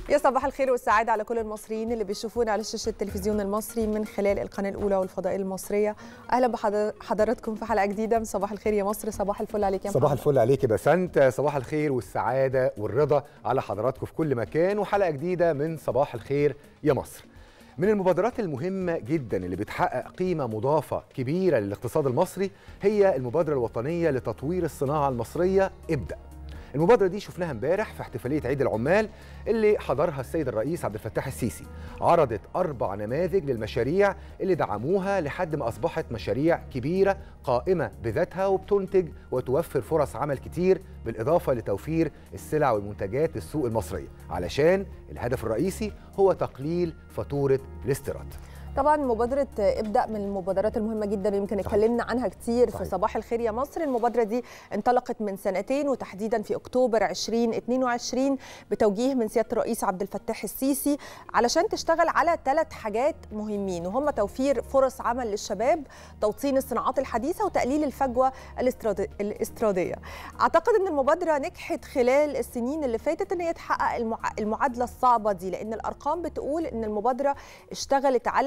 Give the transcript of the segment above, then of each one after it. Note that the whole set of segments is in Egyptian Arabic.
يا صباح الخير والسعادة على كل المصريين اللي بيشوفونا على شاشة التلفزيون المصري من خلال القناة الأولى والفضائية المصرية أهلا بحضراتكم في حلقة جديدة من صباح الخير يا مصر صباح الفل عليك يا صباح محمد. الفل عليك يا بسنت صباح الخير والسعادة والرضا على حضراتكم في كل مكان وحلقة جديدة من صباح الخير يا مصر من المبادرات المهمة جدا اللي بتحقق قيمة مضافة كبيرة للاقتصاد المصري هي المبادرة الوطنية لتطوير الصناعة المصرية ابدأ المبادرة دي شفناها امبارح في احتفالية عيد العمال اللي حضرها السيد الرئيس عبد الفتاح السيسي عرضت أربع نماذج للمشاريع اللي دعموها لحد ما أصبحت مشاريع كبيرة قائمة بذاتها وبتنتج وتوفر فرص عمل كتير بالإضافة لتوفير السلع والمنتجات للسوق المصرية علشان الهدف الرئيسي هو تقليل فاتورة الاستيراد طبعا مبادرة ابدأ من المبادرات المهمة جدا يمكن اتكلمنا عنها كتير صحيح. في صباح الخير يا مصر المبادرة دي انطلقت من سنتين وتحديدا في أكتوبر 2022 بتوجيه من سيادة الرئيس عبد الفتاح السيسي علشان تشتغل على ثلاث حاجات مهمين وهم توفير فرص عمل للشباب توطين الصناعات الحديثة وتقليل الفجوة الاستراد- الاستيرادية أعتقد أن المبادرة نجحت خلال السنين اللي فاتت أن هي تحقق المع- المعادلة الصعبة دي لأن الأرقام بتقول أن المبادرة اشتغلت على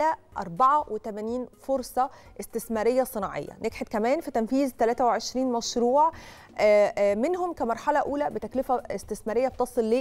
84 فرصة استثمارية صناعية نجحت كمان في تنفيذ 23 مشروع آه، آه، منهم كمرحلة أولى بتكلفة استثمارية بتصل ل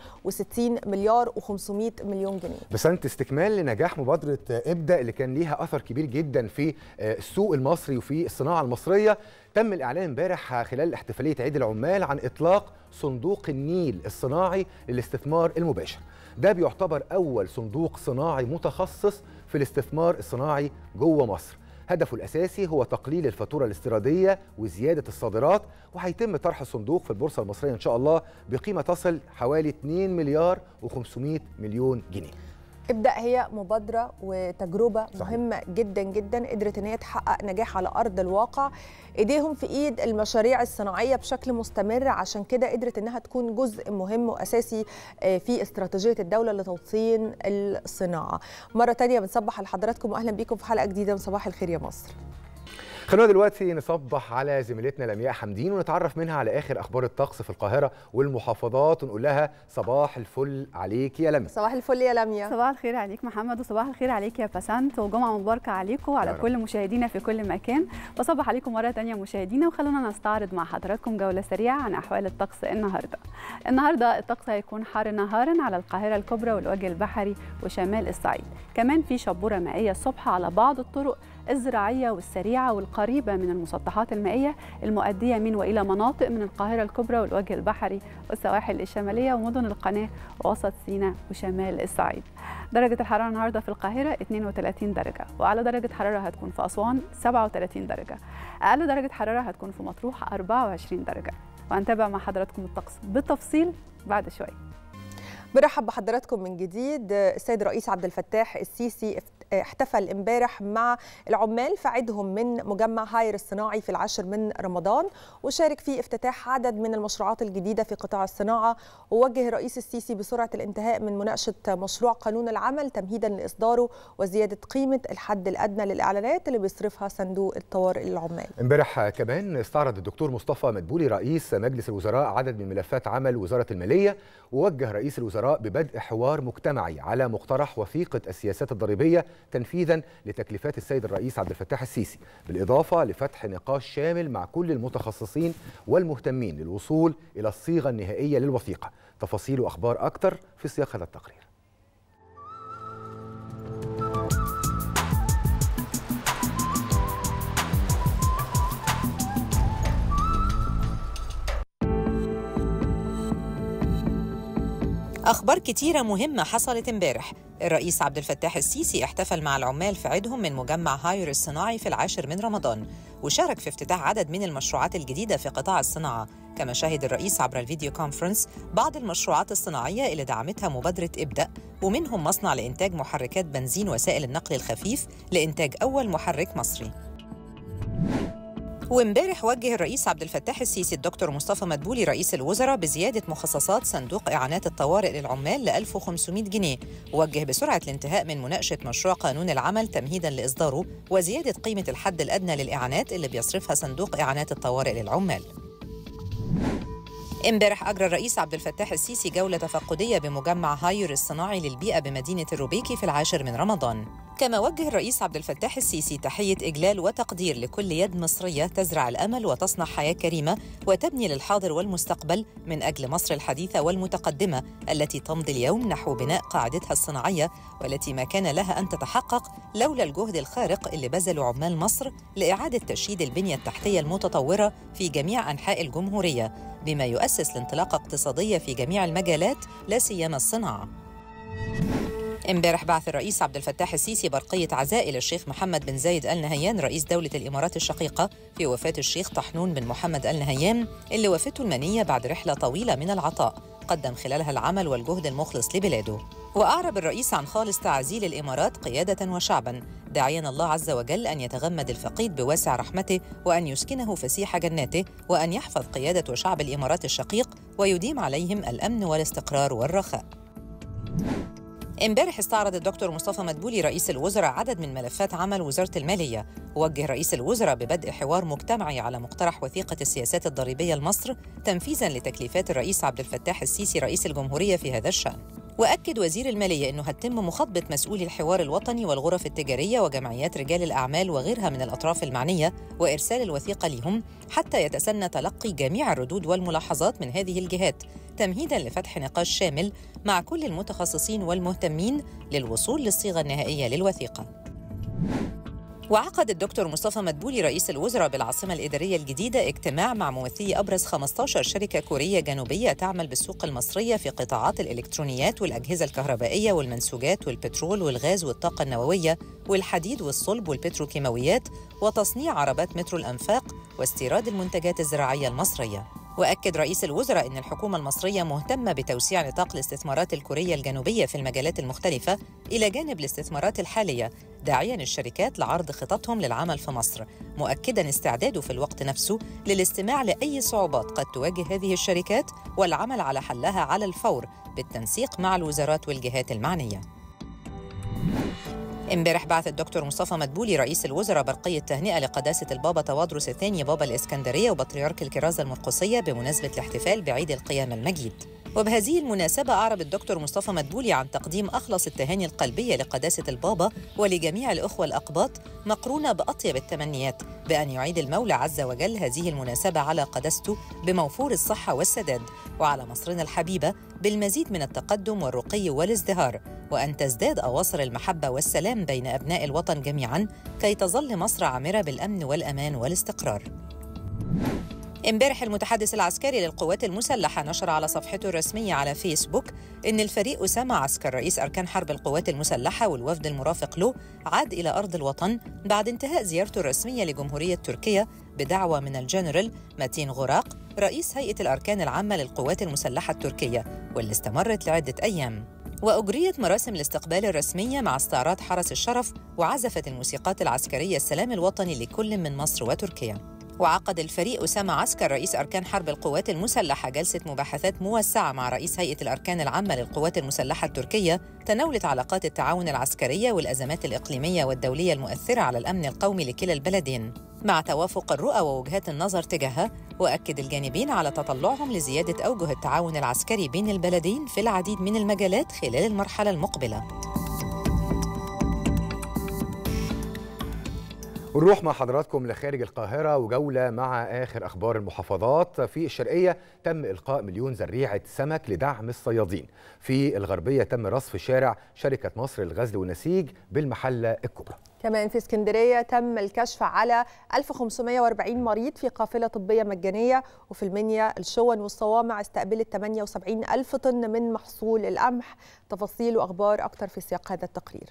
62 مليار و500 مليون جنيه بسنت استكمال لنجاح مبادرة ابدأ اللي كان ليها أثر كبير جدا في السوق المصري وفي الصناعة المصرية تم الإعلان امبارح خلال احتفالية عيد العمال عن إطلاق صندوق النيل الصناعي للاستثمار المباشر ده بيعتبر أول صندوق صناعي متخصص في الاستثمار الصناعي جوه مصر هدفه الأساسي هو تقليل الفاتورة الاستيرادية وزيادة الصادرات وهيتم طرح الصندوق في البورصة المصرية إن شاء الله بقيمة تصل حوالي 2 مليار و500 مليون جنيه ابدأ هي مبادرة وتجربة صحيح. مهمة جدا جدا قدرت ان هي تحقق نجاح على أرض الواقع ايديهم في ايد المشاريع الصناعية بشكل مستمر عشان كده قدرت انها تكون جزء مهم وأساسي آه، في استراتيجية الدولة لتوطين الصناعة مرة تانية بنصبح على حضراتكم وأهلا بيكم في حلقة جديدة من صباح الخير يا مصر خلونا دلوقتي نصبح على زميلتنا لمياء حمدين ونتعرف منها على اخر اخبار الطقس في القاهره والمحافظات ونقول لها صباح الفل عليك يا لمياء صباح الفل يا لميا صباح الخير عليك محمد وصباح الخير عليك يا بسنت وجمعة مباركة عليكم وعلى يا رب. كل مشاهدينا في كل مكان بصبح عليكم مرة تانية مشاهدينا وخلونا نستعرض مع حضراتكم جولة سريعة عن أحوال الطقس النهاردة النهاردة الطقس هيكون حار نهارا على القاهرة الكبرى والوجه البحري وشمال الصعيد كمان في شبورة مائية الصبح على بعض الطرق الزراعية والسريعة والقريبة من المسطحات المائية المؤدية من وإلى مناطق من القاهرة الكبرى والوجه البحري والسواحل الشمالية ومدن القناة ووسط سيناء وشمال الصعيد درجة الحرارة النهاردة في القاهرة 32 درجة وأعلى درجة حرارة هتكون في أسوان 37 درجة أقل درجة حرارة هتكون في مطروح 24 درجة وهنتابع مع حضراتكم الطقس بالتفصيل بعد شوية برحب بحضراتكم من جديد السيد الرئيس عبد الفتاح السيسي افت- احتفل امبارح مع العمال في عيدهم من مجمع هاير الصناعي في العاشر من رمضان وشارك في افتتاح عدد من المشروعات الجديدة في قطاع الصناعة ووجه الرئيس السيسي بسرعة الانتهاء من مناقشة مشروع قانون العمل تمهيدا لإصداره وزيادة قيمة الحد الأدنى للإعلانات اللي بيصرفها صندوق الطوارئ للعمال امبارح كمان استعرض الدكتور مصطفى مدبولي رئيس مجلس الوزراء عدد من ملفات عمل وزاره الماليه ووجه رئيس الوزراء ببدء حوار مجتمعي على مقترح وثيقه السياسات الضريبيه تنفيذا لتكليفات السيد الرئيس عبد الفتاح السيسي بالاضافه لفتح نقاش شامل مع كل المتخصصين والمهتمين للوصول الى الصيغه النهائيه للوثيقه تفاصيل واخبار اكتر في سياق هذا التقرير أخبار كتيرة مهمة حصلت امبارح الرئيس عبد الفتاح السيسي احتفل مع العمال في عيدهم من مجمع هاير الصناعي في العاشر من رمضان وشارك في افتتاح عدد من المشروعات الجديدة في قطاع الصناعة كما شهد الرئيس عبر الفيديو كونفرنس بعض المشروعات الصناعية اللي دعمتها مبادرة ابدأ ومنهم مصنع لإنتاج محركات بنزين وسائل النقل الخفيف لإنتاج أول محرك مصري وامبارح وجه الرئيس عبد الفتاح السيسي الدكتور مصطفى مدبولي رئيس الوزراء بزيادة مخصصات صندوق إعانات الطوارئ للعمال ل 1500 جنيه ووجه بسرعة الانتهاء من مناقشة مشروع قانون العمل تمهيدا لإصداره وزيادة قيمة الحد الأدنى للإعانات اللي بيصرفها صندوق إعانات الطوارئ للعمال امبارح أجرى الرئيس عبد الفتاح السيسي جولة تفقدية بمجمع هاير الصناعي للبيئة بمدينة الروبيكي في العاشر من رمضان كما وجه الرئيس عبد الفتاح السيسي تحية إجلال وتقدير لكل يد مصرية تزرع الأمل وتصنع حياة كريمة وتبني للحاضر والمستقبل من أجل مصر الحديثة والمتقدمة التي تمضي اليوم نحو بناء قاعدتها الصناعية والتي ما كان لها أن تتحقق لولا الجهد الخارق اللي بذله عمال مصر لإعادة تشييد البنية التحتية المتطورة في جميع أنحاء الجمهورية بما يؤسس لانطلاقة اقتصادية في جميع المجالات لا سيما الصناعة امبارح بعث الرئيس عبد الفتاح السيسي برقية عزاء إلى الشيخ محمد بن زايد آل نهيان رئيس دولة الإمارات الشقيقة في وفاة الشيخ طحنون بن محمد آل نهيان اللي وفاته المنية بعد رحلة طويلة من العطاء قدم خلالها العمل والجهد المخلص لبلاده وأعرب الرئيس عن خالص تعزيل الإمارات قيادة وشعبا داعيا الله عز وجل أن يتغمد الفقيد بواسع رحمته وأن يسكنه فسيح جناته وأن يحفظ قيادة وشعب الإمارات الشقيق ويديم عليهم الأمن والاستقرار والرخاء امبارح استعرض الدكتور مصطفى مدبولي رئيس الوزراء عدد من ملفات عمل وزارة المالية ووجه رئيس الوزراء ببدء حوار مجتمعي على مقترح وثيقة السياسات الضريبية لمصر تنفيذا لتكليفات الرئيس عبد الفتاح السيسي رئيس الجمهورية في هذا الشأن وأكد وزير المالية أنه هتم مخاطبة مسؤولي الحوار الوطني والغرف التجارية وجمعيات رجال الأعمال وغيرها من الأطراف المعنية وإرسال الوثيقة لهم حتى يتسنى تلقي جميع الردود والملاحظات من هذه الجهات تمهيدا لفتح نقاش شامل مع كل المتخصصين والمهتمين للوصول للصيغة النهائية للوثيقة وعقد الدكتور مصطفى مدبولي رئيس الوزراء بالعاصمة الإدارية الجديدة اجتماع مع ممثلي أبرز 15 شركة كورية جنوبية تعمل بالسوق المصرية في قطاعات الإلكترونيات والأجهزة الكهربائية والمنسوجات والبترول والغاز والطاقة النووية والحديد والصلب والبتروكيماويات وتصنيع عربات مترو الأنفاق واستيراد المنتجات الزراعية المصرية واكد رئيس الوزراء ان الحكومه المصريه مهتمه بتوسيع نطاق الاستثمارات الكوريه الجنوبيه في المجالات المختلفه الى جانب الاستثمارات الحاليه داعيا الشركات لعرض خططهم للعمل في مصر مؤكدا استعداده في الوقت نفسه للاستماع لاي صعوبات قد تواجه هذه الشركات والعمل على حلها على الفور بالتنسيق مع الوزارات والجهات المعنيه امبارح بعث الدكتور مصطفى مدبولي رئيس الوزراء برقية تهنئة لقداسة البابا توادرس الثاني بابا الإسكندرية وبطريرك الكرازة المرقسية بمناسبة الاحتفال بعيد القيامة المجيد وبهذه المناسبة أعرب الدكتور مصطفى مدبولي عن تقديم أخلص التهاني القلبية لقداسة البابا ولجميع الأخوة الأقباط مقرونة بأطيب التمنيات بأن يعيد المولى عز وجل هذه المناسبة على قداسته بموفور الصحة والسداد وعلى مصرنا الحبيبة بالمزيد من التقدم والرقي والازدهار وأن تزداد أواصر المحبة والسلام بين أبناء الوطن جميعاً كي تظل مصر عامرة بالأمن والأمان والاستقرار امبارح المتحدث العسكري للقوات المسلحة نشر على صفحته الرسمية على فيسبوك إن الفريق أسامة عسكر رئيس أركان حرب القوات المسلحة والوفد المرافق له عاد إلى أرض الوطن بعد انتهاء زيارته الرسمية لجمهورية تركيا بدعوة من الجنرال ماتين غراق رئيس هيئة الأركان العامة للقوات المسلحة التركية واللي استمرت لعدة أيام وأجريت مراسم الاستقبال الرسمية مع استعراض حرس الشرف وعزفت الموسيقات العسكرية السلام الوطني لكل من مصر وتركيا وعقد الفريق أسامة عسكر رئيس أركان حرب القوات المسلحة جلسة مباحثات موسعة مع رئيس هيئة الأركان العامة للقوات المسلحة التركية تناولت علاقات التعاون العسكرية والأزمات الإقليمية والدولية المؤثرة على الأمن القومي لكلا البلدين مع توافق الرؤى ووجهات النظر تجاهها وأكد الجانبين على تطلعهم لزيادة أوجه التعاون العسكري بين البلدين في العديد من المجالات خلال المرحلة المقبلة ونروح مع حضراتكم لخارج القاهرة وجولة مع آخر أخبار المحافظات في الشرقية تم إلقاء مليون زريعة سمك لدعم الصيادين في الغربية تم رصف شارع شركة مصر للغزل والنسيج بالمحلة الكبرى كمان في اسكندرية تم الكشف على 1540 مريض في قافلة طبية مجانية وفي المنيا الشون والصوامع استقبلت 78 ألف طن من محصول القمح تفاصيل وأخبار أكتر في سياق هذا التقرير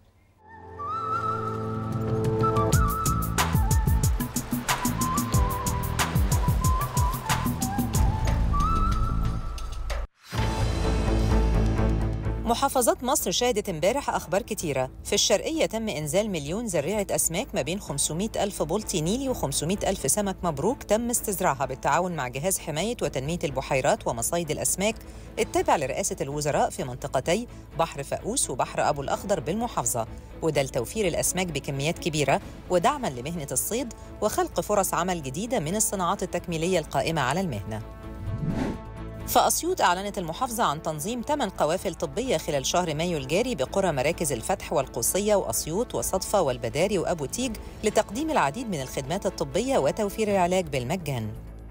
محافظات مصر شهدت امبارح أخبار كتيرة في الشرقية تم إنزال مليون زريعة أسماك ما بين 500 ألف بلطي نيلي و500 ألف سمك مبروك تم استزراعها بالتعاون مع جهاز حماية وتنمية البحيرات ومصايد الأسماك التابع لرئاسة الوزراء في منطقتي بحر فاقوس وبحر أبو الأخضر بالمحافظة وده لتوفير الأسماك بكميات كبيرة ودعما لمهنة الصيد وخلق فرص عمل جديدة من الصناعات التكميلية القائمة على المهنة فأسيوط أعلنت المحافظة عن تنظيم 8 قوافل طبية خلال شهر مايو الجاري بقرى مراكز الفتح والقوسية وأسيوط وصدفة والبداري وأبو تيج لتقديم العديد من الخدمات الطبية وتوفير العلاج بالمجان.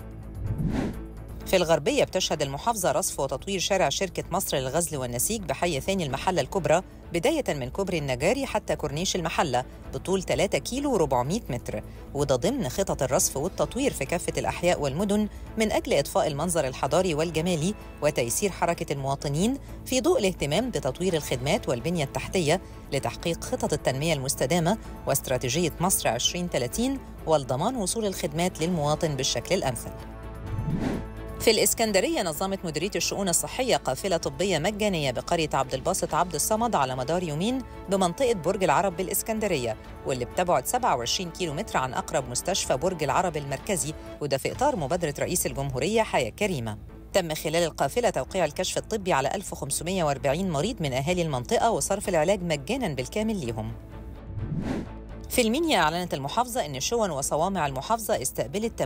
في الغربية بتشهد المحافظة رصف وتطوير شارع شركة مصر للغزل والنسيج بحي ثاني المحلة الكبرى بداية من كوبري النجاري حتى كورنيش المحلة بطول 3 كيلو و400 متر وده ضمن خطط الرصف والتطوير في كافة الأحياء والمدن من أجل إضفاء المنظر الحضاري والجمالي وتيسير حركة المواطنين في ضوء الاهتمام بتطوير الخدمات والبنية التحتية لتحقيق خطط التنمية المستدامة واستراتيجية مصر 2030 والضمان وصول الخدمات للمواطن بالشكل الأمثل. في الإسكندرية نظمت مديرية الشؤون الصحية قافلة طبية مجانية بقرية عبد الباسط عبد الصمد على مدار يومين بمنطقة برج العرب بالإسكندرية واللي بتبعد 27 كيلو متر عن أقرب مستشفى برج العرب المركزي وده في إطار مبادرة رئيس الجمهورية حياة كريمة تم خلال القافلة توقيع الكشف الطبي على 1540 مريض من أهالي المنطقة وصرف العلاج مجانا بالكامل ليهم في المنيا أعلنت المحافظة أن شون وصوامع المحافظة استقبلت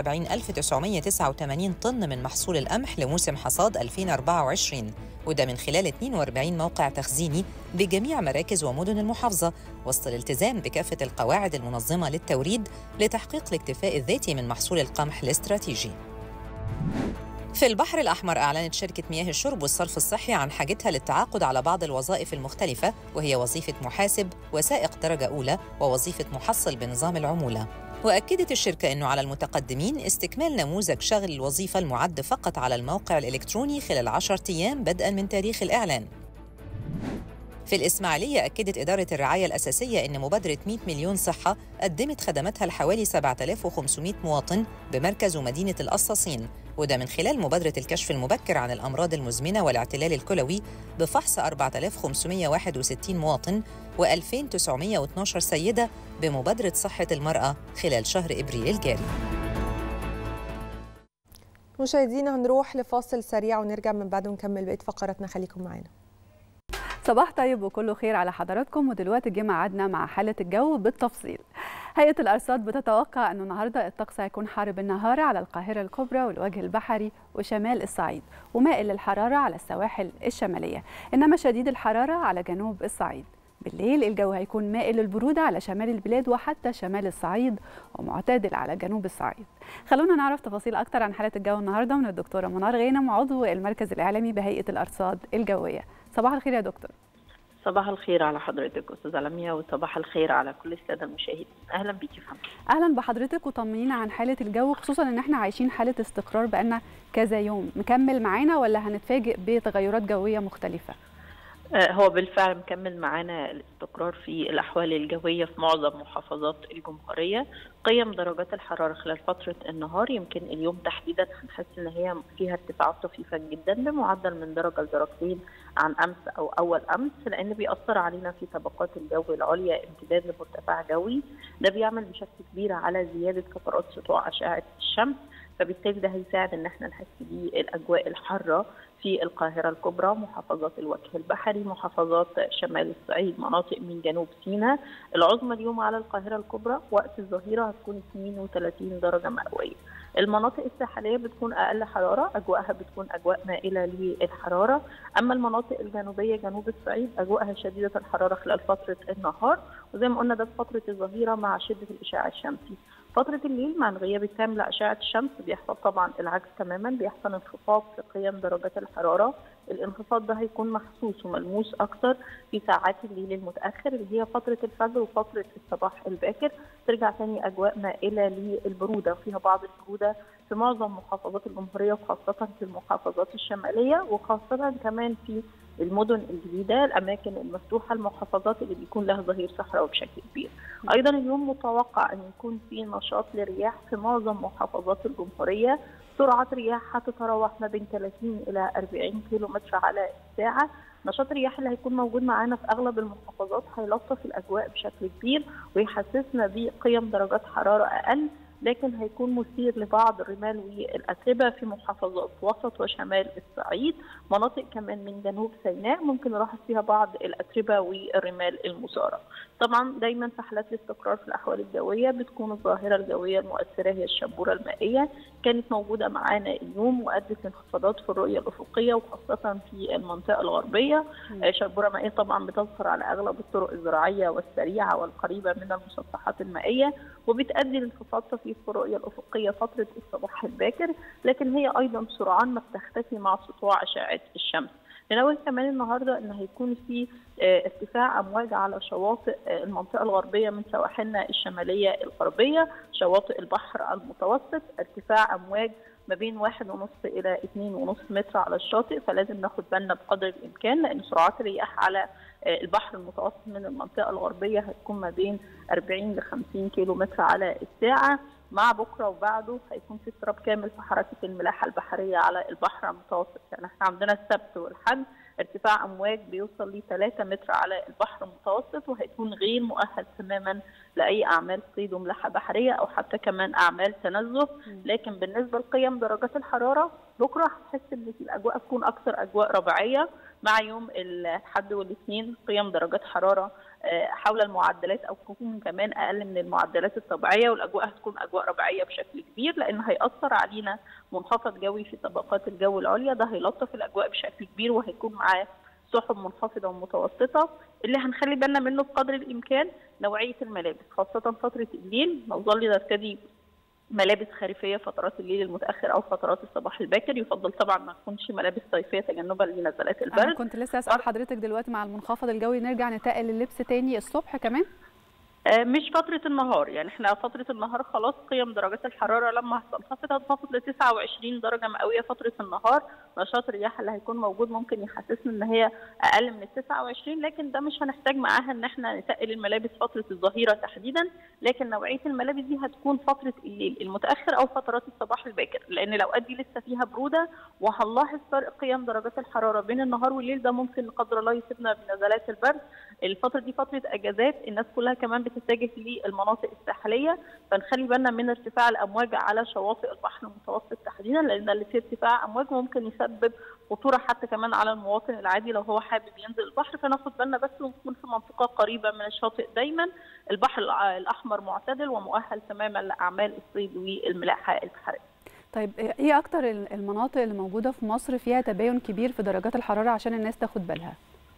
78989 طن من محصول القمح لموسم حصاد 2024 وده من خلال 42 موقع تخزيني بجميع مراكز ومدن المحافظة وسط الالتزام بكافة القواعد المنظمة للتوريد لتحقيق الاكتفاء الذاتي من محصول القمح الاستراتيجي. في البحر الأحمر أعلنت شركة مياه الشرب والصرف الصحي عن حاجتها للتعاقد على بعض الوظائف المختلفة وهي وظيفة محاسب وسائق درجة أولى ووظيفة محصل بنظام العمولة وأكدت الشركة أنه على المتقدمين استكمال نموذج شغل الوظيفة المعد فقط على الموقع الإلكتروني خلال 10 أيام بدءاً من تاريخ الإعلان في الإسماعيلية أكدت إدارة الرعاية الأساسية أن مبادرة 100 مليون صحة قدمت خدماتها لحوالي 7500 مواطن بمركز ومدينة القصاصين وده من خلال مبادرة الكشف المبكر عن الأمراض المزمنة والاعتلال الكلوي بفحص 4561 مواطن و2912 سيدة بمبادرة صحة المرأة خلال شهر إبريل الجاري مشاهدينا هنروح لفاصل سريع ونرجع من بعده نكمل بقيه فقراتنا خليكم معانا صباح طيب وكله خير على حضراتكم ودلوقتي جه ميعادنا مع حاله الجو بالتفصيل. هيئه الارصاد بتتوقع انه النهارده الطقس هيكون حار بالنهار على القاهره الكبرى والوجه البحري وشمال الصعيد ومائل للحراره على السواحل الشماليه، انما شديد الحراره على جنوب الصعيد. بالليل الجو هيكون مائل للبرودة على شمال البلاد وحتى شمال الصعيد ومعتدل على جنوب الصعيد خلونا نعرف تفاصيل أكتر عن حالة الجو النهاردة من الدكتورة منار غانم عضو المركز الإعلامي بهيئة الأرصاد الجوية صباح الخير يا دكتور صباح الخير على حضرتك استاذه لميا وصباح الخير على كل الساده المشاهدين اهلا بيكي فندم اهلا بحضرتك وطمنينا عن حاله الجو خصوصا ان احنا عايشين حاله استقرار بقالنا كذا يوم مكمل معانا ولا هنتفاجئ بتغيرات جويه مختلفه هو بالفعل مكمل معانا الاستقرار في الأحوال الجوية في معظم محافظات الجمهورية قيم درجات الحرارة خلال فترة النهار يمكن اليوم تحديدا هنحس إن هي فيها ارتفاعات طفيفة جدا بمعدل من درجة لدرجتين عن أمس أو أول أمس لأن بيأثر علينا في طبقات الجو العليا امتداد لمرتفع جوي ده بيعمل بشكل كبير على زيادة فترات سطوع أشعة الشمس فبالتالي ده هيساعد ان احنا نحس بالاجواء الحاره في القاهره الكبرى محافظات الوجه البحري محافظات شمال الصعيد مناطق من جنوب سيناء العظمى اليوم على القاهره الكبرى وقت الظهيره هتكون 32 درجه مئويه المناطق الساحليه بتكون اقل حراره اجواءها بتكون اجواء مائله للحراره اما المناطق الجنوبيه جنوب الصعيد اجواءها شديده الحراره خلال فتره النهار وزي ما قلنا ده في فتره الظهيره مع شده الاشعاع الشمسي فترة الليل مع الغياب التام لأشعة الشمس بيحصل طبعا العكس تماما بيحصل انخفاض في قيم درجات الحرارة الانخفاض ده هيكون محسوس وملموس أكتر في ساعات الليل المتأخر اللي هي فترة الفجر وفترة الصباح الباكر ترجع تاني أجواء مائلة للبرودة وفيها بعض البرودة في معظم محافظات الجمهورية وخاصة في المحافظات الشمالية وخاصة كمان في المدن الجديده الاماكن المفتوحه المحافظات اللي بيكون لها ظهير صحراوي بشكل كبير. ايضا اليوم متوقع ان يكون في نشاط للرياح في معظم محافظات الجمهوريه، سرعه رياح هتتراوح ما بين 30 الى 40 كيلو متر على الساعه. نشاط الرياح اللي هيكون موجود معانا في اغلب المحافظات هيلطف الاجواء بشكل كبير ويحسسنا بقيم درجات حراره اقل لكن هيكون مثير لبعض الرمال والاتربه في محافظات وسط وشمال الصعيد مناطق كمان من جنوب سيناء ممكن نلاحظ فيها بعض الاتربه والرمال المثاره طبعا دايما في حالات الاستقرار في الاحوال الجويه بتكون الظاهره الجويه المؤثره هي الشبوره المائيه كانت موجوده معانا اليوم وادت لانخفاضات في الرؤيه الافقيه وخاصه في المنطقه الغربيه شبوره مائيه طبعا بتظهر على اغلب الطرق الزراعيه والسريعه والقريبه من المسطحات المائيه وبتؤدي لانخفاض طفيف في الرؤيه الافقيه فتره الصباح الباكر لكن هي ايضا سرعان ما بتختفي مع سطوع اشعه الشمس ننوه كمان النهارده ان هيكون في ارتفاع امواج على شواطئ المنطقه الغربيه من سواحلنا الشماليه الغربيه شواطئ البحر المتوسط ارتفاع امواج ما بين واحد ونص إلى اتنين ونص متر على الشاطئ فلازم ناخد بالنا بقدر الإمكان لأن سرعات الرياح على البحر المتوسط من المنطقة الغربية هتكون ما بين 40 ل 50 كيلو متر على الساعة مع بكره وبعده هيكون في اضطراب كامل في حركه الملاحه البحريه على البحر المتوسط يعني احنا عندنا السبت والحد ارتفاع امواج بيوصل ل 3 متر على البحر المتوسط وهيكون غير مؤهل تماما لاي اعمال صيد وملاحه بحريه او حتى كمان اعمال تنزه لكن بالنسبه لقيم درجات الحراره بكره هتحس ان الاجواء تكون اكثر اجواء ربيعيه مع يوم الاحد والاثنين قيم درجات حراره حول المعدلات او تكون كمان اقل من المعدلات الطبيعيه والاجواء هتكون اجواء ربيعيه بشكل كبير لان هياثر علينا منخفض جوي في طبقات الجو العليا ده هيلطف الاجواء بشكل كبير وهيكون معاه سحب منخفضه ومتوسطه اللي هنخلي بالنا منه بقدر الامكان نوعيه الملابس خاصه فتره الليل نظل نرتدي ملابس خريفيه فترات الليل المتاخر او فترات الصباح الباكر يفضل طبعا ما تكونش ملابس صيفيه تجنبا لنزلات البرد انا كنت لسه اسال حضرتك دلوقتي مع المنخفض الجوي نرجع نتقل اللبس تاني الصبح كمان مش فترة النهار يعني احنا فترة النهار خلاص قيم درجات الحرارة لما هتنخفض هتنخفض ل 29 درجة مئوية فترة النهار نشاط الرياح اللي هيكون موجود ممكن يحسسنا ان هي اقل من ال 29 لكن ده مش هنحتاج معاها ان احنا نتقل الملابس فترة الظهيرة تحديدا لكن نوعية الملابس دي هتكون فترة الليل المتأخر او فترات الصباح الباكر لان الاوقات دي لسه فيها برودة وهنلاحظ فرق قيم درجات الحرارة بين النهار والليل ده ممكن لا قدر الله يصيبنا بنزلات البرد الفترة دي فترة اجازات الناس كلها كمان بتتجه للمناطق الساحليه فنخلي بالنا من ارتفاع الامواج على شواطئ البحر المتوسط تحديدا لان اللي فيه ارتفاع امواج ممكن يسبب خطوره حتى كمان على المواطن العادي لو هو حابب ينزل البحر فناخد بالنا بس ونكون في منطقه قريبه من الشاطئ دايما البحر الاحمر معتدل ومؤهل تماما لاعمال الصيد والملاحه البحريه. طيب ايه اكتر المناطق اللي موجوده في مصر فيها تباين كبير في درجات الحراره عشان الناس تاخد بالها؟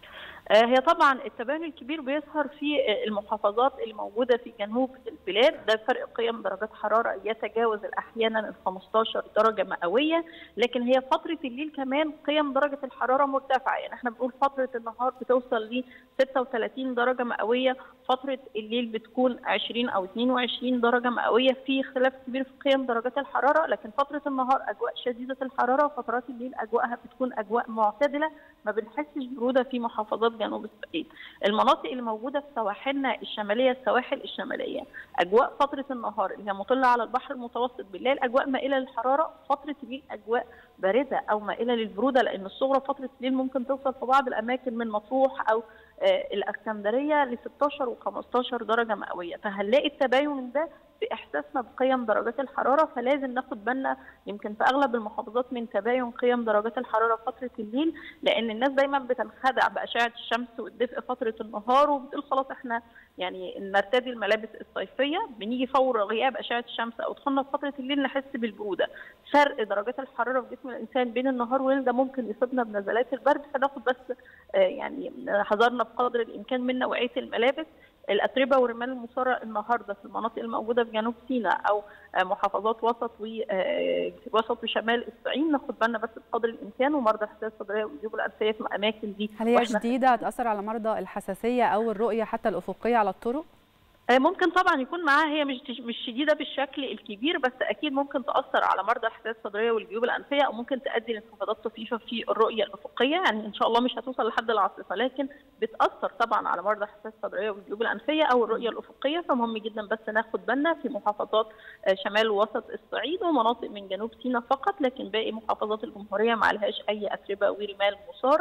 هي طبعا التباين الكبير بيظهر في المحافظات اللي موجوده في جنوب البلاد ده فرق قيم درجات حراره يتجاوز احيانا ال 15 درجه مئويه لكن هي فتره الليل كمان قيم درجه الحراره مرتفعه يعني احنا بنقول فتره النهار بتوصل ل 36 درجه مئويه فتره الليل بتكون 20 او 22 درجه مئويه في خلاف كبير في قيم درجات الحراره لكن فتره النهار اجواء شديده الحراره وفترات الليل اجواءها بتكون اجواء معتدله ما بنحسش بروده في محافظات جنوب الصعيد المناطق اللي موجوده في سواحلنا الشماليه السواحل الشماليه اجواء فتره النهار اللي هي مطله على البحر المتوسط بالليل اجواء مائله للحراره فتره الليل اجواء بارده او مائله للبروده لان الصغرى فتره الليل ممكن توصل في بعض الاماكن من مطروح او الاسكندريه ل 16 و15 درجه مئويه فهنلاقي التباين ده في احساسنا بقيم درجات الحراره فلازم ناخد بالنا يمكن في اغلب المحافظات من تباين قيم درجات الحراره فتره الليل لان الناس دايما بتنخدع باشعه الشمس والدفء فتره النهار وبتقول خلاص احنا يعني نرتدي الملابس الصيفيه بنيجي فور غياب اشعه الشمس او دخولنا في فتره الليل نحس بالبروده فرق درجات الحراره في جسم الانسان بين النهار والليل ده ممكن يصيبنا بنزلات البرد فناخد بس يعني حذرنا بقدر الامكان من نوعيه الملابس الاتربه والرمال المثاره النهارده في المناطق الموجوده في جنوب سيناء او محافظات وسط ووسط وشمال الصعيد ناخد بالنا بس بقدر الامكان ومرضى الحساسيه الصدريه والجيوب الانفيه في الاماكن دي هل هي شديده هتاثر على مرضى الحساسيه او الرؤيه حتى الافقيه على الطرق؟ ممكن طبعا يكون معاها هي مش مش شديده بالشكل الكبير بس اكيد ممكن تاثر على مرضى الحساسيه الصدريه والجيوب الانفيه او ممكن تؤدي لانخفاضات طفيفه في الرؤيه الافقيه يعني ان شاء الله مش هتوصل لحد العاصفه لكن بتاثر طبعا على مرضى الحساسيه الصدريه والجيوب الانفيه او الرؤيه الافقيه فمهم جدا بس ناخد بالنا في محافظات شمال ووسط الصعيد ومناطق من جنوب سيناء فقط لكن باقي محافظات الجمهوريه ما عليهاش اي اتربه ورمال مثاره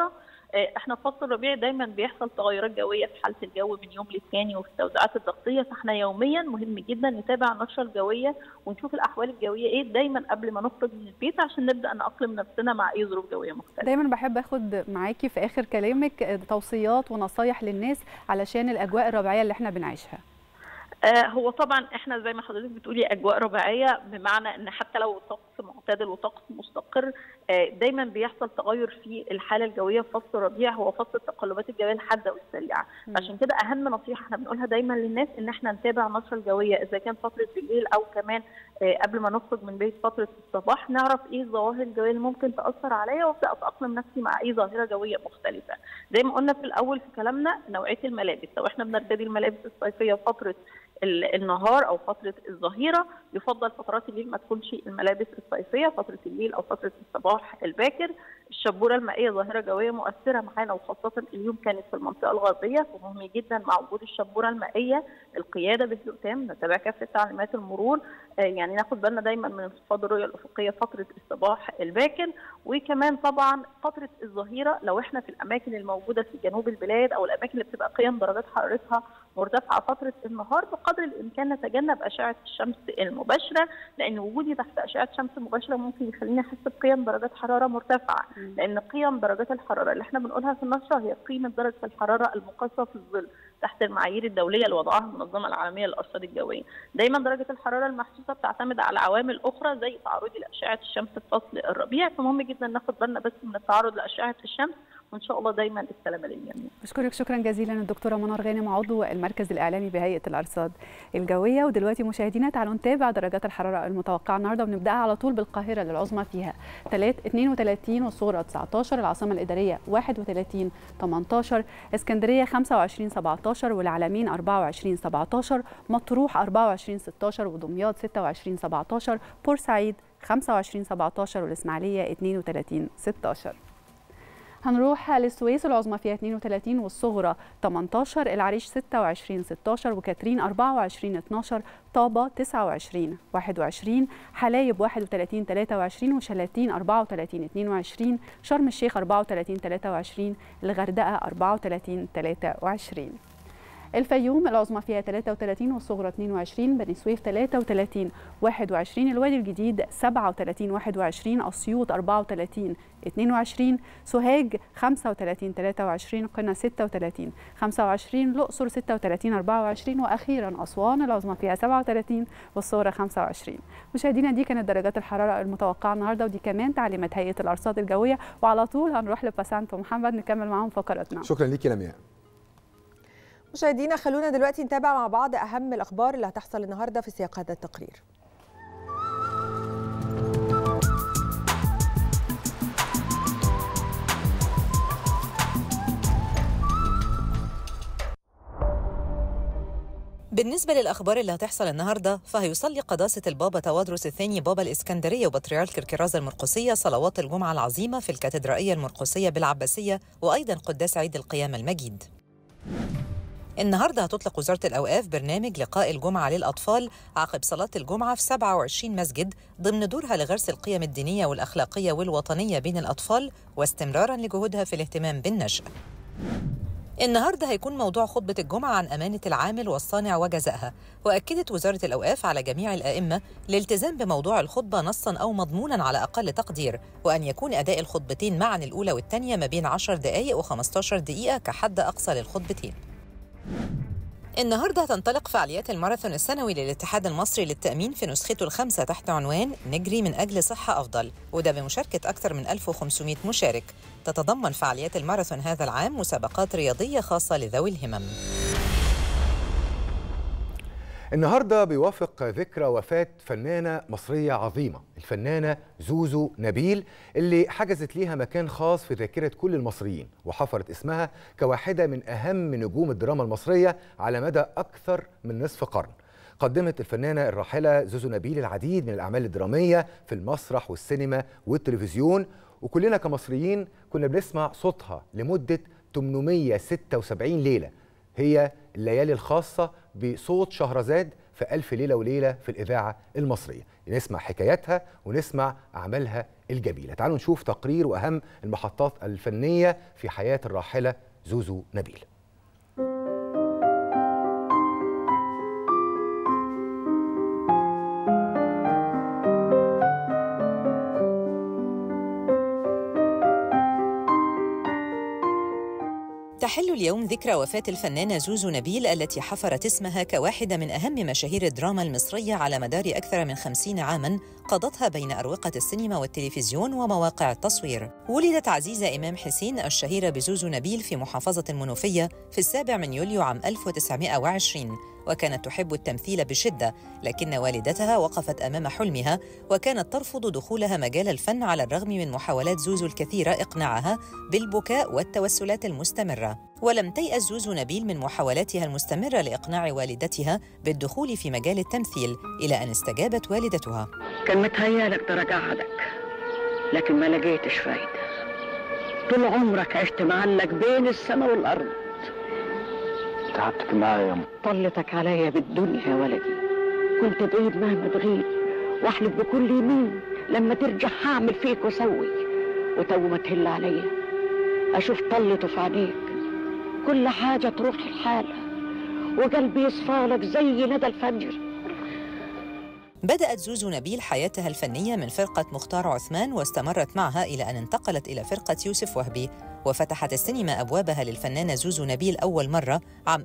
احنا في فصل الربيع دايما بيحصل تغيرات جويه في حاله الجو من يوم للتاني وفي التوزيعات الضغطيه فاحنا يوميا مهم جدا نتابع النشره الجويه ونشوف الاحوال الجويه ايه دايما قبل ما نخرج من البيت عشان نبدا نأقلم نفسنا مع اي ظروف جويه مختلفه. دايما بحب اخد معاكي في اخر كلامك توصيات ونصايح للناس علشان الاجواء الربيعيه اللي احنا بنعيشها. آه هو طبعا احنا زي ما حضرتك بتقولي اجواء ربيعيه بمعنى ان حتى لو طقس معتدل وطقس مستقر آه دايما بيحصل تغير في الحاله الجويه في فصل الربيع هو فصل التقلبات الجويه الحاده والسريعه عشان كده اهم نصيحه احنا بنقولها دايما للناس ان احنا نتابع النشره الجويه اذا كان فتره بالليل او كمان آه قبل ما نخرج من بيت فتره الصباح نعرف ايه الظواهر الجويه اللي ممكن تاثر عليا وابدا اتاقلم نفسي مع اي ظاهره جويه مختلفه زي ما قلنا في الاول في كلامنا نوعيه الملابس لو احنا بنرتدي الملابس الصيفيه فتره النهار او فتره الظهيره يفضل فترات الليل ما تكونش الملابس الصيفيه فتره الليل او فتره الصباح الباكر الشبوره المائيه ظاهره جويه مؤثره معانا وخاصه اليوم كانت في المنطقه الغربيه فمهم جدا مع وجود الشبوره المائيه القياده بهدوء تام نتابع كافه تعليمات المرور آه يعني ناخد بالنا دايما من انخفاض الرؤيه الافقيه فتره الصباح الباكر وكمان طبعا فتره الظهيره لو احنا في الاماكن الموجوده في جنوب البلاد او الاماكن اللي بتبقى قيم درجات حرارتها مرتفعه فتره النهار بقدر الامكان نتجنب اشعه الشمس المباشره لان وجودي تحت اشعه شمس مباشره ممكن يخليني احس بقيم درجات حراره مرتفعه لان قيم درجات الحراره اللي احنا بنقولها في النشره هي قيمه درجه الحراره المقاسه في الظل تحت المعايير الدوليه اللي وضعها المنظمه العالميه للارصاد الجويه دايما درجه الحراره المحسوسه بتعتمد على عوامل اخرى زي تعرضي لاشعه الشمس في فصل الربيع فمهم جدا ناخد بالنا بس من التعرض لاشعه الشمس وان شاء الله دايما السلامه للجميع. بشكرك شكرا جزيلا الدكتوره منار غانم عضو المركز الاعلامي بهيئه الارصاد الجويه ودلوقتي مشاهدينا تعالوا نتابع درجات الحراره المتوقعه النهارده ونبداها على طول بالقاهره للعظمى فيها 32 والصغرى 19 العاصمه الاداريه 31 18 اسكندريه 25 17 والعلمين 24 17 مطروح 24 16 ودمياط 26 17 بورسعيد 25 17 والاسماعيليه 32 16 هنروح للسويس العظمى فيها 32 والصغرى 18 العريش 26 16 وكاترين 24 12 طابة 29 21 حلايب 31 23 وشلاتين 34 22 شرم الشيخ 34 23 الغردقة 34 23 الفيوم العظمى فيها 33 والصغرى 22 بني سويف 33 21 الوادي الجديد 37 21 اسيوط 34 22 سوهاج 35 23 قنا 36 25 الاقصر 36 24 واخيرا اسوان العظمى فيها 37 والصغرى 25 مشاهدينا دي كانت درجات الحراره المتوقعه النهارده ودي كمان تعليمات هيئه الارصاد الجويه وعلى طول هنروح لباسانت ومحمد نكمل معاهم فقراتنا شكرا ليكي لمياء مشاهدينا خلونا دلوقتي نتابع مع بعض اهم الاخبار اللي هتحصل النهارده في سياق هذا التقرير بالنسبة للأخبار اللي هتحصل النهاردة فهيصلي قداسة البابا توادرس الثاني بابا الإسكندرية وبطريرك الكرازة المرقسية صلوات الجمعة العظيمة في الكاتدرائية المرقسية بالعباسية وأيضا قداس عيد القيامة المجيد النهارده هتطلق وزاره الاوقاف برنامج لقاء الجمعه للاطفال عقب صلاه الجمعه في 27 مسجد ضمن دورها لغرس القيم الدينيه والاخلاقيه والوطنيه بين الاطفال واستمرارا لجهودها في الاهتمام بالنشء. النهارده هيكون موضوع خطبه الجمعه عن امانه العامل والصانع وجزائها، واكدت وزاره الاوقاف على جميع الائمه الالتزام بموضوع الخطبه نصا او مضمونا على اقل تقدير، وان يكون اداء الخطبتين معا الاولى والثانيه ما بين 10 دقائق و15 دقيقه كحد اقصى للخطبتين. النهارده هتنطلق فعاليات الماراثون السنوي للاتحاد المصري للتأمين في نسخته الخامسة تحت عنوان نجري من أجل صحة أفضل وده بمشاركة أكثر من 1500 مشارك تتضمن فعاليات الماراثون هذا العام مسابقات رياضية خاصة لذوي الهمم النهارده بيوافق ذكرى وفاة فنانة مصرية عظيمة الفنانة زوزو نبيل اللي حجزت ليها مكان خاص في ذاكرة كل المصريين وحفرت اسمها كواحدة من أهم نجوم الدراما المصرية على مدى أكثر من نصف قرن قدمت الفنانة الراحلة زوزو نبيل العديد من الأعمال الدرامية في المسرح والسينما والتلفزيون وكلنا كمصريين كنا بنسمع صوتها لمدة 876 ليلة هي الليالي الخاصة بصوت شهرزاد في ألف ليلة وليلة في الإذاعة المصرية نسمع حكاياتها ونسمع أعمالها الجميلة تعالوا نشوف تقرير وأهم المحطات الفنية في حياة الراحلة زوزو نبيل تحل اليوم ذكرى وفاة الفنانة زوزو نبيل التي حفرت اسمها كواحدة من أهم مشاهير الدراما المصرية على مدار أكثر من خمسين عاماً قضتها بين أروقة السينما والتلفزيون ومواقع التصوير ولدت عزيزة إمام حسين الشهيرة بزوزو نبيل في محافظة المنوفية في السابع من يوليو عام 1920 وكانت تحب التمثيل بشدة لكن والدتها وقفت أمام حلمها وكانت ترفض دخولها مجال الفن على الرغم من محاولات زوزو الكثيرة إقناعها بالبكاء والتوسلات المستمرة ولم تيأس زوزو نبيل من محاولاتها المستمرة لإقناع والدتها بالدخول في مجال التمثيل إلى أن استجابت والدتها كان متهيألك ده رجعتك لكن ما لقيتش فايدة طول عمرك عشت معلق بين السماء والأرض تعبتك معايا يا أم طلتك عليا بالدنيا يا ولدي كنت تغيب مهما تغيب واحلف بكل يمين لما ترجع هعمل فيك واسوي وتو ما تهل عليا اشوف طلته في عينيك كل حاجه تروح لحالها وقلبي يصفالك زي ندى الفجر بدأت زوزو نبيل حياتها الفنية من فرقة مختار عثمان واستمرت معها إلى أن انتقلت إلى فرقة يوسف وهبي وفتحت السينما أبوابها للفنانة زوزو نبيل أول مرة عام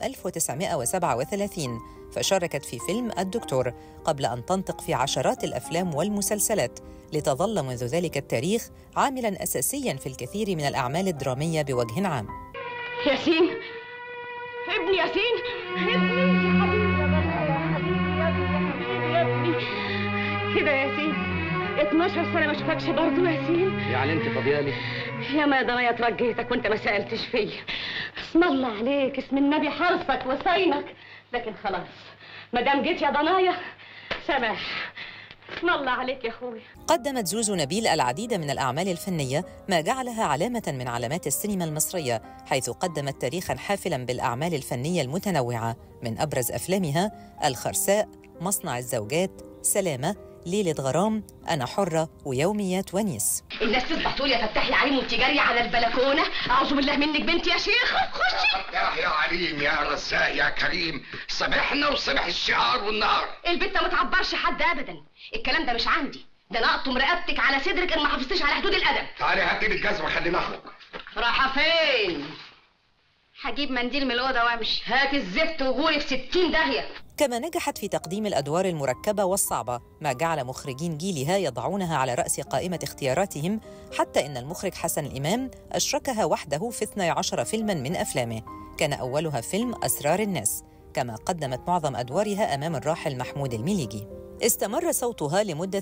1937 فشاركت في فيلم الدكتور قبل أن تنطق في عشرات الأفلام والمسلسلات لتظل منذ ذلك التاريخ عاملاً أساسياً في الكثير من الأعمال الدرامية بوجه عام ياسين ابني ياسين ابني يا حبيبي يا بابا يا حبيبي يا ابني يا حبيبي يا ابني كده يا ياسين 12 سنه ما اشوفكش برضه يا ياسين يعني انت فاضيالي يا ما ضنايا ترجيتك وانت ما سالتش فيا اسم الله عليك اسم النبي حرصك وصينك لكن خلاص ما دام جيت يا ضنايا سماح اسم الله عليك يا اخويا قدمت زوزو نبيل العديد من الأعمال الفنية ما جعلها علامة من علامات السينما المصرية حيث قدمت تاريخاً حافلاً بالأعمال الفنية المتنوعة من أبرز أفلامها الخرساء مصنع الزوجات سلامة ليلة غرام أنا حرة ويوميات ونيس الناس تصبح تقول يا فتحي عليم وانت جاريه على البلكونه اعوذ بالله منك بنت يا شيخ خشي فتاح يا عليم يا رزاق يا كريم صبحنا وصبح الشعار والنهار البت ما تعبرش حد ابدا الكلام ده مش عندي ده انا اقطم رقبتك على صدرك ان ما حافظتش على حدود الادب تعالي هاتي لي الجزمه خلينا نخرج رايحه فين هجيب منديل من الاوضه وامشي هات الزفت وغوري في 60 داهيه كما نجحت في تقديم الأدوار المركبة والصعبة ما جعل مخرجين جيلها يضعونها على رأس قائمة اختياراتهم حتى إن المخرج حسن الإمام أشركها وحده في 12 فيلماً من أفلامه كان أولها فيلم أسرار الناس كما قدمت معظم أدوارها أمام الراحل محمود المليجي استمر صوتها لمدة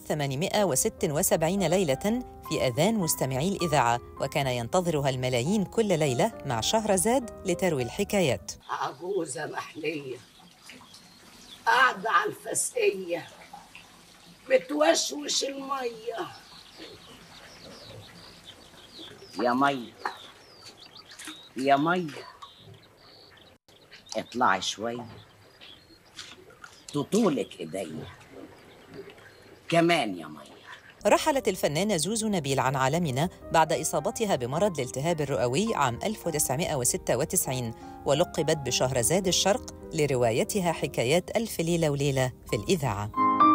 876 ليلة في أذان مستمعي الإذاعة وكان ينتظرها الملايين كل ليلة مع شهرزاد لتروي الحكايات عجوزة محلية قاعدة على الفسقية بتوشوش المية يا مية يا مية اطلعي شوية تطولك ايديا كمان يا مية رحلت الفنانة زوزو نبيل عن عالمنا بعد إصابتها بمرض الالتهاب الرئوي عام 1996 ولقبت بشهرزاد الشرق لروايتها حكايات ألف ليلة وليلة في الإذاعة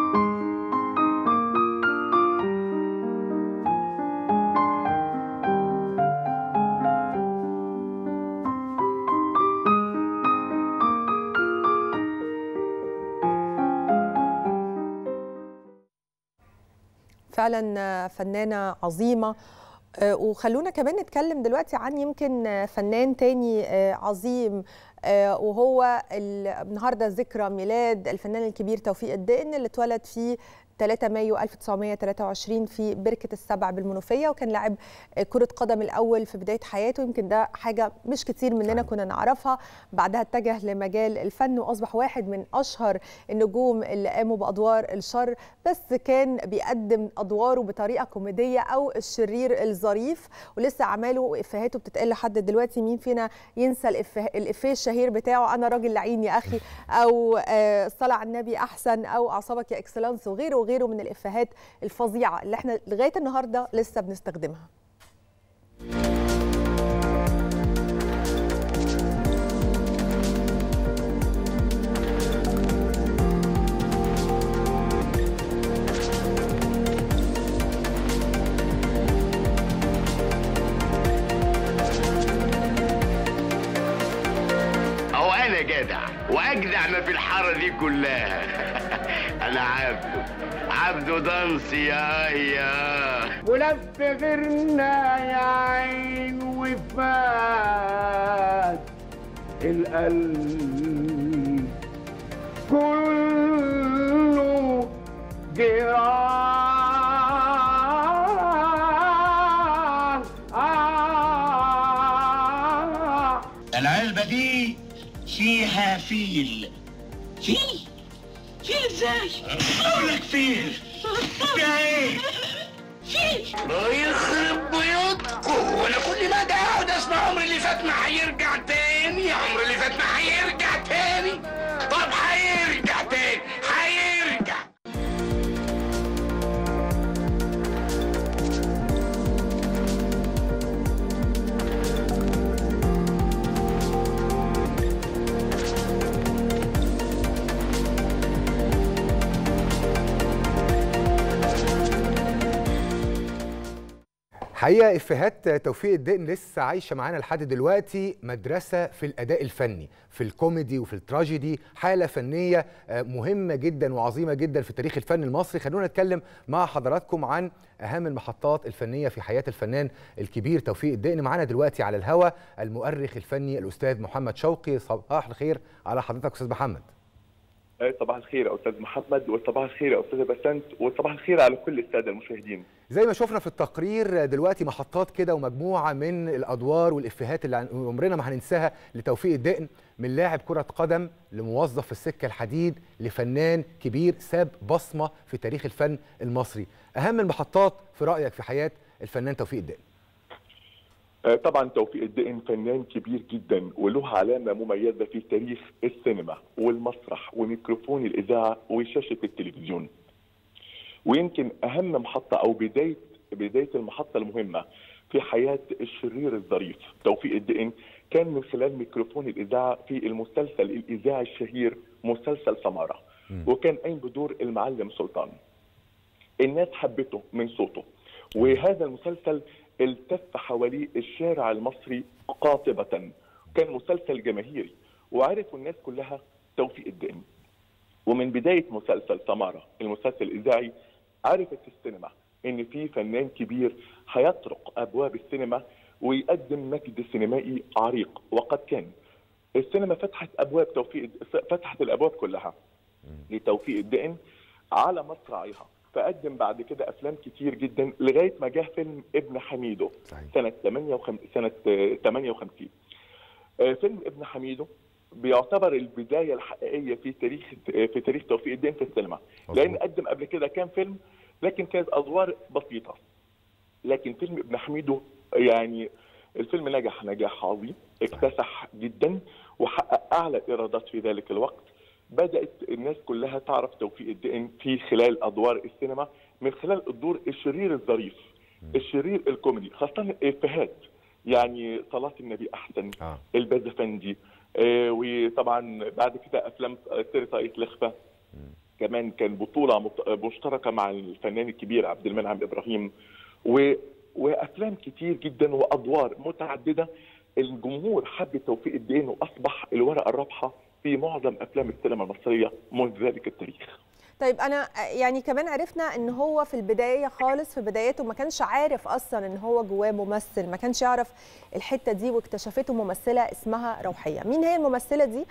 فعلا فنانة عظيمة آه، وخلونا كمان نتكلم دلوقتي عن يمكن آه، فنان تاني آه، عظيم آه، وهو ال- النهارده ذكرى ميلاد الفنان الكبير توفيق الدقن اللي اتولد في 3 مايو 1923 في بركة السبع بالمنوفية وكان لاعب كرة قدم الأول في بداية حياته يمكن ده حاجة مش كتير مننا كنا نعرفها بعدها اتجه لمجال الفن وأصبح واحد من أشهر النجوم اللي قاموا بأدوار الشر بس كان بيقدم أدواره بطريقة كوميدية أو الشرير الظريف ولسه أعماله وإفهاته بتتقال لحد دلوقتي مين فينا ينسى الإفيه الشهير بتاعه أنا راجل لعين يا أخي أو الصلاة على النبي أحسن أو أعصابك يا إكسلانس وغيره وغيره من الإفيهات الفظيعة اللي احنا لغاية النهاردة لسه بنستخدمها أو أنا جدع وأجدع ما في الحارة دي كلها أنا عبده عبده دانسي يا يا ولف غيرنا يا عين وفات القلب كله جراح العلبة دي فيها فيل فيل؟ فيل ازاي؟ اقول لك فيل فيها ايه؟ فيل الله يخرب بيوتكم وانا كل ما ده اقعد اسمع عمر اللي فات ما هيرجع تاني عمر اللي فات ما هيرجع تاني طب هيرجع تاني هيرجع حقيقه افيهات توفيق الدقن لسه عايشه معانا لحد دلوقتي مدرسه في الاداء الفني في الكوميدي وفي التراجيدي حاله فنيه آه، مهمه جدا وعظيمه جدا في تاريخ الفن المصري خلونا نتكلم مع حضراتكم عن اهم المحطات الفنيه في حياه الفنان الكبير توفيق الدقن معانا دلوقتي على الهوا المؤرخ الفني الاستاذ محمد شوقي صباح الخير على حضرتك استاذ محمد صباح الخير يا استاذ محمد وصباح الخير يا استاذ بسنت وصباح الخير على كل الساده المشاهدين زي ما شفنا في التقرير دلوقتي محطات كده ومجموعه من الادوار والافيهات اللي عن- عمرنا ما هننساها لتوفيق الدقن من لاعب كره قدم لموظف في السكه الحديد لفنان كبير ساب بصمه في تاريخ الفن المصري اهم المحطات في رايك في حياه الفنان توفيق الدقن آه، طبعا توفيق الدقن فنان كبير جدا وله علامه مميزه في تاريخ السينما والمسرح وميكروفون الاذاعه وشاشه التلفزيون ويمكن اهم محطه او بدايه بدايه المحطه المهمه في حياه الشرير الظريف توفيق الدقن كان من خلال ميكروفون الاذاعه في المسلسل الاذاعي الشهير مسلسل سماره وكان قايم بدور المعلم سلطان الناس حبته من صوته وهذا المسلسل التف حواليه الشارع المصري قاطبة كان مسلسل جماهيري وعرفوا الناس كلها توفيق الدقن ومن بداية مسلسل سمارة المسلسل الإذاعي عرفت السينما إن في فنان كبير هيطرق أبواب السينما ويقدم مجد سينمائي عريق وقد كان السينما فتحت أبواب توفيق فتحت الأبواب كلها لتوفيق الدقن على مصراعيها فقدم بعد كده افلام كتير جدا لغايه ما جه فيلم ابن حميدو صحيح. سنه 58 سنه آه، 58 آه، فيلم ابن حميدو بيعتبر البدايه الحقيقيه في تاريخ آه، في تاريخ توفيق الدين في السينما مظبوط. لان قدم قبل كده كام فيلم لكن كانت ادوار بسيطه لكن فيلم ابن حميدو يعني الفيلم نجح نجاح عظيم اكتسح جدا وحقق اعلى ايرادات في ذلك الوقت بدات الناس كلها تعرف توفيق الدقن في خلال ادوار السينما من خلال الدور الشرير الظريف الشرير الكوميدي خاصه الافيهات يعني صلاه النبي احسن آه. البازفندي آه وطبعا بعد كده افلام سير طاقية لخفه كمان كان بطوله مت- مشتركه مع الفنان الكبير عبد المنعم ابراهيم و... وافلام كتير جدا وادوار متعدده الجمهور حب توفيق الدين واصبح الورقه الرابحه في معظم افلام السينما المصريه منذ ذلك التاريخ. طيب انا يعني كمان عرفنا ان هو في البدايه خالص في بداياته ما كانش عارف اصلا ان هو جواه ممثل ما كانش يعرف الحته دي واكتشفته ممثله اسمها روحيه مين هي الممثله دي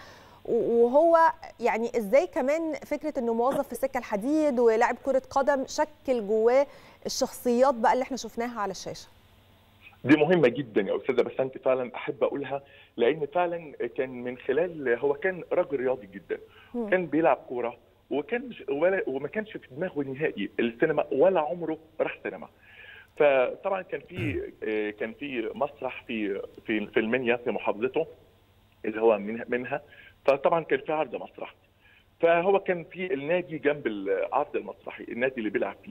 و- وهو يعني ازاي كمان فكره انه موظف في السكه الحديد ولاعب كره قدم شكل جواه الشخصيات بقى اللي احنا شفناها على الشاشه دي مهمة جدا يا أستاذة بس أنت فعلا أحب أقولها لأن فعلا كان من خلال هو كان راجل رياضي جدا مم. كان بيلعب كورة وكان مش ولا وما كانش في دماغه نهائي السينما ولا عمره راح سينما فطبعا كان في آه، كان في مسرح في في في المنيا في محافظته اللي هو من- منها فطبعا كان في عرض مسرح فهو كان في النادي جنب العرض المسرحي النادي اللي بيلعب فيه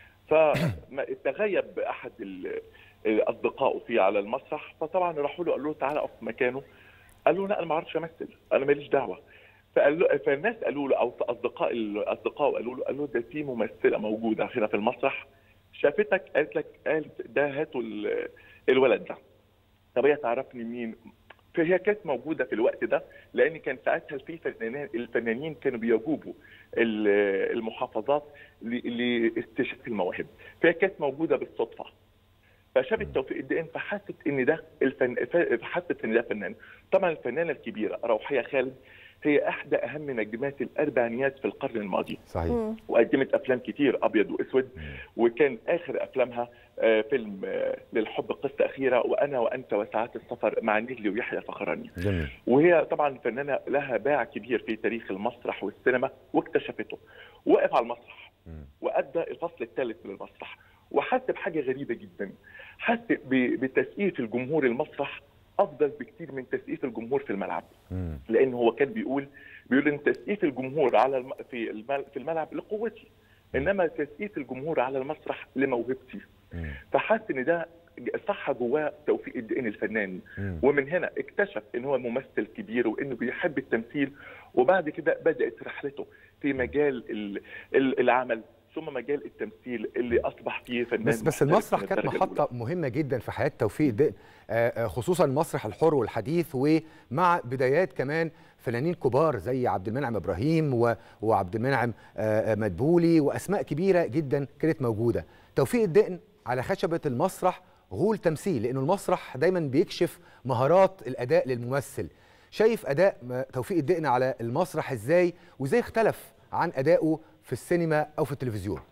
فتغيب احد ال- اصدقائه فيه على المسرح فطبعا راحوا له قالوا له تعالى اقف مكانه قال له لا انا ما اعرفش امثل انا ماليش دعوه فقال له فالناس قالوا له او اصدقاء اصدقائه قالوا له قالوا له ده في ممثله موجوده هنا في المسرح شافتك قالت لك قالت ده هاتوا ال- الولد ده طب هي تعرفني مين فهي كانت موجوده في الوقت ده لان كان ساعتها في فنانين الفنانين كانوا بيجوبوا ال- المحافظات ل- لاستشفاء المواهب فهي كانت موجوده بالصدفه فشافت توفيق الدقن فحست ان ده الفن فحست ان ده فنان طبعا الفنانه الكبيره روحيه خالد هي احدى اهم نجمات الاربعينيات في القرن الماضي صحيح وقدمت افلام كتير ابيض واسود وكان اخر افلامها آه، فيلم آه، للحب قصه اخيره وانا وانت وساعات السفر مع نيلي ويحيى فخراني جميل وهي طبعا فنانه لها باع كبير في تاريخ المسرح والسينما واكتشفته وقف على المسرح وادى الفصل الثالث من المسرح وحس بحاجه غريبه جدا حس ب- بتسقيف الجمهور المسرح افضل بكتير من تسقيف الجمهور في الملعب لان هو كان بيقول بيقول ان تسقيف الجمهور على الم... في المل... في الملعب لقوتي انما تسقيف الجمهور على المسرح لموهبتي فحس ان ده صح جواه توفيق الدقن الفنان ومن هنا اكتشف ان هو ممثل كبير وانه بيحب التمثيل وبعد كده بدات رحلته في مجال ال- ال- العمل ثم مجال التمثيل اللي اصبح فيه فنان بس بس محترف المسرح من كانت الدرجة محطة مهمة جدا في حياة توفيق الدقن آه، آه، خصوصا المسرح الحر والحديث ومع بدايات كمان فنانين كبار زي عبد المنعم ابراهيم و- وعبد المنعم آه، آه، مدبولي واسماء كبيرة جدا كانت موجودة توفيق الدقن على خشبة المسرح غول تمثيل لانه المسرح دايما بيكشف مهارات الاداء للممثل شايف اداء م- توفيق الدقن على المسرح ازاي وازاي اختلف عن ادائه في السينما او في التلفزيون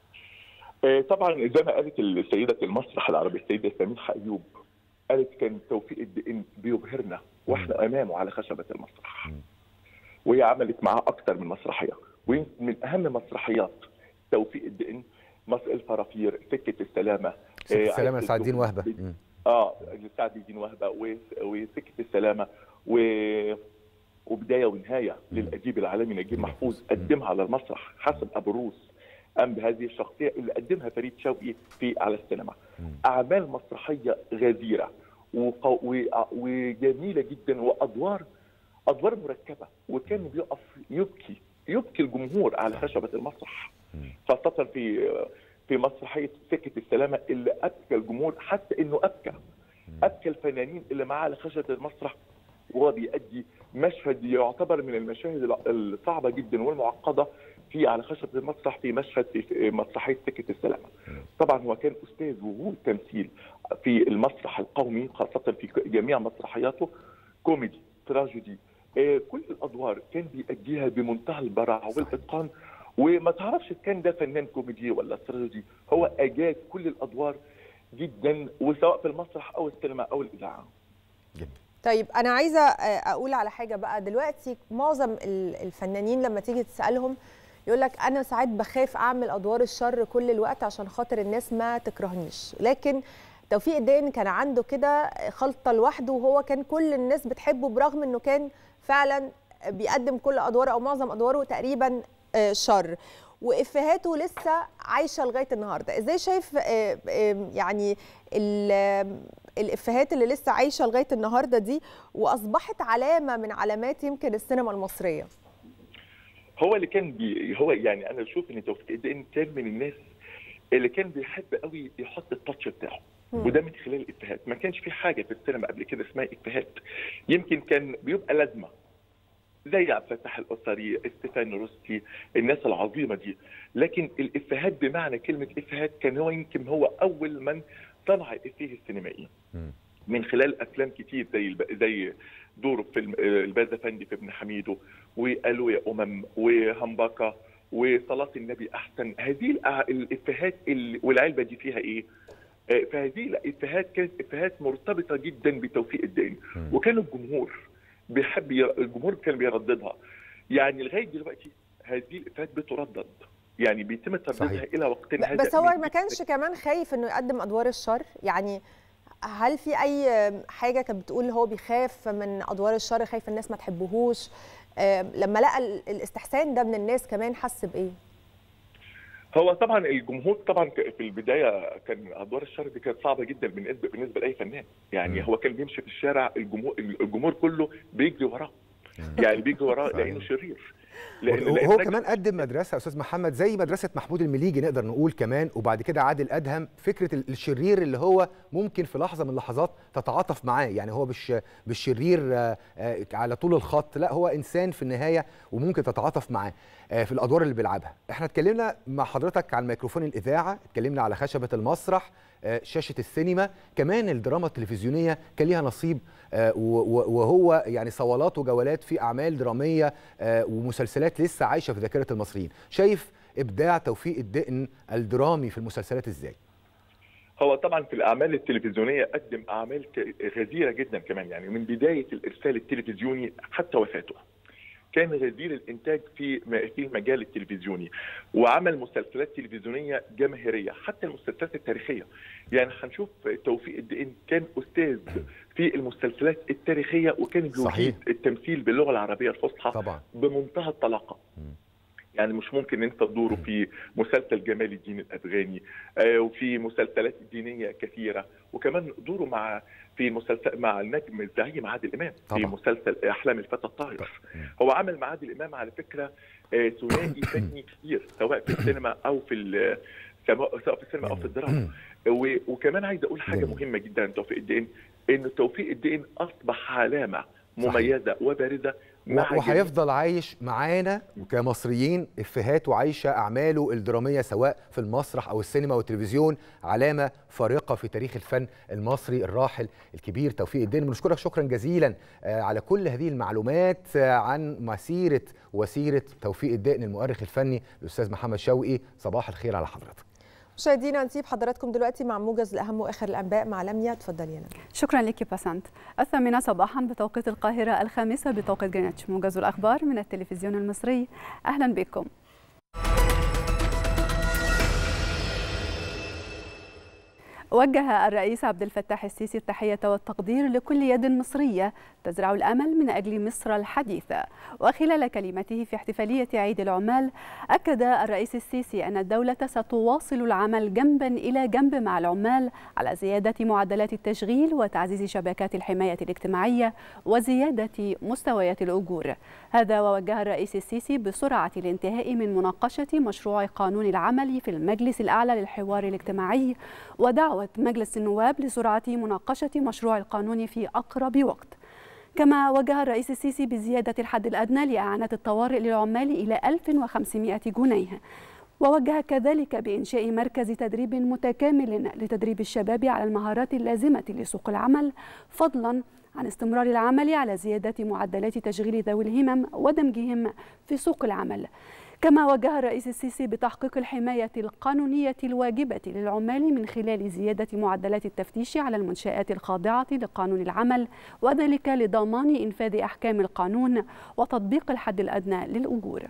آه، طبعا زي ما قالت السيده المسرح العربي السيده سميحه ايوب قالت كان توفيق الدقن بيبهرنا واحنا امامه على خشبه المسرح وهي عملت معاه اكتر من مسرحيه ويمكن من اهم مسرحيات توفيق الدقن مصر الفرافير سكه السلامه سكة آه، السلامة عزة سعد الدين الدين- وهبة مم. اه لسعد الدين وهبه و- وسكه السلامه و وبدايه ونهايه للاديب العالمي نجيب محفوظ قدمها على المسرح حسب ابو روس قام بهذه الشخصيه اللي قدمها فريد شوقي في على السينما اعمال مسرحيه غزيره وقو... و... وجميله جدا وادوار ادوار مركبه وكان بيقف يبكي يبكي الجمهور على خشبه المسرح خاصه في في مسرحيه سكه السلامه اللي ابكى الجمهور حتى انه ابكى ابكى الفنانين اللي معاه على خشبه المسرح وهو بيأدي مشهد يعتبر من المشاهد الع- الصعبه جدا والمعقده في على خشبه المسرح في مشهد في مسرحيه سكه السلامه. طبعا هو كان استاذ وجود تمثيل في المسرح القومي خاصه في جميع مسرحياته كوميدي تراجيدي آه، كل الادوار كان بيأديها بمنتهى البراعه والاتقان وما تعرفش إذا كان ده فنان كوميدي ولا تراجيدي هو اجاد كل الادوار جدا وسواء في المسرح او السينما او الاذاعه. طيب انا عايزه آه، اقول على حاجه بقى دلوقتي معظم ال- الفنانين لما تيجي تسالهم يقول لك انا ساعات بخاف اعمل ادوار الشر كل الوقت عشان خاطر الناس ما تكرهنيش لكن توفيق الدين كان عنده كده خلطه لوحده وهو كان كل الناس بتحبه برغم انه كان فعلا بيقدم كل ادواره او معظم ادواره تقريبا آه، شر وافهاته لسه عايشه لغايه النهارده ازاي شايف آه، آه، يعني ال- آه، الافيهات اللي لسه عايشه لغايه النهارده دي واصبحت علامه من علامات يمكن السينما المصريه هو اللي كان بي هو يعني انا بشوف ان توفيق الدقن كان من الناس اللي كان بيحب قوي يحط التاتش بتاعه مم. وده من خلال الافيهات ما كانش في حاجه في السينما قبل كده اسمها افيهات يمكن كان بيبقى لازمه زي عبد الفتاح الاسري ستيفان روستي الناس العظيمه دي لكن الافيهات بمعنى كلمه افيهات كان هو يمكن هو اول من صنع الافيه السينمائي من خلال افلام كتير زي الب... زي دوره في فيلم الباز افندي في ابن حميدو وقالوا يا امم وهمبكه وصلاه النبي احسن هذه الأ- الافيهات ال... والعلبه دي فيها ايه؟ آه، فهذه الافيهات كانت افيهات مرتبطه جدا بتوفيق الدين وكان الجمهور بيحب ير... الجمهور كان بيرددها يعني لغايه دلوقتي هذه الافيهات بتردد يعني بيتم ترديدها صحيح. الى وقتنا هذا بس هو من- ما كانش كمان خايف انه يقدم ادوار الشر يعني هل في اي حاجه كانت بتقول هو بيخاف من ادوار الشر خايف الناس ما تحبهوش آم، لما لقى ال- الاستحسان ده من الناس كمان حس بايه هو طبعا الجمهور طبعا ك- في البدايه كان ادوار الشر دي كانت صعبه جدا بالنسبه بالنسبه لاي فنان يعني مم. هو كان بيمشي في الشارع الجمهور الجمهور كله بيجري وراه يعني بيجري وراه صحيح. لانه شرير وهو لأن هو نجم- كمان قدم مدرسه يا استاذ محمد زي مدرسه محمود المليجي نقدر نقول كمان وبعد كده عادل ادهم فكره ال- الشرير اللي هو ممكن في لحظه من اللحظات تتعاطف معاه يعني هو مش مش شرير آه، آه، على طول الخط لا هو انسان في النهايه وممكن تتعاطف معاه آه، في الادوار اللي بيلعبها احنا اتكلمنا مع حضرتك عن ميكروفون الاذاعه اتكلمنا على خشبه المسرح آه، شاشه السينما كمان الدراما التلفزيونيه كان ليها نصيب آه، و- و- وهو يعني صولات وجولات في اعمال دراميه آه، ومسلسلات لسه عايشه في ذاكره المصريين شايف ابداع توفيق الدقن الدرامي في المسلسلات ازاي هو طبعا في الاعمال التلفزيونيه قدم اعمال ك- غزيره جدا كمان يعني من بدايه الارسال التلفزيوني حتى وفاته كان غزير الانتاج في م- في المجال التلفزيوني وعمل مسلسلات تلفزيونيه جماهيريه حتى المسلسلات التاريخيه يعني هنشوف توفيق الدقن كان استاذ في المسلسلات التاريخيه وكان صحيح. بيجيد التمثيل باللغه العربيه الفصحى طبعا بمنتهى الطلاقه يعني مش ممكن انت تدوره في مسلسل جمال الدين الافغاني آه، وفي مسلسلات دينيه كثيره وكمان دوره مع في مسلسل مع النجم الزعيم عادل امام في طبعا. مسلسل احلام الفتى الطاهر هو عمل مع عادل امام على فكره آه، ثنائي فني كتير سواء في السينما او في ال- سواء سواء في السينما او في الدراما و- وكمان عايز اقول حاجه جميل. مهمه جدا عن توفيق الدين ان توفيق الدين اصبح علامه مميزه وبارزه مع جميع وهيفضل عايش معانا كمصريين افيهات وعايشه اعماله الدراميه سواء في المسرح او السينما والتلفزيون علامه فارقه في تاريخ الفن المصري الراحل الكبير توفيق الدين بنشكرك شكرا جزيلا آه، على كل هذه المعلومات آه، عن مسيره وسيره توفيق الدقن المؤرخ الفني الاستاذ محمد شوقي صباح الخير على حضرتك مشاهدينا نسيب حضراتكم دلوقتي مع موجز لاهم واخر الانباء مع لميا اتفضلي يا لميا شكرا لك بسنت الثامنة صباحا بتوقيت القاهرة الخامسة بتوقيت جرينتش موجز الأخبار من التلفزيون المصري أهلا بكم وجه الرئيس عبد الفتاح السيسي التحية والتقدير لكل يد مصرية تزرع الأمل من أجل مصر الحديثة وخلال كلمته في احتفالية عيد العمال أكد الرئيس السيسي أن الدولة ستواصل العمل جنبا إلى جنب مع العمال على زيادة معدلات التشغيل وتعزيز شبكات الحماية الاجتماعية وزيادة مستويات الأجور هذا ووجه الرئيس السيسي بسرعة الانتهاء من مناقشة مشروع قانون العمل في المجلس الأعلى للحوار الاجتماعي ودعوة مجلس النواب لسرعة مناقشة مشروع القانون في أقرب وقت كما وجه الرئيس السيسي بزيادة الحد الأدنى لإعانة الطوارئ للعمال إلى 1500 جنيه ووجه كذلك بإنشاء مركز تدريب متكامل لتدريب الشباب على المهارات اللازمة لسوق العمل فضلا عن استمرار العمل على زيادة معدلات تشغيل ذوي الهمم ودمجهم في سوق العمل كما وجه الرئيس السيسي بتحقيق الحماية القانونية الواجبة للعمال من خلال زيادة معدلات التفتيش على المنشآت الخاضعة لقانون العمل وذلك لضمان إنفاذ أحكام القانون وتطبيق الحد الأدنى للأجور.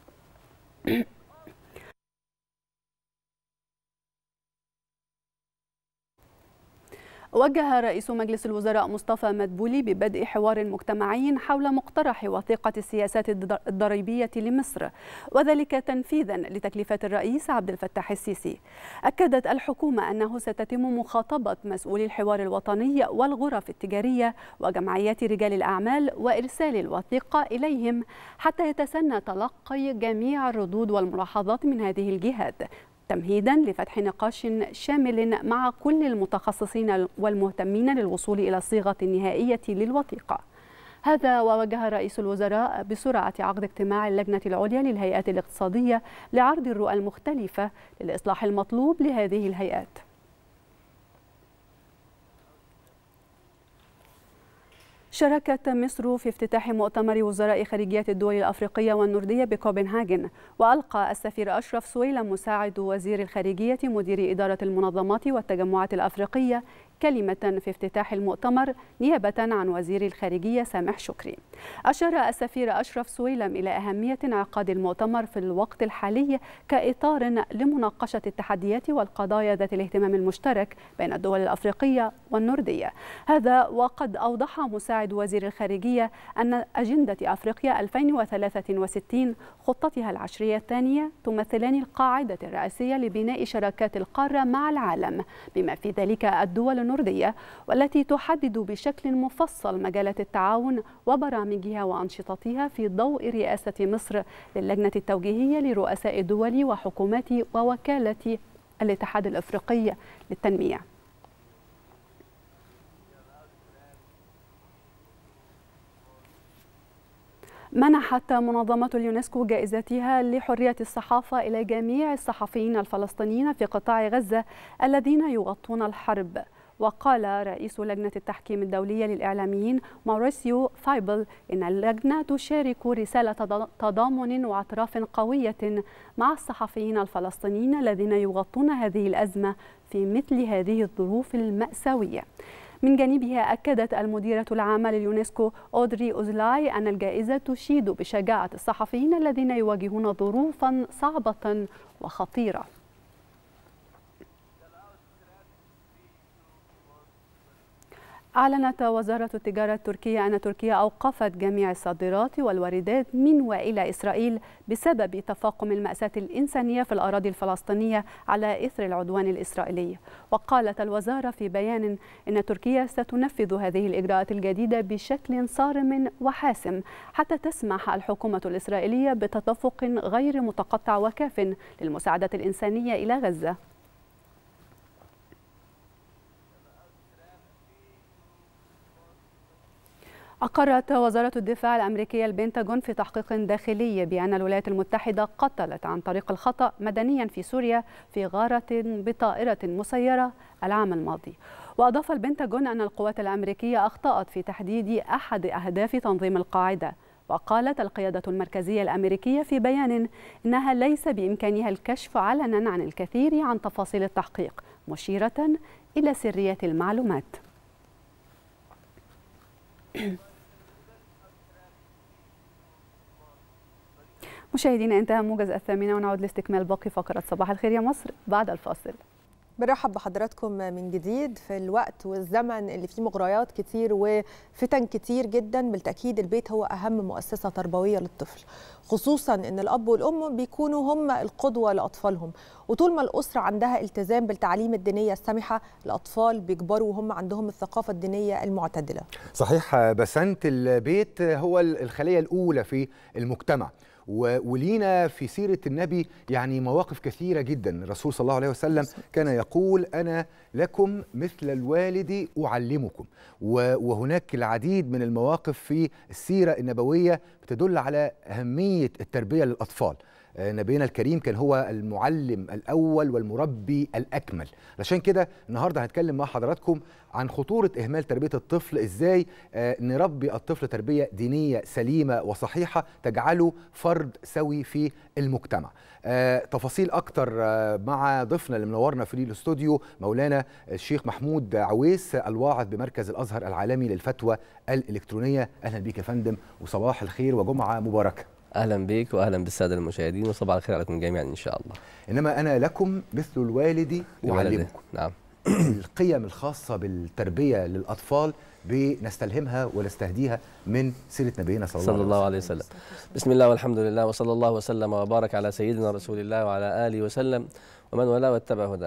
وجه رئيس مجلس الوزراء مصطفى مدبولي ببدء حوار مجتمعي حول مقترح وثيقة السياسات الضريبية لمصر وذلك تنفيذا لتكليفات الرئيس عبد الفتاح السيسي أكدت الحكومة أنه ستتم مخاطبة مسؤولي الحوار الوطني والغرف التجارية وجمعيات رجال الأعمال وإرسال الوثيقة إليهم حتى يتسنى تلقي جميع الردود والملاحظات من هذه الجهات تمهيدا لفتح نقاش شامل مع كل المتخصصين والمهتمين للوصول الى الصيغه النهائيه للوثيقه. هذا ووجه رئيس الوزراء بسرعه عقد اجتماع اللجنه العليا للهيئات الاقتصاديه لعرض الرؤى المختلفه للاصلاح المطلوب لهذه الهيئات. شاركت مصر في افتتاح مؤتمر وزراء خارجية الدول الأفريقية والنوردية بكوبنهاجن وألقى السفير أشرف سويلم مساعد وزير الخارجية مدير إدارة المنظمات والتجمعات الأفريقية كلمة في افتتاح المؤتمر نيابة عن وزير الخارجية سامح شكري أشار السفير أشرف سويلم إلى أهمية انعقاد المؤتمر في الوقت الحالي كإطار لمناقشة التحديات والقضايا ذات الاهتمام المشترك بين الدول الأفريقية والنوردية هذا وقد أوضح مساعد وزير الخارجية أن أجندة أفريقيا 2063 خطتها العشرية الثانية تمثلان القاعدة الرئيسية لبناء شراكات القارة مع العالم بما في ذلك الدول النوردية والتي تحدد بشكل مفصل مجالات التعاون وبرامجها وأنشطتها في ضوء رئاسة مصر للجنة التوجيهية لرؤساء الدول وحكومات ووكالة الاتحاد الأفريقي للتنمية منحت منظمة اليونسكو جائزتها لحرية الصحافة إلى جميع الصحفيين الفلسطينيين في قطاع غزة الذين يغطون الحرب وقال رئيس لجنة التحكيم الدولية للإعلاميين ماوريسيو فايبل إن اللجنة تشارك رسالة تضامن واعتراف قوية مع الصحفيين الفلسطينيين الذين يغطون هذه الأزمة في مثل هذه الظروف المأساوية من جانبها أكدت المديرة العامة لليونسكو أودري أوزلاي أن الجائزة تشيد بشجاعة الصحفيين الذين يواجهون ظروفا صعبة وخطيرة أعلنت وزارة التجارة التركية أن تركيا أوقفت جميع الصادرات والواردات من وإلى إسرائيل بسبب تفاقم المأساة الإنسانية في الأراضي الفلسطينية على إثر العدوان الإسرائيلي وقالت الوزارة في بيان أن تركيا ستنفذ هذه الإجراءات الجديدة بشكل صارم وحاسم حتى تسمح الحكومة الإسرائيلية بتدفق غير متقطع وكاف للمساعدة الإنسانية إلى غزة أقرت وزارة الدفاع الأمريكية البنتاغون في تحقيق داخلي بأن الولايات المتحدة قتلت عن طريق الخطأ مدنيا في سوريا في غارة بطائرة مسيرة العام الماضي وأضاف البنتاغون أن القوات الأمريكية أخطأت في تحديد أحد أهداف تنظيم القاعدة وقالت القيادة المركزية الأمريكية في بيان إنها ليس بإمكانها الكشف علنا عن الكثير عن تفاصيل التحقيق مشيرة إلى سرية المعلومات مشاهدينا انتهى موجز الثامنة ونعود لاستكمال باقي فقرة صباح الخير يا مصر بعد الفاصل بنرحب بحضراتكم من جديد في الوقت والزمن اللي فيه مغريات كتير وفتن كتير جدا بالتأكيد البيت هو أهم مؤسسة تربوية للطفل خصوصا أن الأب والأم بيكونوا هم القدوة لأطفالهم وطول ما الأسرة عندها التزام بالتعليم الدينية السامحة الأطفال بيكبروا وهم عندهم الثقافة الدينية المعتدلة صحيح بسنت البيت هو الخلية الأولى في المجتمع ولينا في سيرة النبي يعني مواقف كثيرة جدا الرسول صلى الله عليه وسلم كان يقول أنا لكم مثل الوالد أعلمكم وهناك العديد من المواقف في السيرة النبوية بتدل على أهمية التربية للأطفال نبينا الكريم كان هو المعلم الأول والمربي الأكمل عشان كده النهاردة هنتكلم مع حضراتكم عن خطورة إهمال تربية الطفل إزاي نربي الطفل تربية دينية سليمة وصحيحة تجعله فرد سوي في المجتمع تفاصيل أكتر مع ضيفنا اللي منورنا في الاستوديو مولانا الشيخ محمود عويس الواعظ بمركز الأزهر العالمي للفتوى الإلكترونية أهلا بيك يا فندم وصباح الخير وجمعة مباركة اهلا بك واهلا بالساده المشاهدين وصباح الخير عليكم جميعا ان شاء الله انما انا لكم مثل الوالد اعلمكم نعم القيم الخاصه بالتربيه للاطفال بنستلهمها ونستهديها من سيره نبينا صلى, صلى الله عليه وسلم بسم الله والحمد لله وصلى الله وسلم وبارك على سيدنا رسول الله وعلى اله وسلم ومن والاه واتبع هداه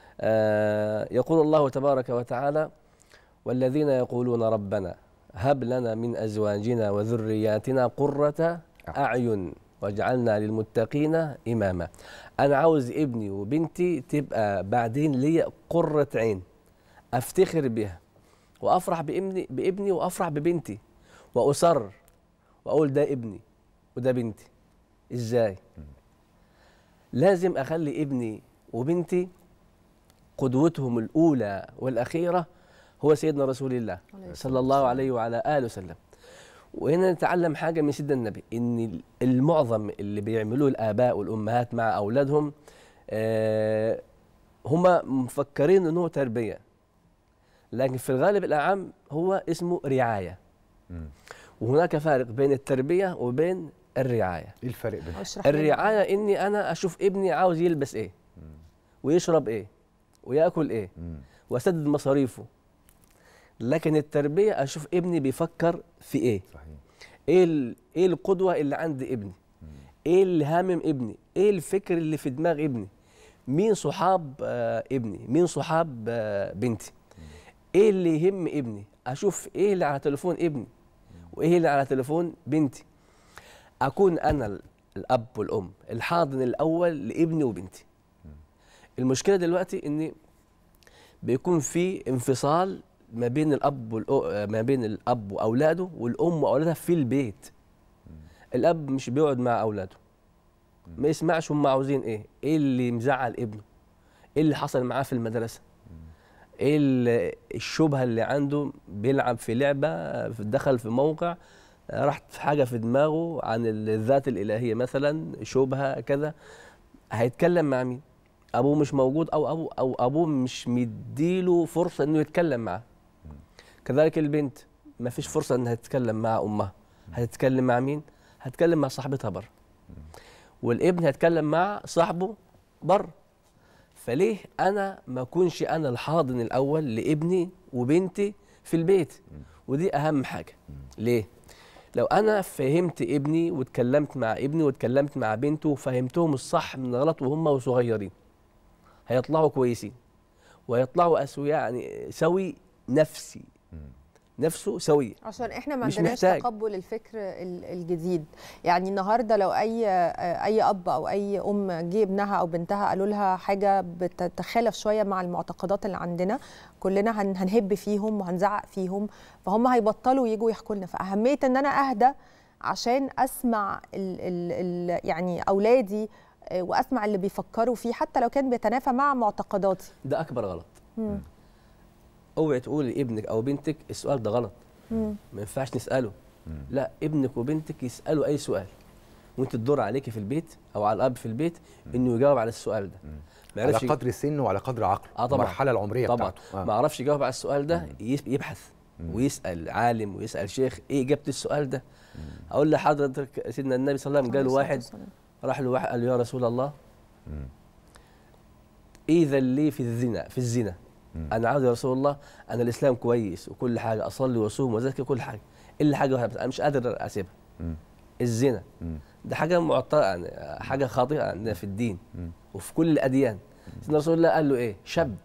آه يقول الله تبارك وتعالى والذين يقولون ربنا هب لنا من ازواجنا وذرياتنا قره أعين واجعلنا للمتقين إماما أنا عاوز ابني وبنتي تبقى بعدين لي قرة عين أفتخر بها وأفرح بابني بابني وأفرح ببنتي وأصر وأقول ده ابني وده بنتي إزاي لازم أخلي ابني وبنتي قدوتهم الأولى والأخيرة هو سيدنا رسول الله صلى الله عليه وعلى اله وسلم وهنا نتعلم حاجه من سيدنا النبي ان المعظم اللي بيعملوه الاباء والامهات مع اولادهم آه هم مفكرين انه تربيه لكن في الغالب الاعم هو اسمه رعايه وهناك فارق بين التربيه وبين الرعايه ايه الفرق بين الرعايه اني انا اشوف ابني عاوز يلبس ايه ويشرب ايه وياكل ايه واسدد مصاريفه لكن التربيه اشوف ابني بيفكر في ايه صحيح ايه ال- ايه القدوه اللي عند ابني ايه اللي هامم ابني ايه الفكر اللي في دماغ ابني مين صحاب آه ابني مين صحاب آه بنتي ايه اللي يهم ابني اشوف ايه اللي على تليفون ابني وايه اللي على تليفون بنتي اكون انا ال- الاب والام الحاضن الاول لابني وبنتي المشكله دلوقتي ان بيكون في انفصال ما بين الاب والأ... ما بين الاب واولاده والام واولادها في البيت الاب مش بيقعد مع اولاده ما يسمعش هم عاوزين ايه ايه اللي مزعل ابنه ايه اللي حصل معاه في المدرسه ايه ال- الشبهه اللي عنده بيلعب في لعبه دخل في موقع راحت حاجه في دماغه عن الذات الالهيه مثلا شبهه كذا هيتكلم مع مين ابوه مش موجود او ابوه او ابوه مش مديله فرصه انه يتكلم معاه كذلك البنت ما فيش فرصه انها تتكلم مع امها هتتكلم مع مين هتتكلم مع صاحبتها بره والابن هيتكلم مع صاحبه بره فليه انا ما اكونش انا الحاضن الاول لابني وبنتي في البيت ودي اهم حاجه ليه لو انا فهمت ابني واتكلمت مع ابني واتكلمت مع بنته وفهمتهم الصح من الغلط وهم صغيرين هيطلعوا كويسين ويطلعوا اسوياء يعني سوي نفسي نفسه سوي عشان احنا ما مش عندناش محتاج. تقبل الفكر ال- الجديد يعني النهارده لو اي اي اب او اي ام جه ابنها او بنتها قالوا لها حاجه بتتخالف شويه مع المعتقدات اللي عندنا كلنا هن- هنهب فيهم وهنزعق فيهم فهم هيبطلوا يجوا يحكوا لنا فاهميه ان انا اهدى عشان اسمع ال ال ال يعني اولادي آه، واسمع اللي بيفكروا فيه حتى لو كان بيتنافى مع معتقداتي ده اكبر غلط مم. اوعي تقول لابنك او بنتك السؤال ده غلط مم. ما ينفعش نساله لا ابنك وبنتك يسالوا اي سؤال وانت تدور عليكي في البيت او على الاب في البيت انه يجاوب على السؤال ده ما على يعرفش قدر سنه وعلى قدر عقله اه طبعا المرحله العمريه طبعا بتاعته آه. ما عرفش يجاوب على السؤال ده يس- يبحث ويسال عالم ويسال شيخ ايه اجابه السؤال ده اقول لحضرتك سيدنا النبي صلى الله عليه وسلم قال واحد راح له واحد قال له يا رسول الله اذا لي في الزنا في الزنا انا عاوز يا رسول الله انا الاسلام كويس وكل حاجه اصلي واصوم وازكي كل حاجه الا حاجه واحده بس انا مش قادر اسيبها الزنا ده حاجه معطله يعني حاجه خاطئه عندنا في الدين وفي كل الاديان سيدنا رسول الله قال له ايه شاب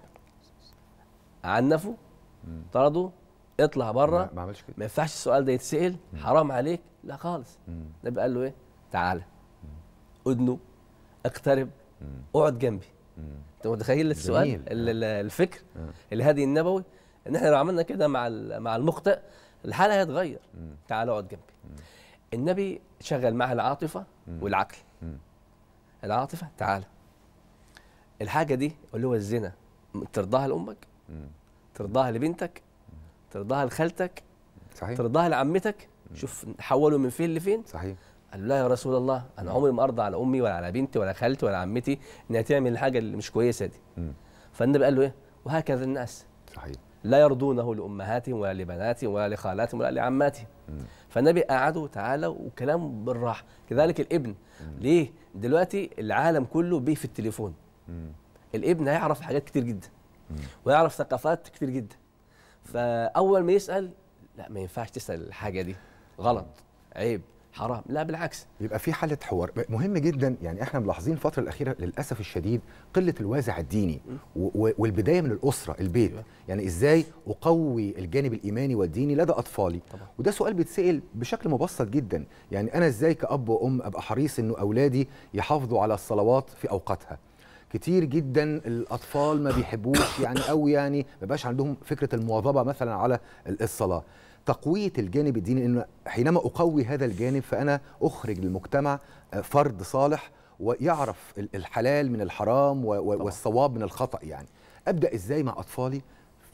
عنفه طرده اطلع بره ما عملش كده ما ينفعش السؤال ده يتسال حرام عليك لا خالص النبي قال له ايه تعالى ادنو اقترب اقعد جنبي انت متخيل السؤال جميل. ال- ال- الفكر الهدي النبوي ان احنا لو عملنا كده مع ال- مع المخطئ الحاله هيتغير تعالى اقعد جنبي النبي شغل معها العاطفه والعقل العاطفه تعالى الحاجه دي اللي هو الزنا ترضاها لامك ترضاها لبنتك ترضاها لخالتك صحيح ترضاها لعمتك شوف حولوا من فين لفين صحيح قال له لا يا رسول الله انا عمري ما ارضى على امي ولا على بنتي ولا خالتي ولا عمتي انها تعمل الحاجه اللي مش كويسه دي فالنبي قال له ايه وهكذا الناس صحيح لا يرضونه لامهاتهم ولا لبناتهم ولا لخالاتهم ولا لعماتهم فالنبي قعدوا تعالى وكلام بالراحه كذلك الابن ليه دلوقتي العالم كله بيه في التليفون الابن هيعرف حاجات كتير جدا ويعرف ثقافات كتير جدا فاول ما يسال لا ما ينفعش تسال الحاجه دي غلط عيب حرام لا بالعكس يبقى في حاله حوار مهم جدا يعني احنا ملاحظين الفتره الاخيره للاسف الشديد قله الوازع الديني و- و- والبدايه من الاسره البيت يعني ازاي اقوي الجانب الايماني والديني لدى اطفالي طبعا. وده سؤال بيتسال بشكل مبسط جدا يعني انا ازاي كاب وام ابقى حريص انه اولادي يحافظوا على الصلوات في اوقاتها كتير جدا الاطفال ما بيحبوش يعني او يعني ما بقاش عندهم فكره المواظبه مثلا على الصلاه تقويه الجانب الديني انه حينما اقوي هذا الجانب فانا اخرج للمجتمع آه، فرد صالح ويعرف ال- الحلال من الحرام و- و- والصواب من الخطا يعني ابدا ازاي مع اطفالي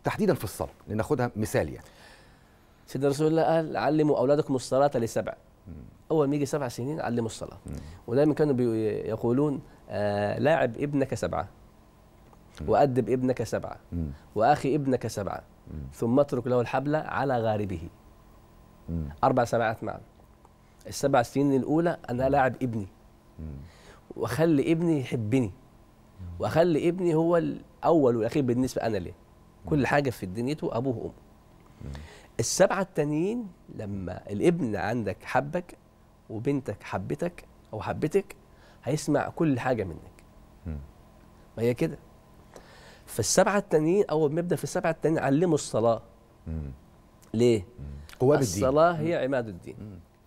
تحديدا في الصلاه لناخدها مثال يعني سيدنا رسول الله قال علموا اولادكم الصلاه لسبع اول ما يجي سبع سنين علموا الصلاه ودايما كانوا بي- يقولون آه لاعب ابنك سبعه وادب ابنك سبعه واخي ابنك سبعه ثم اترك له الحبل على غاربه اربع سبعات معا السبع سنين الاولى انا لاعب ابني واخلي ابني يحبني واخلي ابني هو الاول والاخير بالنسبه انا ليه كل حاجه في دنيته ابوه وامه السبعه التانيين لما الابن عندك حبك وبنتك حبتك او حبتك هيسمع كل حاجه منك ما هي كده فالسبعه التانيين اول ما يبدا في السبعه التانيين علموا الصلاه ليه قوام الدين. الصلاه هي عماد الدين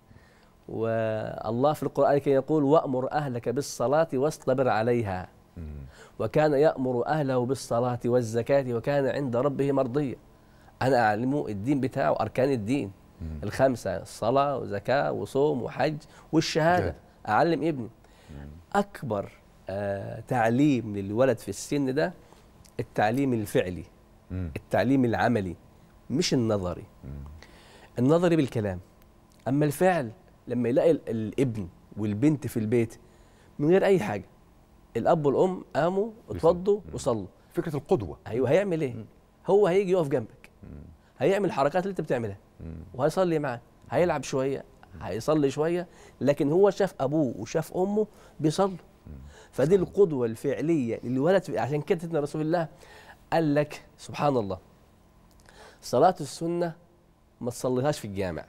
والله في القرآن كان يقول وأمر أهلك بالصلاة واصطبر عليها وكان يأمر أهله بالصلاة والزكاة وكان عند ربه مرضيا أنا أعلمه الدين بتاعه أركان الدين الخمسة الصلاة وزكاة وصوم وحج والشهادة أعلم ابني أكبر آه تعليم للولد في السن ده التعليم الفعلي التعليم العملي مش النظري النظري بالكلام اما الفعل لما يلاقي ال- الابن والبنت في البيت من غير اي حاجه الاب والام قاموا اتوضوا وصلوا فكره القدوه ايوه هيعمل ايه هو هيجي يقف جنبك هيعمل الحركات اللي انت بتعملها وهيصلي معاك هيلعب شويه هيصلي شويه لكن هو شاف ابوه وشاف امه بيصلوا فدي القدوه الفعليه للولد في- عشان كده سيدنا رسول الله قال لك سبحان الله صلاه السنه ما تصليهاش في الجامع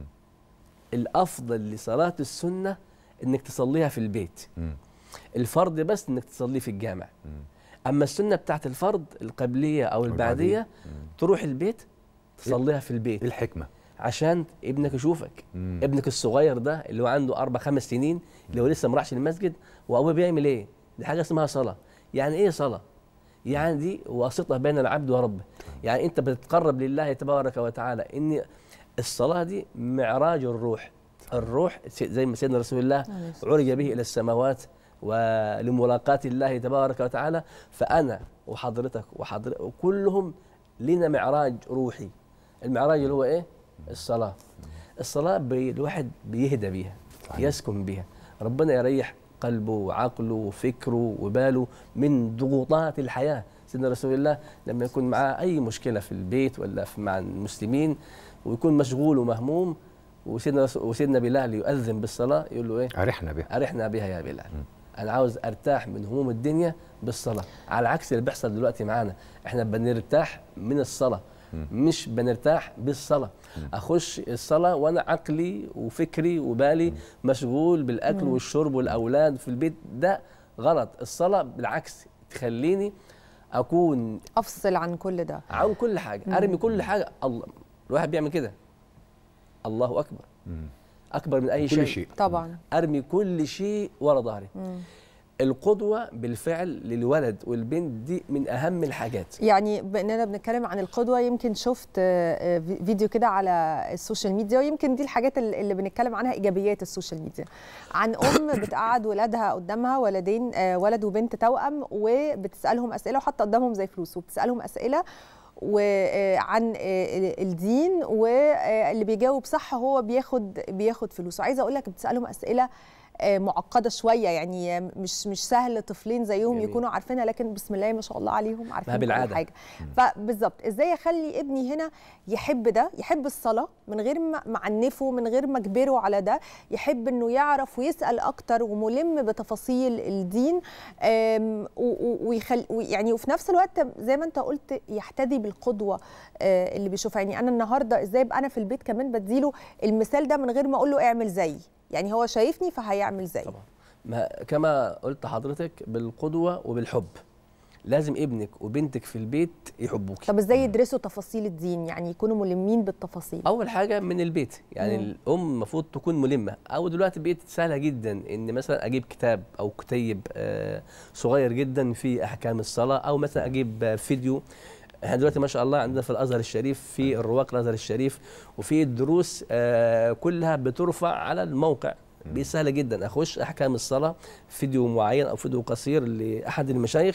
الافضل لصلاه السنه انك تصليها في البيت الفرض بس انك تصليه في الجامع اما السنه بتاعت الفرض القبليه او البعديه تروح البيت تصليها في البيت الحكمه عشان ابنك يشوفك ابنك الصغير ده اللي هو عنده اربع خمس سنين اللي هو لسه ما راحش المسجد وابوه بيعمل ايه دي حاجه اسمها صلاه يعني ايه صلاه يعني دي واسطه بين العبد وربه يعني انت بتتقرب لله تبارك وتعالى ان الصلاه دي معراج الروح الروح زي ما سيدنا رسول الله عرج به الى السماوات ولملاقاة الله تبارك وتعالى فأنا وحضرتك وحضرتك وكلهم لنا معراج روحي المعراج اللي هو إيه؟ الصلاة الصلاة بي الواحد بيهدى بيها يسكن بها ربنا يريح قلبه وعقله وفكره وباله من ضغوطات الحياة سيدنا رسول الله لما يكون معاه أي مشكلة في البيت ولا في مع المسلمين ويكون مشغول ومهموم وسيدنا رسول- وسيدنا بلال يؤذن بالصلاة يقول له إيه؟ أرحنا بها أرحنا بها يا بلال أنا عاوز أرتاح من هموم الدنيا بالصلاة على عكس اللي بيحصل دلوقتي معانا إحنا بنرتاح من الصلاة مش بنرتاح بالصلاة أخش الصلاة وأنا عقلي وفكري وبالي مشغول بالأكل مم. والشرب والأولاد في البيت ده غلط الصلاة بالعكس تخليني أكون افصل عن كل ده عن كل حاجة مم. أرمي كل حاجة الله الواحد بيعمل كده الله أكبر أكبر من أي كل شيء شيء. طبعا ارمي كل شيء ورا ظهري مم. القدوه بالفعل للولد والبنت دي من اهم الحاجات يعني باننا بنتكلم عن القدوه يمكن شفت آه، آه، في- فيديو كده على السوشيال ميديا ويمكن دي الحاجات ال- اللي بنتكلم عنها ايجابيات السوشيال ميديا عن ام بتقعد ولادها قدامها ولدين آه، ولد وبنت توأم وبتسالهم اسئله وحاطه قدامهم زي فلوس وبتسالهم اسئله وعن الدين واللي بيجاوب صح هو بياخد بياخد فلوس وعايزه اقول لك بتسالهم اسئله آه، معقده شويه يعني مش مش سهل طفلين زيهم جميل. يكونوا عارفينها لكن بسم الله ما شاء الله عليهم عارفين كل بالعادة. حاجه فبالظبط ازاي اخلي ابني هنا يحب ده يحب الصلاه من غير ما ما اعنفه من غير ما اجبره على ده يحب انه يعرف ويسال اكتر وملم بتفاصيل الدين آم، و- و- ويخل يعني وفي نفس الوقت زي ما انت قلت يحتدي بالقدوه آه، اللي بيشوفها يعني انا النهارده ازاي ابقى انا في البيت كمان بديله المثال ده من غير ما اقول له اعمل زيي يعني هو شايفني فهيعمل زيي ما كما قلت حضرتك بالقدوه وبالحب لازم ابنك وبنتك في البيت يحبوك طب ازاي يدرسوا تفاصيل الدين يعني يكونوا ملمين بالتفاصيل اول حاجه من البيت يعني مم. الام المفروض تكون ملمه او دلوقتي بقت سهله جدا ان مثلا اجيب كتاب او كتيب آه، صغير جدا في احكام الصلاه او مثلا اجيب آه، فيديو احنا دلوقتي ما شاء الله عندنا في الازهر الشريف في الرواق الازهر الشريف وفي الدروس آه، كلها بترفع على الموقع سهله جدا اخش احكام الصلاه فيديو معين او فيديو قصير لاحد المشايخ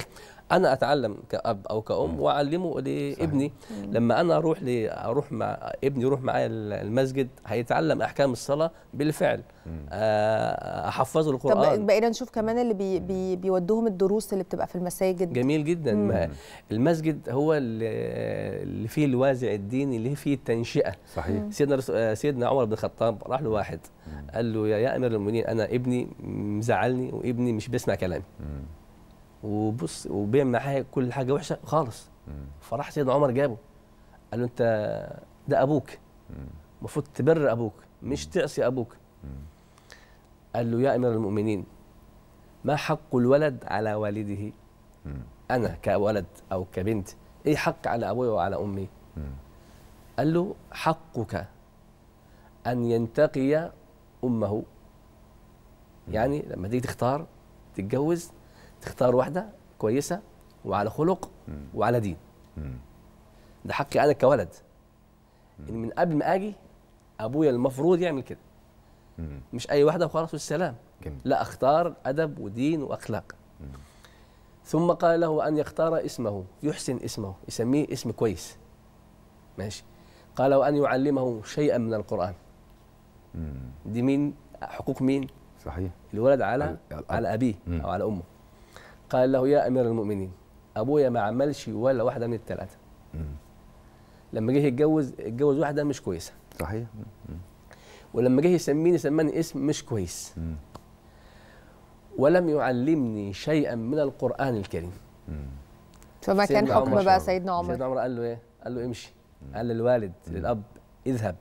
انا اتعلم كاب او كأم واعلمه لابني لما انا اروح ل... اروح مع ابني يروح معايا المسجد هيتعلم احكام الصلاه بالفعل آه، احفظه القران طب بقينا نشوف كمان اللي بي بي بيودوهم الدروس اللي بتبقى في المساجد جميل جدا مم. ما المسجد هو اللي اللي فيه الوازع الديني اللي فيه التنشئه صحيح سيدنا رس- آه، سيدنا عمر بن الخطاب راح له واحد قال له يا يا امير المؤمنين انا ابني مزعلني وابني مش بيسمع كلامي وبص وبيعمل معايا كل حاجه وحشه خالص فراح سيدنا عمر جابه قال له انت ده ابوك المفروض تبر ابوك مش تعصي ابوك قال له يا امير المؤمنين ما حق الولد على والده انا كولد او كبنت ايه حق على ابوي وعلى امي قال له حقك ان ينتقي امه يعني لما تيجي تختار تتجوز تختار واحده كويسه وعلى خلق وعلى دين ده حقي انا كولد ان من قبل ما اجي ابويا المفروض يعمل كده مش اي واحده وخلاص والسلام جميل. لا اختار ادب ودين واخلاق ثم قال له ان يختار اسمه يحسن اسمه يسميه اسم كويس ماشي قال وان يعلمه شيئا من القران دي مين حقوق مين صحيح الولد على الأب. على ابيه مم. او على امه قال له يا امير المؤمنين ابويا ما عملش ولا واحده من الثلاثه لما جه يتجوز اتجوز واحده مش كويسه صحيح ولما جه يسميني سماني اسم مش كويس ولم يعلمني شيئا من القران الكريم فما كان سيدنا حكم عمر. بقى سيدنا عمر سيدنا عمر قال له ايه قال له امشي قال للوالد للاب اذهب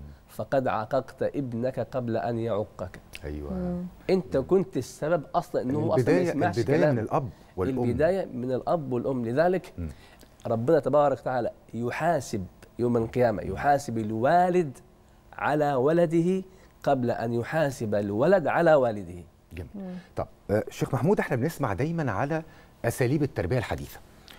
فقد عققت ابنك قبل ان يعقك ايوه انت كنت السبب اصلا انه هو اصلا ما البدايه يسمعش البدايه كلام. من الاب والام البدايه من الاب والام لذلك ربنا تبارك وتعالى يحاسب يوم القيامه يحاسب الوالد على ولده قبل ان يحاسب الولد على والده جميل طب آه، شيخ محمود احنا بنسمع دايما على اساليب التربيه الحديثه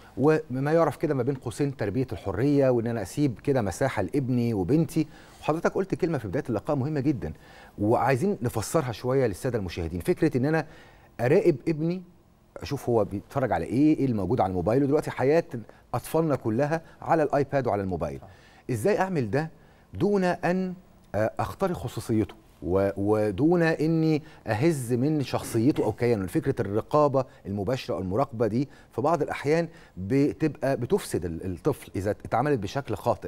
وما يعرف كده ما بين قوسين تربيه الحريه وان انا اسيب كده مساحه لابني وبنتي وحضرتك قلت كلمه في بدايه اللقاء مهمه جدا وعايزين نفسرها شويه للساده المشاهدين فكره ان انا اراقب ابني اشوف هو بيتفرج على ايه ايه اللي موجود على الموبايل ودلوقتي حياه اطفالنا كلها على الايباد وعلى الموبايل ازاي اعمل ده دون ان آه، اخترق خصوصيته و- ودون اني اهز من شخصيته او كيانه فكره الرقابه المباشره او المراقبه دي في بعض الاحيان بتبقى بتفسد ال- الطفل اذا اتعملت بشكل خاطئ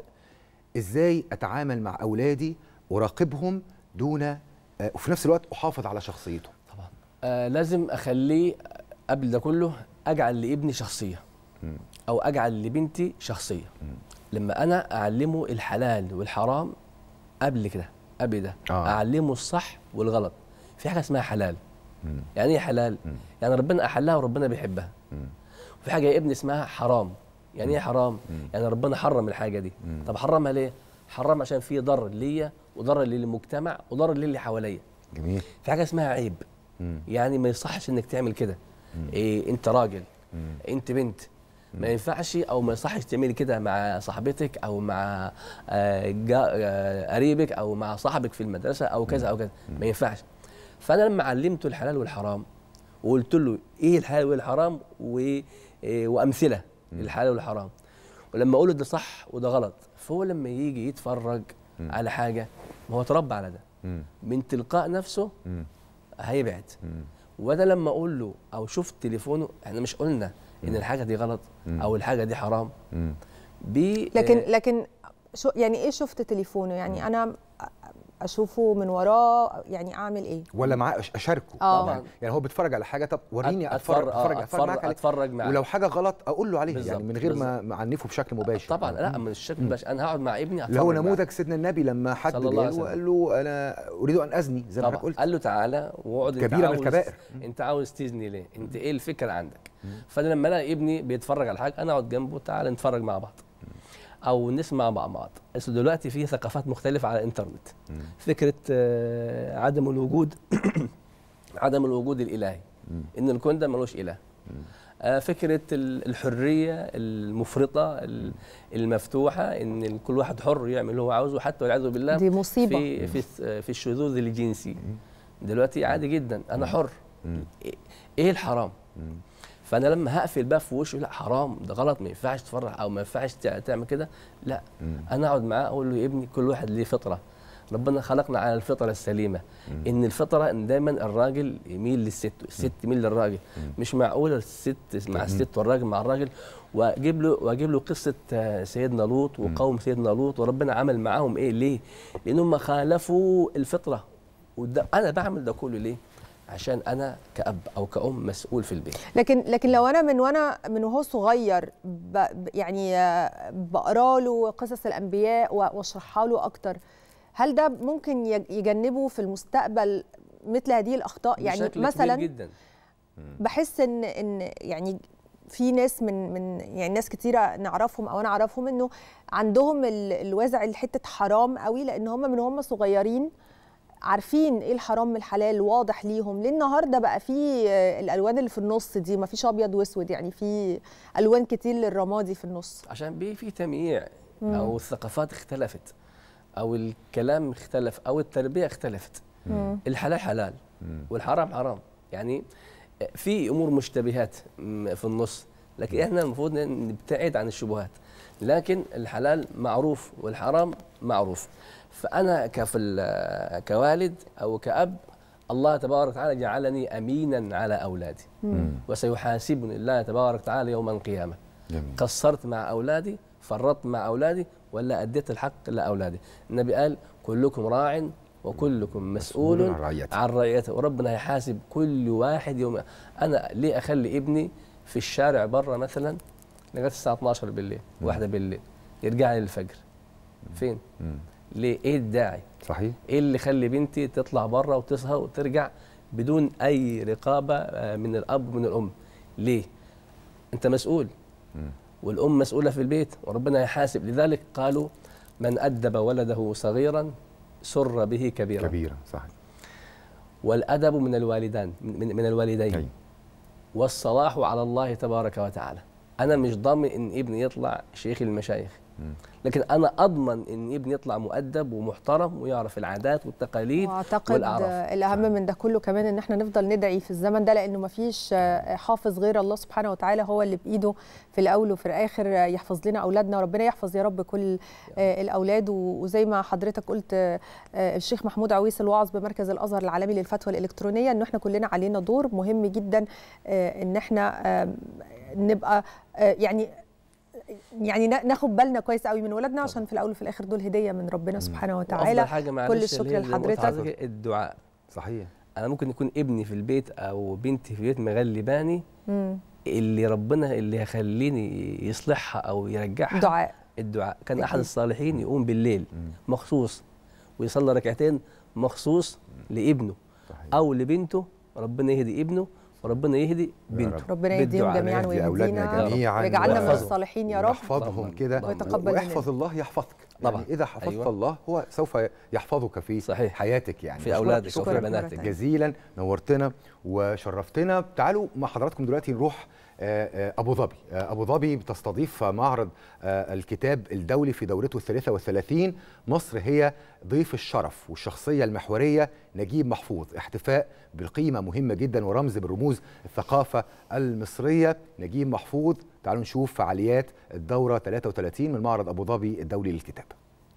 ازاي اتعامل مع اولادي اراقبهم دون آه، وفي نفس الوقت احافظ على شخصيته آه لازم اخليه قبل ده كله اجعل لابني شخصيه او اجعل لبنتي شخصيه لما انا اعلمه الحلال والحرام قبل كده قبل ده آه. اعلمه الصح والغلط في حاجه اسمها حلال يعني ايه حلال يعني ربنا احلها وربنا بيحبها وفي حاجه يا ابني اسمها حرام يعني ايه حرام يعني ربنا حرم الحاجه دي طب حرمها ليه حرم عشان في ضرر ليا وضرر للمجتمع وضرر للي حواليا جميل في حاجه اسمها عيب يعني ما يصحش انك تعمل كده إيه انت راجل انت بنت ما ينفعش او ما يصحش تعملي كده مع صاحبتك او مع آه، جا- آه، قريبك او مع صاحبك في المدرسه او كذا او كذا ما ينفعش فانا لما علمته الحلال والحرام وقلت له ايه الحلال والحرام و... إيه وامثله للحلال والحرام ولما اقول له ده صح وده غلط فهو لما يجي يتفرج على حاجه ما هو اتربى على ده من تلقاء نفسه هيبعد وانا لما اقول له او شفت تليفونه احنا مش قلنا ان الحاجه دي غلط او الحاجه دي حرام بي لكن آه، لكن شو يعني ايه شفت تليفونه يعني انا اشوفه من وراه يعني اعمل ايه ولا معاه أش- اشاركه آه. يعني, يعني هو بيتفرج على حاجه طب وريني أت- اتفرج أتفرج- آه، اتفرج اتفرج معاك أتفرج- عليه. أتفرج معاه. ولو حاجه غلط اقول له عليها يعني بالظبط، من غير ما بالظبط. ما اعنفه بشكل مباشر طبعا لا من الشكل مباشر انا هقعد مع ابني اللي هو أتفرج معاه. نموذج سيدنا النبي لما حد صلى الله جه عليه وقال له انا اريد ان ازني زي ما طبعا حضرتك قلت قال له تعالى واقعد انت كبيرة من عاوز- الكبائر. انت عاوز تزني ليه؟ انت ايه الفكره عندك؟ فانا لما الاقي ابني بيتفرج على حاجه انا اقعد جنبه تعالى نتفرج مع بعض او نسمع مع بعض بس دلوقتي في ثقافات مختلفه على الانترنت فكره آه، عدم الوجود عدم الوجود الالهي ان الكون ده ملوش اله آه، فكره ال- الحريه المفرطه ال- المفتوحه ان كل واحد حر يعمل اللي هو عاوزه حتى والعياذ بالله دي مصيبة. في في في الشذوذ الجنسي دلوقتي عادي جدا انا حر إيه- ايه الحرام فانا لما هقفل الباب في وشه لا حرام ده غلط ما ينفعش تفرح او ما ينفعش تع- تعمل كده لا انا اقعد معاه اقول له يا ابني كل واحد ليه فطره ربنا خلقنا على الفطره السليمه ان الفطره ان دايما الراجل يميل للست الست تميل للراجل مش معقول الست مع الست والراجل مع الراجل واجيب له واجيب له قصه آه، سيدنا لوط وقوم سيدنا لوط وربنا عمل معاهم ايه ليه لانهم خالفوا الفطره وده انا بعمل ده كله ليه عشان انا كاب او كأم مسؤول في البيت لكن لكن لو انا من وانا من وهو صغير ب ب- يعني آه، بقرا له قصص الانبياء و- واشرحها له اكتر هل ده ممكن يج- يجنبه في المستقبل مثل هذه الاخطاء يعني بشكل مثلا كبير جدا بحس ان ان يعني في ناس من من يعني ناس كتيره نعرفهم او انا اعرفهم انه عندهم ال- الوازع لحته حرام قوي لان هم من هم صغيرين عارفين ايه الحرام من الحلال واضح ليهم ليه النهارده بقى في آه، الالوان اللي في النص دي ما فيش ابيض واسود يعني في الوان كتير للرمادي في النص عشان بي في تمييع مم. او الثقافات اختلفت او الكلام اختلف او التربيه اختلفت مم. الحلال حلال والحرام حرام يعني في امور مشتبهات م- في النص لكن احنا المفروض ن- نبتعد عن الشبهات لكن الحلال معروف والحرام معروف فانا كفل كوالد او كاب الله تبارك وتعالى جعلني امينا على اولادي مم. وسيحاسبني الله تبارك وتعالى يوم القيامه جميل. قصرت مع اولادي فرطت مع اولادي ولا اديت الحق لاولادي النبي قال كلكم راع وكلكم مسؤول مسؤول عن رعيته. عن رعيته وربنا هيحاسب كل واحد يوم انا ليه اخلي ابني في الشارع بره مثلا لغايه الساعه 12 بالليل واحدة بالليل يرجع لي الفجر فين مم. ليه ايه الداعي صحيح ايه اللي يخلي بنتي تطلع بره وتسهر وترجع بدون اي رقابه آه، من الاب ومن الام ليه انت مسؤول مم. والام مسؤوله في البيت وربنا يحاسب لذلك قالوا من ادب ولده صغيرا سر به كبيرا كبيرة صحيح والادب من الوالدان من, من الوالدين أي. والصلاح على الله تبارك وتعالى انا مش ضامن ان ابني يطلع شيخ المشايخ مم. لكن انا اضمن ان ابني يطلع مؤدب ومحترم ويعرف العادات والتقاليد واعتقد والاعراف آه، الاهم من ده كله كمان ان احنا نفضل ندعي في الزمن ده لانه ما فيش آه، حافظ غير الله سبحانه وتعالى هو اللي بايده في الاول وفي الاخر آه، يحفظ لنا اولادنا وربنا يحفظ يا رب كل آه، الاولاد و- وزي ما حضرتك قلت آه، آه، الشيخ محمود عويس الواعظ بمركز الازهر العالمي للفتوى الالكترونيه ان احنا كلنا علينا دور مهم جدا آه، ان احنا آه، نبقى آه، يعني يعني نا- ناخد بالنا كويس قوي من ولادنا عشان في الاول وفي الاخر دول هديه من ربنا سبحانه وتعالى افضل حاجه معلش كل اللي الشكر هي زي ما قلت لحضرتك لحضرتك الدعاء صحيح انا ممكن يكون ابني في البيت او بنتي في البيت مغلباني مم. اللي ربنا اللي هيخليني يصلحها او يرجعها دعاء الدعاء كان احد أكيد. الصالحين يقوم بالليل مخصوص ويصلي ركعتين مخصوص لابنه صحيح. او لبنته ربنا يهدي ابنه وربنا يهدي بنته ربنا يهديهم بالدعاء. جميعا يهدي أولادنا ويهدينا جميعا ويجعلنا من ويحفظهم. الصالحين يا رب ويحفظهم طبعاً. كده طبعاً. ويتقبل ويحفظ مننا. الله يحفظك طبعاً. يعني إذا حفظت أيوة. الله هو سوف يحفظك في صحيح. حياتك يعني في أشكرك- أولادك شكراً وفي بناتك. جزيلا نورتنا وشرفتنا تعالوا مع حضراتكم دلوقتي نروح آه، آه، ابو ظبي آه، ابو ظبي بتستضيف معرض آه، الكتاب الدولي في دورته الثالثه والثلاثين مصر هي ضيف الشرف والشخصيه المحوريه نجيب محفوظ احتفاء بالقيمه مهمه جدا ورمز من رموز الثقافه المصريه نجيب محفوظ تعالوا نشوف فعاليات الدوره 33 من معرض ابو ظبي الدولي للكتاب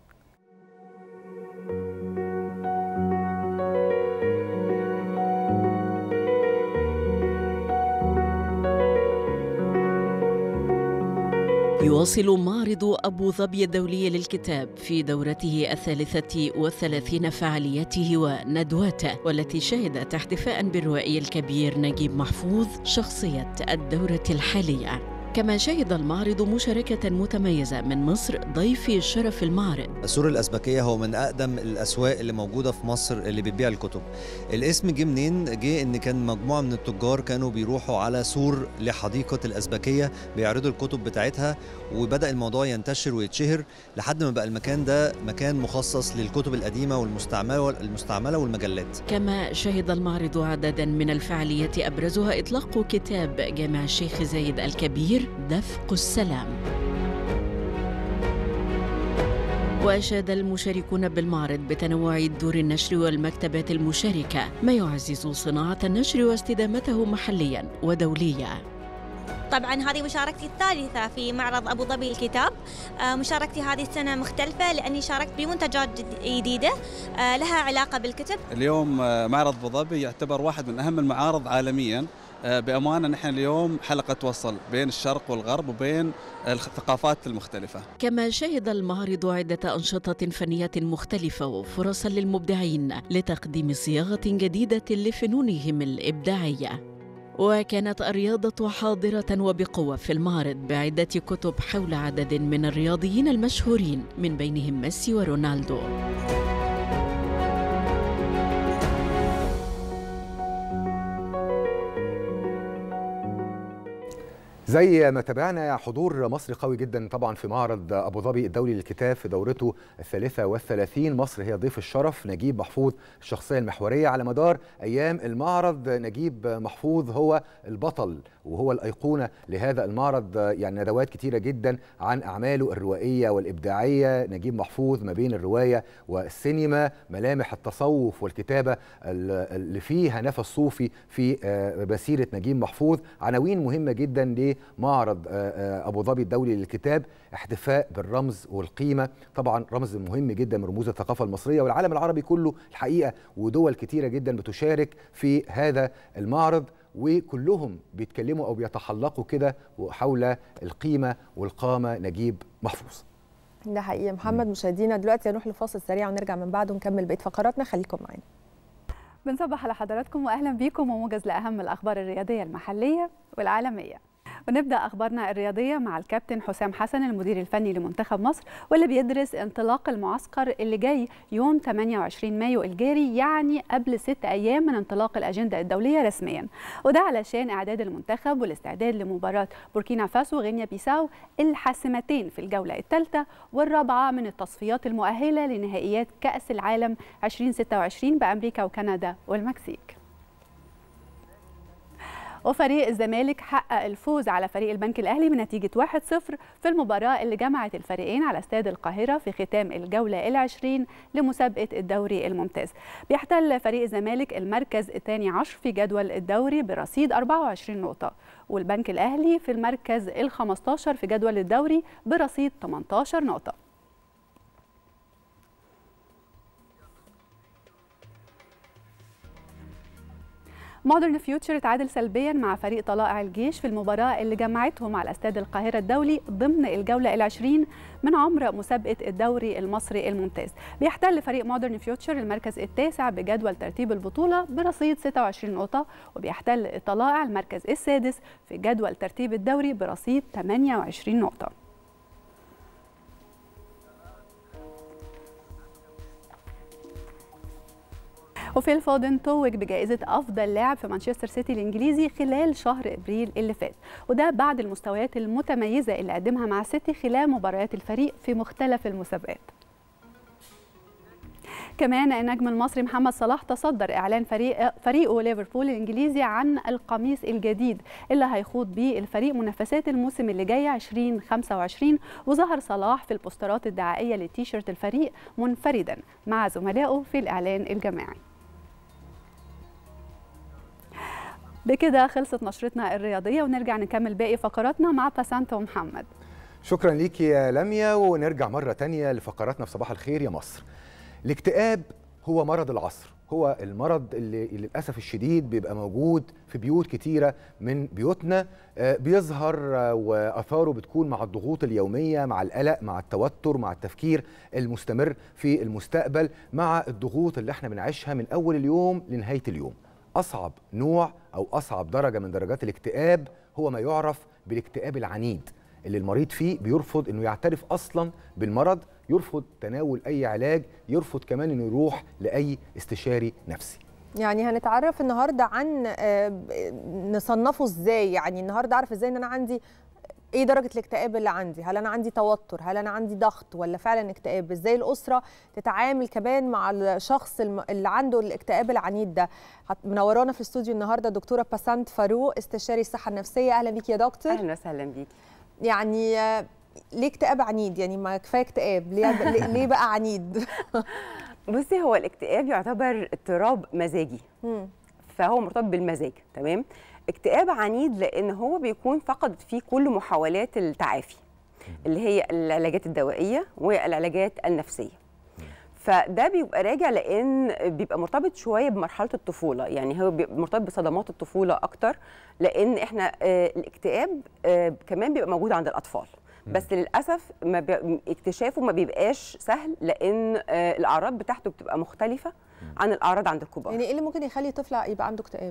يواصل معرض أبو ظبي الدولي للكتاب في دورته الثالثة والثلاثين فعالياته وندواته والتي شهدت احتفاء بالروائي الكبير نجيب محفوظ شخصية الدورة الحالية كما شهد المعرض مشاركة متميزة من مصر ضيف شرف المعرض السور الأزبكية هو من أقدم الأسواق اللي موجودة في مصر اللي بتبيع الكتب الاسم جه منين؟ جه إن كان مجموعة من التجار كانوا بيروحوا على سور لحديقة الأزبكية بيعرضوا الكتب بتاعتها وبدأ الموضوع ينتشر ويتشهر لحد ما بقى المكان ده مكان مخصص للكتب القديمة والمستعملة المستعملة والمجلات كما شهد المعرض عددا من الفعاليات أبرزها إطلاق كتاب جامع الشيخ زايد الكبير دفق السلام وأشاد المشاركون بالمعرض بتنوع دور النشر والمكتبات المشاركة ما يعزز صناعة النشر واستدامته محليا ودوليا طبعا هذه مشاركتي الثالثة في معرض أبو ظبي الكتاب آه، مشاركتي هذه السنة مختلفة لأني شاركت بمنتجات جد- جديدة آه، لها علاقة بالكتب اليوم آه، معرض ابو ظبي يعتبر واحد من اهم المعارض عالميا آه، بامانه نحن اليوم حلقه توصل بين الشرق والغرب وبين الثقافات المختلفه كما شهد المعرض عدة أنشطة فنية مختلفة وفرصا للمبدعين لتقديم صياغة جديدة لفنونهم الإبداعية وكانت الرياضة حاضرة وبقوة في المعرض بعدة كتب حول عدد من الرياضيين المشهورين من بينهم ميسي ورونالدو زي ما تابعنا حضور مصري قوي جدا طبعا في معرض ابو ظبي الدولي للكتاب في دورته الثالثه والثلاثين مصر هي ضيف الشرف نجيب محفوظ الشخصيه المحوريه على مدار ايام المعرض نجيب محفوظ هو البطل وهو الايقونه لهذا المعرض يعني ندوات كتيره جدا عن اعماله الروائيه والابداعيه نجيب محفوظ ما بين الروايه والسينما ملامح التصوف والكتابه اللي فيها نفس صوفي في آه، مسيره نجيب محفوظ عناوين مهمه جدا لمعرض آه، آه، ابو ظبي الدولي للكتاب احتفاء بالرمز والقيمه طبعا رمز مهم جدا من رموز الثقافه المصريه والعالم العربي كله الحقيقه ودول كتيره جدا بتشارك في هذا المعرض وكلهم بيتكلموا او بيتحلقوا كده حول القيمه والقامه نجيب محفوظ ده حقيقي محمد مشاهدينا دلوقتي هنروح لفاصل سريع ونرجع من بعده ونكمل بقيه فقراتنا خليكم معانا بنصبح على حضراتكم واهلا بيكم وموجز لاهم الاخبار الرياضيه المحليه والعالميه ونبدا اخبارنا الرياضيه مع الكابتن حسام حسن المدير الفني لمنتخب مصر واللي بيدرس انطلاق المعسكر اللي جاي يوم 28 مايو الجاري يعني قبل ست ايام من انطلاق الاجنده الدوليه رسميا وده علشان اعداد المنتخب والاستعداد لمباراه بوركينا فاسو وغينيا بيساو الحاسمتين في الجوله الثالثه والرابعه من التصفيات المؤهله لنهائيات كاس العالم 2026 بامريكا وكندا والمكسيك وفريق الزمالك حقق الفوز على فريق البنك الأهلي بنتيجة 1-0 في المباراة اللي جمعت الفريقين على استاد القاهرة في ختام الجولة العشرين لمسابقة الدوري الممتاز بيحتل فريق الزمالك المركز الثاني عشر في جدول الدوري برصيد 24 نقطة والبنك الأهلي في المركز ال 15 في جدول الدوري برصيد 18 نقطة مودرن فيوتشر تعادل سلبيا مع فريق طلائع الجيش في المباراة اللي جمعتهم على استاد القاهرة الدولي ضمن الجولة العشرين من عمر مسابقة الدوري المصري الممتاز بيحتل فريق مودرن فيوتشر المركز التاسع بجدول ترتيب البطولة برصيد 26 نقطة وبيحتل الطلائع المركز السادس في جدول ترتيب الدوري برصيد 28 نقطة وفيل فودن توج بجائزة أفضل لاعب في مانشستر سيتي الإنجليزي خلال شهر إبريل اللي فات وده بعد المستويات المتميزة اللي قدمها مع سيتي خلال مباريات الفريق في مختلف المسابقات كمان النجم المصري محمد صلاح تصدر اعلان فريق فريقه ليفربول الانجليزي عن القميص الجديد اللي هيخوض بيه الفريق منافسات الموسم اللي جاي 2025 وظهر صلاح في البوسترات الدعائيه لتيشيرت الفريق منفردا مع زملائه في الاعلان الجماعي بكده خلصت نشرتنا الرياضيه ونرجع نكمل باقي فقراتنا مع باسانتا ومحمد شكرا ليكي يا لميا ونرجع مرة تانية لفقراتنا في صباح الخير يا مصر الاكتئاب هو مرض العصر هو المرض اللي للأسف الشديد بيبقى موجود في بيوت كتيرة من بيوتنا بيظهر وأثاره بتكون مع الضغوط اليومية مع القلق مع التوتر مع التفكير المستمر في المستقبل مع الضغوط اللي احنا بنعيشها من أول اليوم لنهاية اليوم أصعب نوع أو أصعب درجة من درجات الاكتئاب هو ما يعرف بالاكتئاب العنيد اللي المريض فيه بيرفض انه يعترف اصلا بالمرض يرفض تناول اي علاج يرفض كمان انه يروح لاي استشاري نفسي يعني هنتعرف النهارده عن نصنفه ازاي يعني النهارده اعرف ازاي ان انا عندي ايه درجه الاكتئاب اللي عندي هل انا عندي توتر هل انا عندي ضغط ولا فعلا اكتئاب ازاي الاسره تتعامل كمان مع الشخص اللي عنده الاكتئاب العنيد ده منورانا في الاستوديو النهارده دكتوره باسانت فاروق استشاري الصحه النفسيه اهلا بيكي يا دكتور اهلا وسهلا بيكي يعني ليه اكتئاب عنيد يعني ما كفايه اكتئاب ليه ليه بقى عنيد بصي هو الاكتئاب يعتبر اضطراب مزاجي فهو مرتبط بالمزاج تمام اكتئاب عنيد لان هو بيكون فقد فيه كل محاولات التعافي اللي هي العلاجات الدوائيه والعلاجات النفسيه فده بيبقى راجع لان بيبقى مرتبط شويه بمرحله الطفوله يعني هو بيبقى مرتبط بصدمات الطفوله اكتر لان احنا آه، الاكتئاب آه، كمان بيبقى موجود عند الاطفال بس للاسف ما بي... اكتشافه ما بيبقاش سهل لان آه، الاعراض بتاعته بتبقى مختلفه عن الاعراض عند الكبار يعني ايه اللي ممكن يخلي طفل يبقى عنده اكتئاب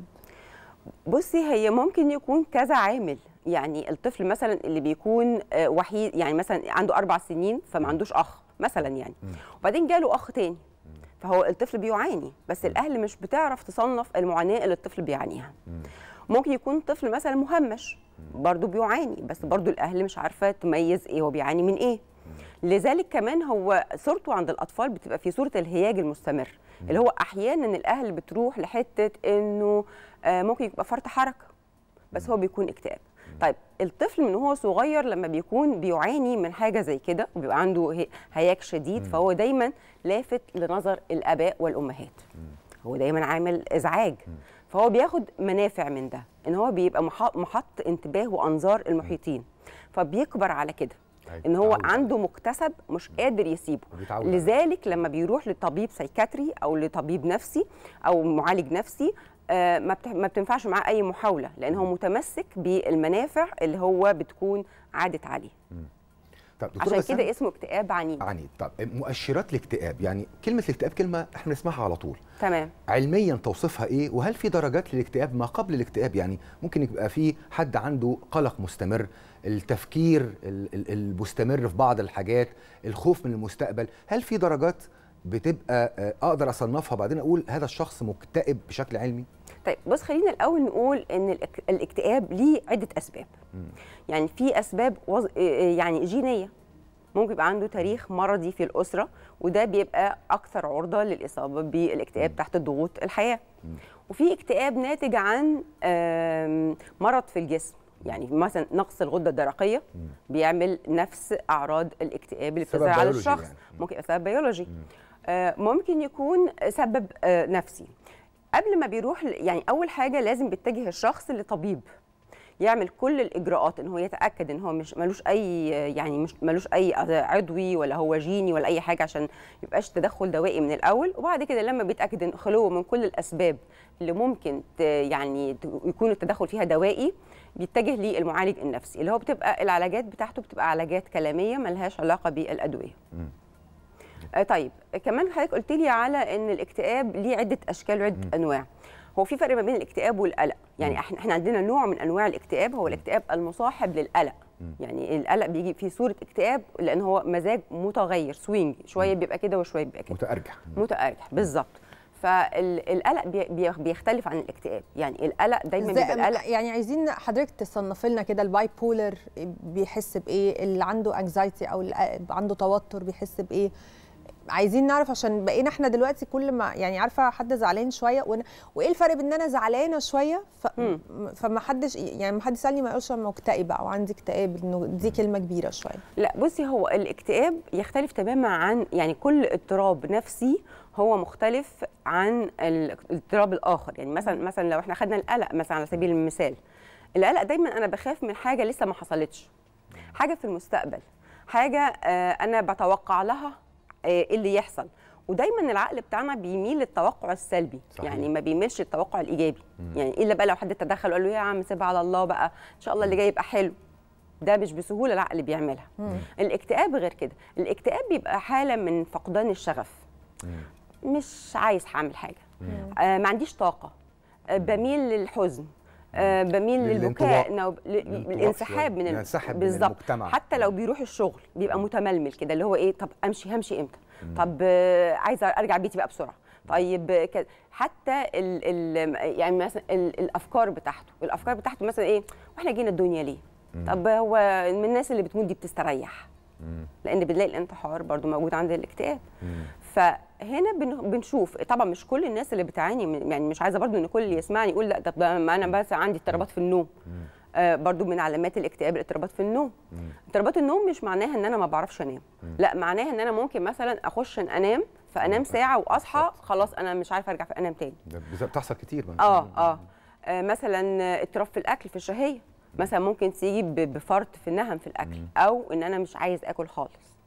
بصي هي ممكن يكون كذا عامل يعني الطفل مثلا اللي بيكون آه، وحيد يعني مثلا عنده اربع سنين فما عندوش اخ مثلا يعني وبعدين جاله اخ تاني فهو الطفل بيعاني بس الاهل مش بتعرف تصنف المعاناه اللي الطفل بيعانيها ممكن يكون طفل مثلا مهمش برضه بيعاني بس برضه الاهل مش عارفه تميز ايه هو بيعاني من ايه لذلك كمان هو صورته عند الاطفال بتبقى في صوره الهياج المستمر اللي هو احيانا الاهل بتروح لحته انه آه، ممكن يبقى فرط حركه بس هو بيكون اكتئاب طيب الطفل من هو صغير لما بيكون بيعاني من حاجه زي كده وبيبقى عنده هي- هياج شديد فهو دايما لافت لنظر الاباء والامهات هو دايما عامل ازعاج فهو بياخد منافع من ده ان هو بيبقى مح- محط انتباه وانظار المحيطين فبيكبر على كده ان هو عنده مكتسب مش قادر يسيبه بيتعود عليه. لذلك لما بيروح لطبيب سيكاتري او لطبيب نفسي او معالج نفسي آه، ما بت- ما بتنفعش معاه اي محاوله لان هو متمسك بالمنافع اللي هو بتكون عادت عليه طب دكتورة عشان بسام، كده اسمه اكتئاب عنيد عنيد طب مؤشرات الاكتئاب يعني كلمه الاكتئاب كلمه احنا بنسمعها على طول تمام علميا توصيفها ايه وهل في درجات للاكتئاب ما قبل الاكتئاب يعني ممكن يبقى في حد عنده قلق مستمر التفكير ال- ال- المستمر في بعض الحاجات الخوف من المستقبل هل في درجات بتبقى آه، اقدر اصنفها بعدين اقول هذا الشخص مكتئب بشكل علمي طيب بص خلينا الاول نقول ان الاك- الاكتئاب ليه عده اسباب يعني في اسباب وز... يعني جينيه ممكن يبقى عنده تاريخ مرضي في الاسره وده بيبقى اكثر عرضه للاصابه بالاكتئاب تحت ضغوط الحياه وفي اكتئاب ناتج عن آم، مرض في الجسم يعني مثلا نقص الغده الدرقيه بيعمل نفس اعراض الاكتئاب اللي سبب بتظهر على بيولوجي الشخص يعني. ممكن يبقى سبب بيولوجي آه، ممكن يكون سبب آه، نفسي قبل ما بيروح ل- يعني اول حاجه لازم بيتجه الشخص لطبيب يعمل كل الاجراءات ان هو يتاكد ان هو مش ملوش اي يعني مش ملوش اي عضوي ولا هو جيني ولا اي حاجه عشان ما يبقاش تدخل دوائي من الاول وبعد كده لما بيتاكد ان خلوه من كل الاسباب اللي ممكن ت- يعني ت- يكون التدخل فيها دوائي بيتجه للمعالج النفسي اللي هو بتبقى العلاجات بتاعته بتبقى علاجات كلاميه ملهاش علاقه بالادويه آه، طيب كمان حضرتك قلت لي على ان الاكتئاب ليه عده اشكال وعده انواع هو في فرق ما بين الاكتئاب والقلق يعني احنا احنا عندنا نوع من انواع الاكتئاب هو الاكتئاب المصاحب للقلق يعني القلق بيجي في صوره اكتئاب لان هو مزاج متغير سوينج شويه بيبقى كده وشويه بيبقى كده متارجح متارجح بالظبط فالقلق بي- بي- بيختلف عن الاكتئاب يعني القلق دايما إزاي- بيبقى القلق يعني عايزين حضرتك تصنف لنا كده الباي بولر بيحس بايه اللي عنده انكزايتي او اللي عنده توتر بيحس بايه عايزين نعرف عشان بقينا احنا دلوقتي كل ما يعني عارفه حد زعلان شويه وأنا وايه الفرق بين ان انا زعلانه شويه ف... فما حدش يعني ما حد يسالني ما يقولش انا مكتئبه او عندي اكتئاب انه دي كلمه كبيره شويه لا بصي هو الاكتئاب يختلف تماما عن يعني كل اضطراب نفسي هو مختلف عن ال- الاضطراب الاخر يعني مثلا مثلا لو احنا خدنا القلق مثلا على سبيل المثال القلق دايما انا بخاف من حاجه لسه ما حصلتش حاجه في المستقبل حاجه آه، انا بتوقع لها آه، ايه اللي يحصل ودايما العقل بتاعنا بيميل للتوقع السلبي صحيح. يعني ما بيميلش للتوقع الايجابي يعني الا بقى لو حد تدخل وقال له يا عم سيبها على الله بقى ان شاء الله اللي جاي يبقى حلو ده مش بسهوله العقل بيعملها الاكتئاب غير كده الاكتئاب بيبقى حاله من فقدان الشغف مش عايز هعمل حاجه آه ما عنديش طاقه آه بميل للحزن آه بميل للبكاء للانطواء. نو- ل- الانسحاب من ال- ينسحب من بالظبط. المجتمع. حتى لو بيروح الشغل بيبقى متململ كده اللي هو ايه طب امشي همشي امتى طب آه، عايزه ارجع بيتي بقى بسرعه طيب آه، كده حتى ال ال يعني مثلا ال الافكار بتاعته الافكار بتاعته مثلا ايه واحنا جينا الدنيا ليه طب هو من الناس اللي بتموت دي بتستريح لان بنلاقي الانتحار برضو موجود عند الاكتئاب فهنا بن- بنشوف طبعا مش كل الناس اللي بتعاني من يعني مش عايزه برضو ان كل اللي يسمعني يقول لا طب ما انا بس عندي اضطرابات في النوم آه برضو من علامات الاكتئاب الاضطرابات في النوم اضطرابات النوم مش معناها ان انا ما بعرفش انام لا معناها ان انا ممكن مثلا اخش انام فانام ساعه واصحى خلاص انا مش عارفه ارجع انام تاني ده بز- بتحصل كتير بقى. اه اه آه، مثلا اضطراب في الاكل في الشهيه مثلا ممكن تيجي ب- بفرط في النهم في الاكل او ان انا مش عايز اكل خالص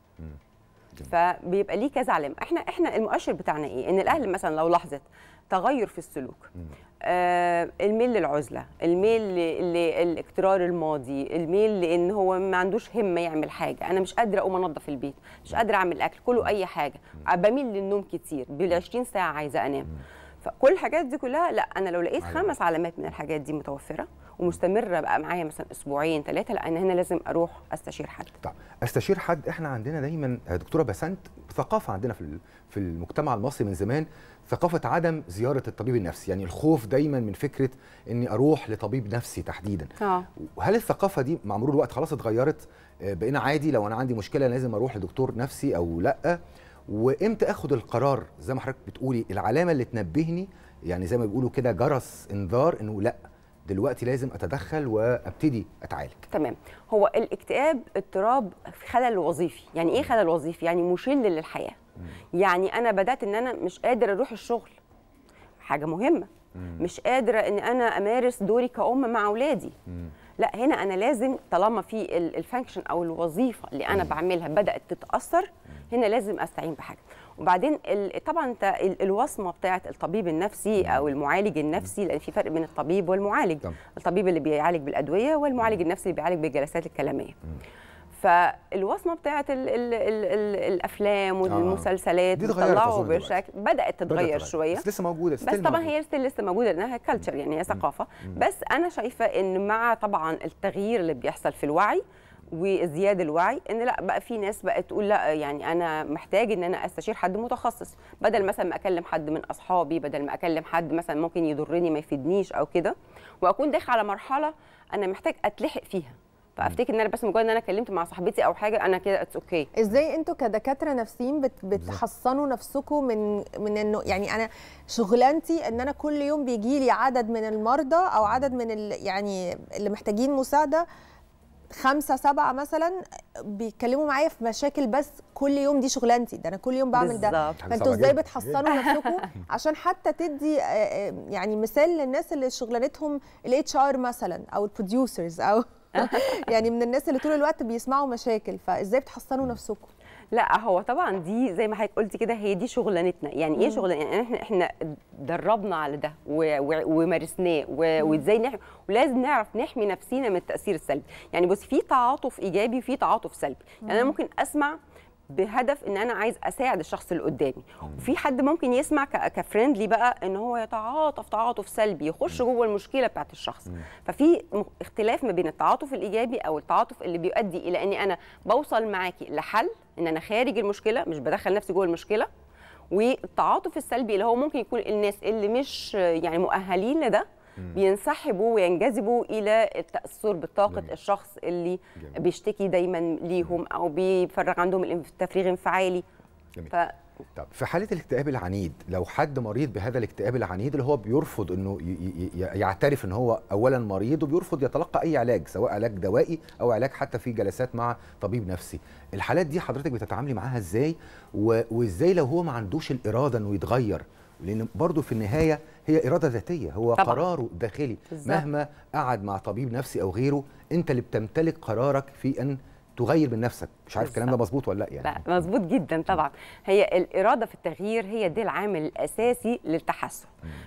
فبيبقى ليه كذا علامه احنا احنا المؤشر بتاعنا ايه ان الاهل مثلا لو لاحظت تغير في السلوك آه الميل للعزله الميل ل- للاكترار الماضي الميل لان هو ما عندوش همه يعمل حاجه انا مش قادره اقوم انظف البيت مش قادره اعمل اكل كله اي حاجه بميل للنوم كتير بال 20 ساعه عايزه انام فكل الحاجات دي كلها لا انا لو لقيت خمس علامات من الحاجات دي متوفره ومستمره بقى معايا مثلا اسبوعين ثلاثه لا انا هنا لازم اروح استشير حد طب استشير حد احنا عندنا دايما يا دكتوره بسنت ثقافه عندنا في ال- في المجتمع المصري من زمان ثقافه عدم زياره الطبيب النفسي يعني الخوف دايما من فكره اني اروح لطبيب نفسي تحديدا اه وهل الثقافه دي مع مرور الوقت خلاص اتغيرت آه، بقينا عادي لو انا عندي مشكله لازم اروح لدكتور نفسي او لا وامتى اخد القرار زي ما حضرتك بتقولي العلامه اللي تنبهني يعني زي ما بيقولوا كده جرس انذار انه لا دلوقتي لازم اتدخل وابتدي اتعالج تمام هو الاكتئاب اضطراب خلل وظيفي يعني ايه خلل وظيفي يعني مشل للحياه يعني انا بدات ان انا مش قادر اروح الشغل حاجه مهمه مش قادره ان انا امارس دوري كأم مع اولادي لا هنا انا لازم طالما في ال- الفانكشن او الوظيفه اللي انا بعملها بدات تتاثر هنا لازم استعين بحاجه وبعدين ال- طبعا انت ال- الوصمه بتاعه الطبيب النفسي او المعالج النفسي لان في فرق بين الطبيب والمعالج الطبيب اللي بيعالج بالادويه والمعالج النفسي اللي بيعالج بالجلسات الكلاميه فالوصمه بتاعه ال ال ال ال الافلام والمسلسلات دي اتغيرت بتطلعوا أظن دلوقتي. بشكل بدات تتغير بدأت شويه بس لسه موجوده بس still طبعا موجودة. هي ستيل لسه موجوده لانها كلتشر يعني هي ثقافه بس انا شايفه ان مع طبعا التغيير اللي بيحصل في الوعي وازدياد الوعي ان لا بقى في ناس بقت تقول لا يعني انا محتاج ان انا استشير حد متخصص بدل مثلا ما اكلم حد من اصحابي بدل ما اكلم حد مثلا ممكن يضرني ما يفيدنيش او كده واكون داخل على مرحله انا محتاج اتلحق فيها فافتكر ان انا بس مجرد ان انا كلمت مع صاحبتي او حاجه انا كده اتس اوكي ازاي انتوا كدكاتره نفسيين بت بتحصنوا نفسكم من من انه يعني انا شغلانتي ان انا كل يوم بيجي لي عدد من المرضى او عدد من ال يعني اللي محتاجين مساعده خمسة سبعة مثلا بيتكلموا معايا في مشاكل بس كل يوم دي شغلانتي ده انا كل يوم بعمل ده بالظبط. فانتوا صعبة ازاي جدا. بتحصنوا نفسكم عشان حتى تدي آه، آه، يعني مثال للناس اللي شغلانتهم الاتش ار مثلا او البروديوسرز او يعني من الناس اللي طول الوقت بيسمعوا مشاكل فازاي بتحصنوا نفسكم لا هو طبعا دي زي ما حضرتك قلتي كده هي دي شغلانتنا يعني ايه مم. شغلانه يعني احنا احنا دربنا على ده و- و- ومارسناه و- وازاي نحمي ولازم نعرف نحمي نفسينا من التاثير السلبي يعني بص في تعاطف ايجابي وفي تعاطف سلبي يعني انا مم. ممكن اسمع بهدف ان انا عايز اساعد الشخص اللي قدامي وفي حد ممكن يسمع ك- كفريندلي بقى ان هو يتعاطف تعاطف سلبي يخش جوه المشكله بتاعت الشخص ففي م- اختلاف ما بين التعاطف الايجابي او التعاطف اللي بيؤدي الى اني انا بوصل معاكي لحل ان انا خارج المشكله مش بدخل نفسي جوه المشكله والتعاطف السلبي اللي هو ممكن يكون الناس اللي مش يعني مؤهلين لده بينسحبوا وينجذبوا الى التاثر بطاقه الشخص اللي بيشتكي دايما ليهم او بيفرغ عندهم الانف- تفريغ انفعالي جميل. ف طب في حاله الاكتئاب العنيد لو حد مريض بهذا الاكتئاب العنيد اللي هو بيرفض انه ي- ي- ي- يعترف ان هو اولا مريض وبيرفض يتلقى اي علاج سواء علاج دوائي او علاج حتى في جلسات مع طبيب نفسي الحالات دي حضرتك بتتعاملي معاها ازاي و- وازاي لو هو ما عندوش الاراده انه يتغير لان برضه في النهايه هي اراده ذاتيه هو طبعاً. قراره الداخلي بالظبط. مهما قعد مع طبيب نفسي او غيره انت اللي بتمتلك قرارك في ان تغير من نفسك مش عارف الكلام ده مظبوط ولا لا يعني لا مظبوط جدا طبعا هي الاراده في التغيير هي دي العامل الاساسي للتحسن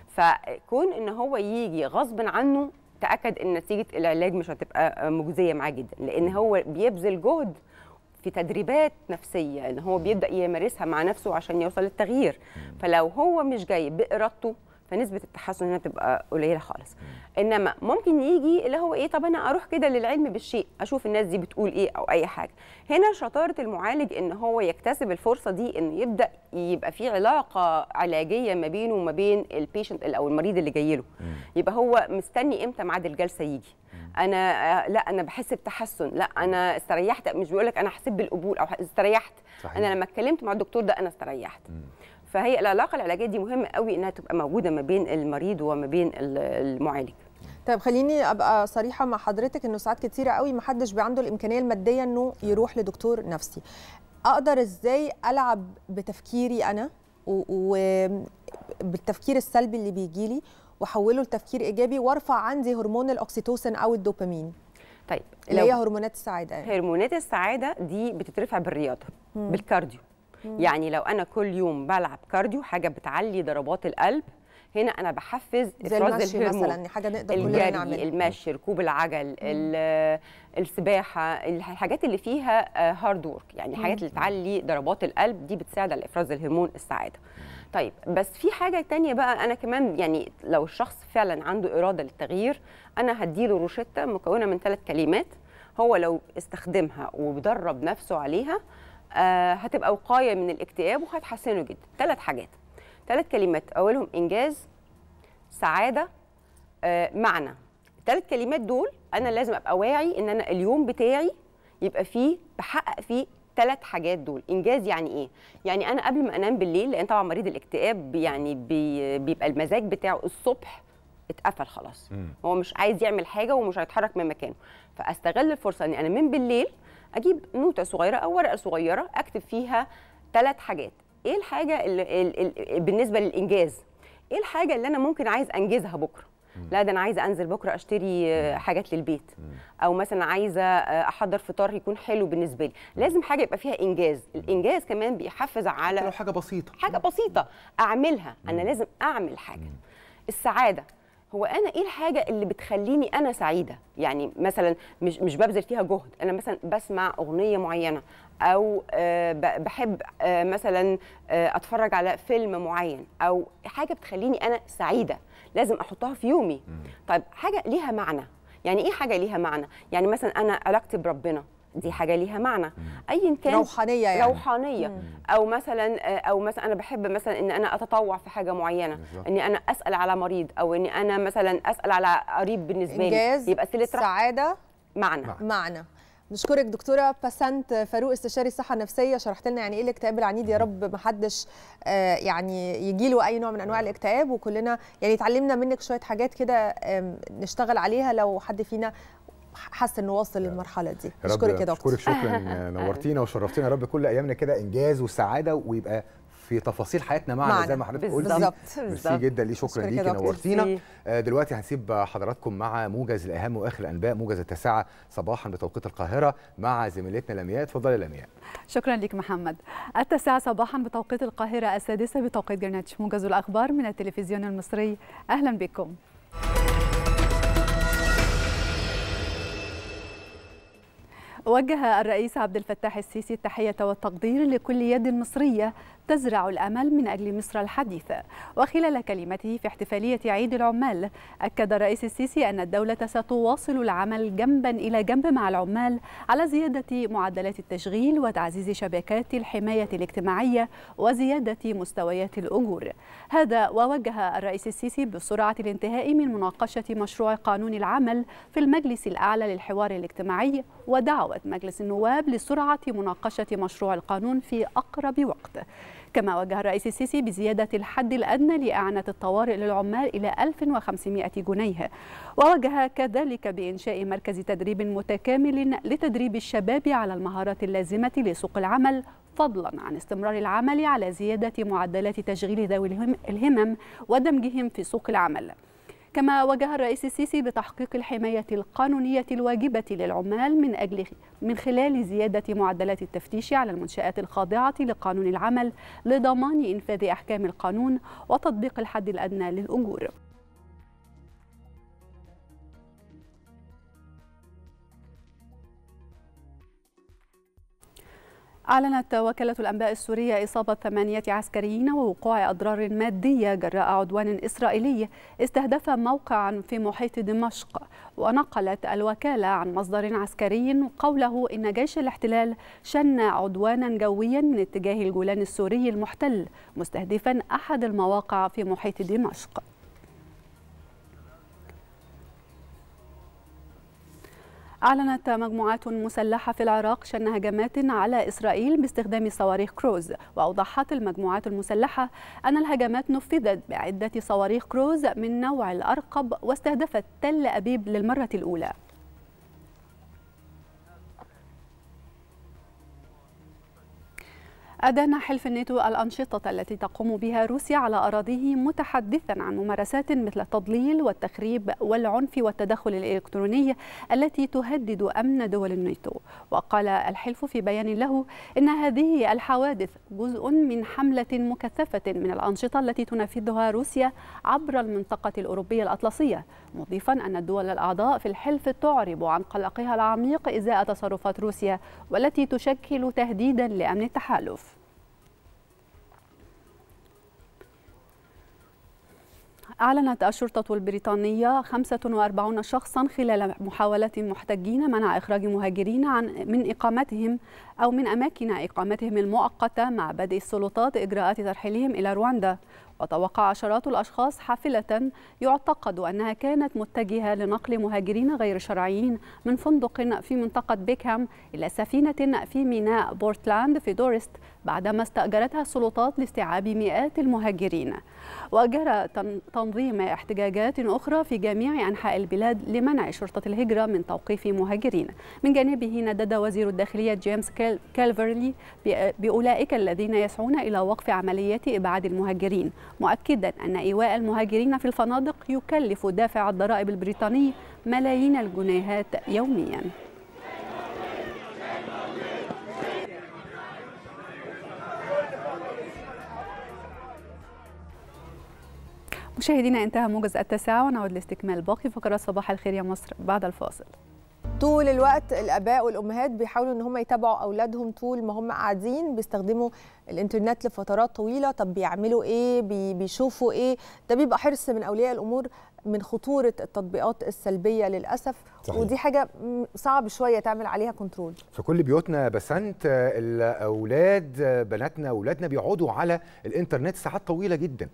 فكون ان هو يجي غصب عنه تاكد ان نتيجه العلاج مش هتبقى مجزيه معاه جدا لان هو بيبذل جهد في تدريبات نفسيه ان هو بيبدا يمارسها مع نفسه عشان يوصل للتغيير فلو هو مش جاي بارادته فنسبه التحسن هنا تبقى قليله خالص انما ممكن يجي اللي هو ايه طب انا اروح كده للعلم بالشيء اشوف الناس دي بتقول ايه او اي حاجه هنا شطاره المعالج ان هو يكتسب الفرصه دي انه يبدا يبقى في علاقه علاجيه ما بينه وما بين البيشنت او المريض اللي جاي له يبقى هو مستني امتى ميعاد الجلسه يجي انا آه، لا انا بحس بتحسن لا انا استريحت مش بيقول لك انا حسيت بالقبول او استريحت صحيح. انا لما اتكلمت مع الدكتور ده انا استريحت فهي العلاقه العلاجيه دي مهمه قوي انها تبقى موجوده ما بين المريض وما بين ال- المعالج طيب خليني ابقى صريحه مع حضرتك انه ساعات كتيره قوي ما حدش بيبقى عنده الامكانيه الماديه انه يروح لدكتور نفسي اقدر ازاي العب بتفكيري انا وبالتفكير السلبي اللي بيجي لي واحوله لتفكير ايجابي وارفع عندي هرمون الاكسيتوسين او الدوبامين طيب اللي لو- هي هرمونات السعاده يعني. هرمونات السعاده دي بتترفع بالرياضه مم. بالكارديو مم. يعني لو انا كل يوم بلعب كارديو حاجه بتعلي ضربات القلب هنا انا بحفز زي افراز المشي الهرمون مثلا حاجه نقدر كلنا الجري نعملها المشي ركوب العجل ال- السباحه الحاجات اللي فيها هارد وورك يعني الحاجات اللي تعلي ضربات القلب دي بتساعد على افراز الهرمون السعاده طيب بس في حاجه تانية بقى انا كمان يعني لو الشخص فعلا عنده اراده للتغيير انا هديله روشته مكونه من ثلاث كلمات هو لو استخدمها ودرب نفسه عليها آه هتبقى وقايه من الاكتئاب وهتحسنه جدا ثلاث حاجات ثلاث كلمات اولهم انجاز سعاده آه معنى الثلاث كلمات دول انا لازم ابقى واعي ان انا اليوم بتاعي يبقى فيه بحقق فيه ثلاث حاجات دول انجاز يعني ايه يعني انا قبل ما انام بالليل لان طبعا مريض الاكتئاب يعني بي بيبقى المزاج بتاعه الصبح اتقفل خلاص هو مش عايز يعمل حاجه ومش هيتحرك من مكانه فاستغل الفرصه اني انا من بالليل اجيب نوته صغيره او ورقه صغيره اكتب فيها ثلاث حاجات ايه الحاجه اللي ال- ال- بالنسبه للانجاز ايه الحاجه اللي انا ممكن عايز انجزها بكره لا ده انا عايزه انزل بكره اشتري آه، حاجات للبيت او مثلا عايزه آه، احضر فطار يكون حلو بالنسبه لي لازم حاجه يبقى فيها انجاز الانجاز كمان بيحفز على لو حاجه بسيطه حاجه بسيطه اعملها انا لازم اعمل حاجه السعاده هو انا ايه الحاجه اللي بتخليني انا سعيده يعني مثلا مش مش ببذل فيها جهد انا مثلا بسمع اغنيه معينه او آه، ب- بحب آه، مثلا آه، اتفرج على فيلم معين او حاجه بتخليني انا سعيده لازم احطها في يومي طيب حاجه ليها معنى يعني ايه حاجه ليها معنى يعني مثلا انا علاقتي بربنا دي حاجه ليها معنى ايا كان روحانية يعني. روحانيه او مثلا او مثلا انا بحب مثلا ان انا اتطوع في حاجه معينه بالظبط. اني انا اسال على مريض او اني انا مثلا اسال على قريب بالنسبه انجاز لي يبقى صله رحم سعاده معنى معنى نشكرك دكتوره بسنت فاروق استشاري الصحه النفسيه شرحت لنا يعني ايه الاكتئاب العنيد يا رب ما حدش آه، يعني يجي له اي نوع من انواع الاكتئاب وكلنا يعني اتعلمنا منك شويه حاجات كده آم، نشتغل عليها لو حد فينا حس انه واصل للمرحله دي يا رب نشكرك يا دكتور اشكرك شكرا نورتينا وشرفتينا يا رب كل ايامنا كده انجاز وسعاده ويبقى في تفاصيل حياتنا معنا معنا. زي ما حضرتك بالظبط. قلتي بالظبط. ميرسي جدا ليه شكرا أشكرك يا ليكي دكتور. نورتينا ميرسي. آه، دلوقتي هنسيب حضراتكم مع موجز الاهم واخر الانباء موجز التاسعه صباحا بتوقيت القاهره مع زميلتنا لمياء اتفضلي يا لمياء شكرا لك محمد التاسعة صباحا بتوقيت القاهرة السادسة بتوقيت جرينتش موجز الأخبار من التلفزيون المصري أهلا بكم وجه الرئيس عبد الفتاح السيسي التحية والتقدير لكل يد مصرية تزرع الأمل من أجل مصر الحديثة وخلال كلمته في احتفالية عيد العمال أكد الرئيس السيسي أن الدولة ستواصل العمل جنبا إلى جنب مع العمال على زيادة معدلات التشغيل وتعزيز شبكات الحماية الاجتماعية وزيادة مستويات الأجور هذا ووجه الرئيس السيسي بسرعة الانتهاء من مناقشة مشروع قانون العمل في المجلس الأعلى للحوار الاجتماعي ودعوة مجلس النواب لسرعة مناقشة مشروع القانون في أقرب وقت كما وجه الرئيس السيسي بزيادة الحد الأدنى لإعانة الطوارئ للعمال إلى 1500 جنيه ووجه كذلك بإنشاء مركز تدريب متكامل لتدريب الشباب على المهارات اللازمة لسوق العمل فضلا عن استمرار العمل على زيادة معدلات تشغيل ذوي الهم- الهمم ودمجهم في سوق العمل كما وجه الرئيس السيسي بتحقيق الحماية القانونية الواجبة للعمال من أجل من خلال زيادة معدلات التفتيش على المنشآت الخاضعة لقانون العمل لضمان إنفاذ أحكام القانون وتطبيق الحد الأدنى للأجور. أعلنت وكالة الأنباء السورية إصابة ثمانية عسكريين ووقوع أضرار مادية جراء عدوان إسرائيلي استهدف موقعا في محيط دمشق ونقلت الوكالة عن مصدر عسكري قوله إن جيش الاحتلال شن عدوانا جويا من اتجاه الجولان السوري المحتل مستهدفا أحد المواقع في محيط دمشق أعلنت مجموعات مسلحة في العراق شن هجمات على إسرائيل باستخدام صواريخ كروز وأوضحت المجموعات المسلحة أن الهجمات نفذت بعدة صواريخ كروز من نوع الأرقب واستهدفت تل أبيب للمرة الأولى أدان حلف الناتو الأنشطة التي تقوم بها روسيا على أراضيه متحدثا عن ممارسات مثل التضليل والتخريب والعنف والتدخل الإلكتروني التي تهدد أمن دول الناتو وقال الحلف في بيان له إن هذه الحوادث جزء من حملة مكثفة من الأنشطة التي تنفذها روسيا عبر المنطقة الأوروبية الأطلسية مضيفا أن الدول الأعضاء في الحلف تعرب عن قلقها العميق إزاء تصرفات روسيا والتي تشكل تهديدا لأمن التحالف أعلنت الشرطة البريطانية 45 شخصا خلال محاولة محتجين منع إخراج مهاجرين عن من إقامتهم أو من أماكن إقامتهم المؤقتة مع بدء السلطات إجراءات ترحيلهم إلى رواندا وتوقع عشرات الأشخاص حافلة يعتقد أنها كانت متجهة لنقل مهاجرين غير شرعيين من فندق في منطقة بيكهام إلى سفينة في ميناء بورتلاند في دورست بعدما استأجرتها السلطات لاستيعاب مئات المهاجرين وجرى تنظيم احتجاجات أخرى في جميع أنحاء البلاد لمنع شرطة الهجرة من توقيف مهاجرين من جانبه ندد وزير الداخلية جيمس كالفرلي بأولئك الذين يسعون إلى وقف عمليات إبعاد المهاجرين مؤكدا أن إيواء المهاجرين في الفنادق يكلف دافع الضرائب البريطاني ملايين الجنيهات يومياً مشاهدينا انتهى موجز التاسعة ونعود لاستكمال باقي فقرات صباح الخير يا مصر بعد الفاصل طول الوقت الاباء والامهات بيحاولوا ان هم يتابعوا اولادهم طول ما هم قاعدين بيستخدموا الانترنت لفترات طويله طب بيعملوا ايه بي بيشوفوا ايه ده بيبقى حرص من اولياء الامور من خطوره التطبيقات السلبيه للاسف صحيح. ودي حاجه صعب شويه تعمل عليها كنترول في كل بيوتنا بسنت الاولاد بناتنا اولادنا بيقعدوا على الانترنت ساعات طويله جدا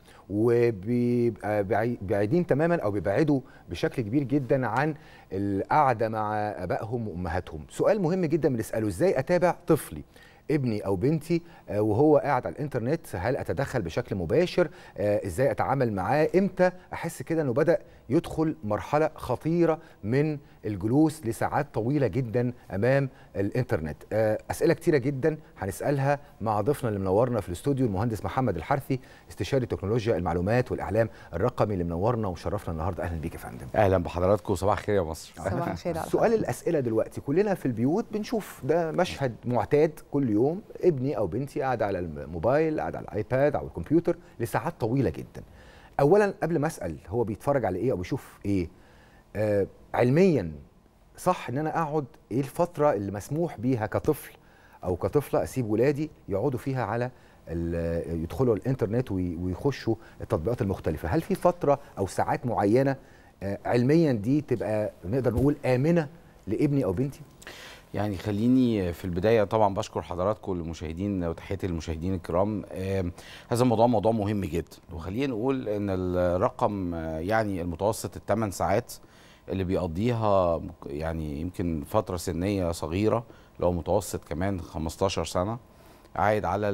وبيبقى بعيدين تماما او بيبعدوا بشكل كبير جدا عن القعده مع ابائهم وامهاتهم سؤال مهم جدا بنساله ازاي اتابع طفلي ابني او بنتي وهو قاعد على الانترنت هل اتدخل بشكل مباشر ازاي اتعامل معاه امتى احس كده انه بدا يدخل مرحله خطيره من الجلوس لساعات طويله جدا امام الانترنت اسئله كتيره جدا هنسالها مع ضيفنا اللي منورنا في الاستوديو المهندس محمد الحرثي استشاري تكنولوجيا المعلومات والاعلام الرقمي اللي منورنا ومشرفنا النهارده اهلا بيك يا فندم اهلا بحضراتكم صباح الخير يا مصر صباح الخير على سؤال الاسئله دلوقتي كلنا في البيوت بنشوف ده مشهد معتاد كل يوم ابني او بنتي قاعد على الموبايل قاعد على الايباد او الكمبيوتر لساعات طويله جدا اولا قبل ما اسال هو بيتفرج على ايه او بيشوف ايه آه علميا صح ان انا اقعد ايه الفتره اللي مسموح بيها كطفل او كطفله اسيب ولادي يقعدوا فيها على يدخلوا الانترنت ويخشوا التطبيقات المختلفه هل في فتره او ساعات معينه آه علميا دي تبقى نقدر نقول امنه لابني او بنتي يعني خليني في البدايه طبعا بشكر حضراتكم المشاهدين وتحياتي للمشاهدين الكرام آه هذا الموضوع موضوع مهم جدا وخلينا نقول ان الرقم آه يعني المتوسط الثمان ساعات اللي بيقضيها يعني يمكن فتره سنيه صغيره لو متوسط كمان 15 سنه قاعد على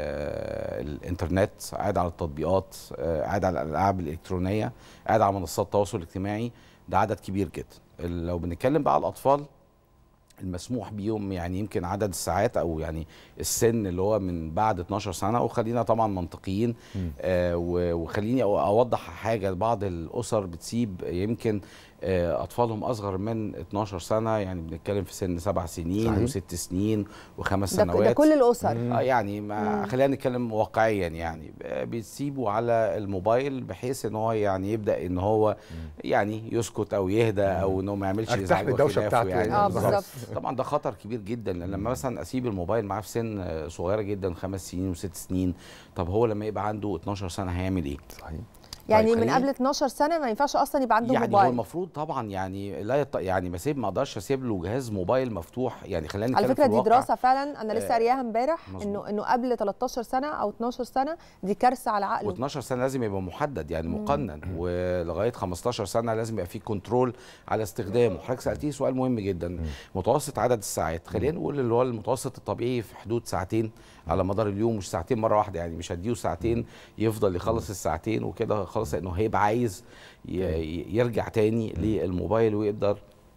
الانترنت قاعد على التطبيقات قاعد على الالعاب الالكترونيه قاعد على منصات التواصل الاجتماعي ده عدد كبير جدا لو بنتكلم بقى على الاطفال المسموح بيهم يعني يمكن عدد الساعات او يعني السن اللي هو من بعد 12 سنه وخلينا طبعا منطقيين آه وخليني اوضح حاجه بعض الاسر بتسيب يمكن آه اطفالهم اصغر من 12 سنه يعني بنتكلم في سن سبع سنين صحيح. وست سنين وخمس ده سنوات ده كل الاسر آه يعني ما خلينا نتكلم واقعيا يعني بتسيبوا على الموبايل بحيث ان هو يعني يبدا ان هو يعني يسكت او يهدى او انه ما يعملش ازعاج الدوشه بتاعته يعني اه بالظبط طبعا ده خطر كبير جدا لان لما مثلا اسيب الموبايل معاه في سن صغيره جدا خمس سنين وست سنين طب هو لما يبقى عنده 12 سنه هيعمل ايه؟ صحيح يعني طيب من قبل 12 سنه ما ينفعش اصلا يبقى عنده يعني موبايل هو المفروض طبعا يعني لا يط... يعني ما سيب ما اقدرش اسيب له جهاز موبايل مفتوح يعني خلينا على نتكلم فكره في دي الواقع. دراسه فعلا انا لسه قارياها امبارح انه انه قبل 13 سنه او 12 سنه دي كارثه على عقله و12 سنه لازم يبقى محدد يعني مقنن ولغايه 15 سنه لازم يبقى في كنترول على استخدامه حضرتك سالتيه سؤال مهم جدا متوسط عدد الساعات خلينا نقول اللي هو المتوسط الطبيعي في حدود ساعتين على مدار اليوم مش ساعتين مره واحده يعني مش هديه ساعتين يفضل يخلص الساعتين وكده خلاص لانه هيبقى عايز ي- يرجع تاني للموبايل ويقدر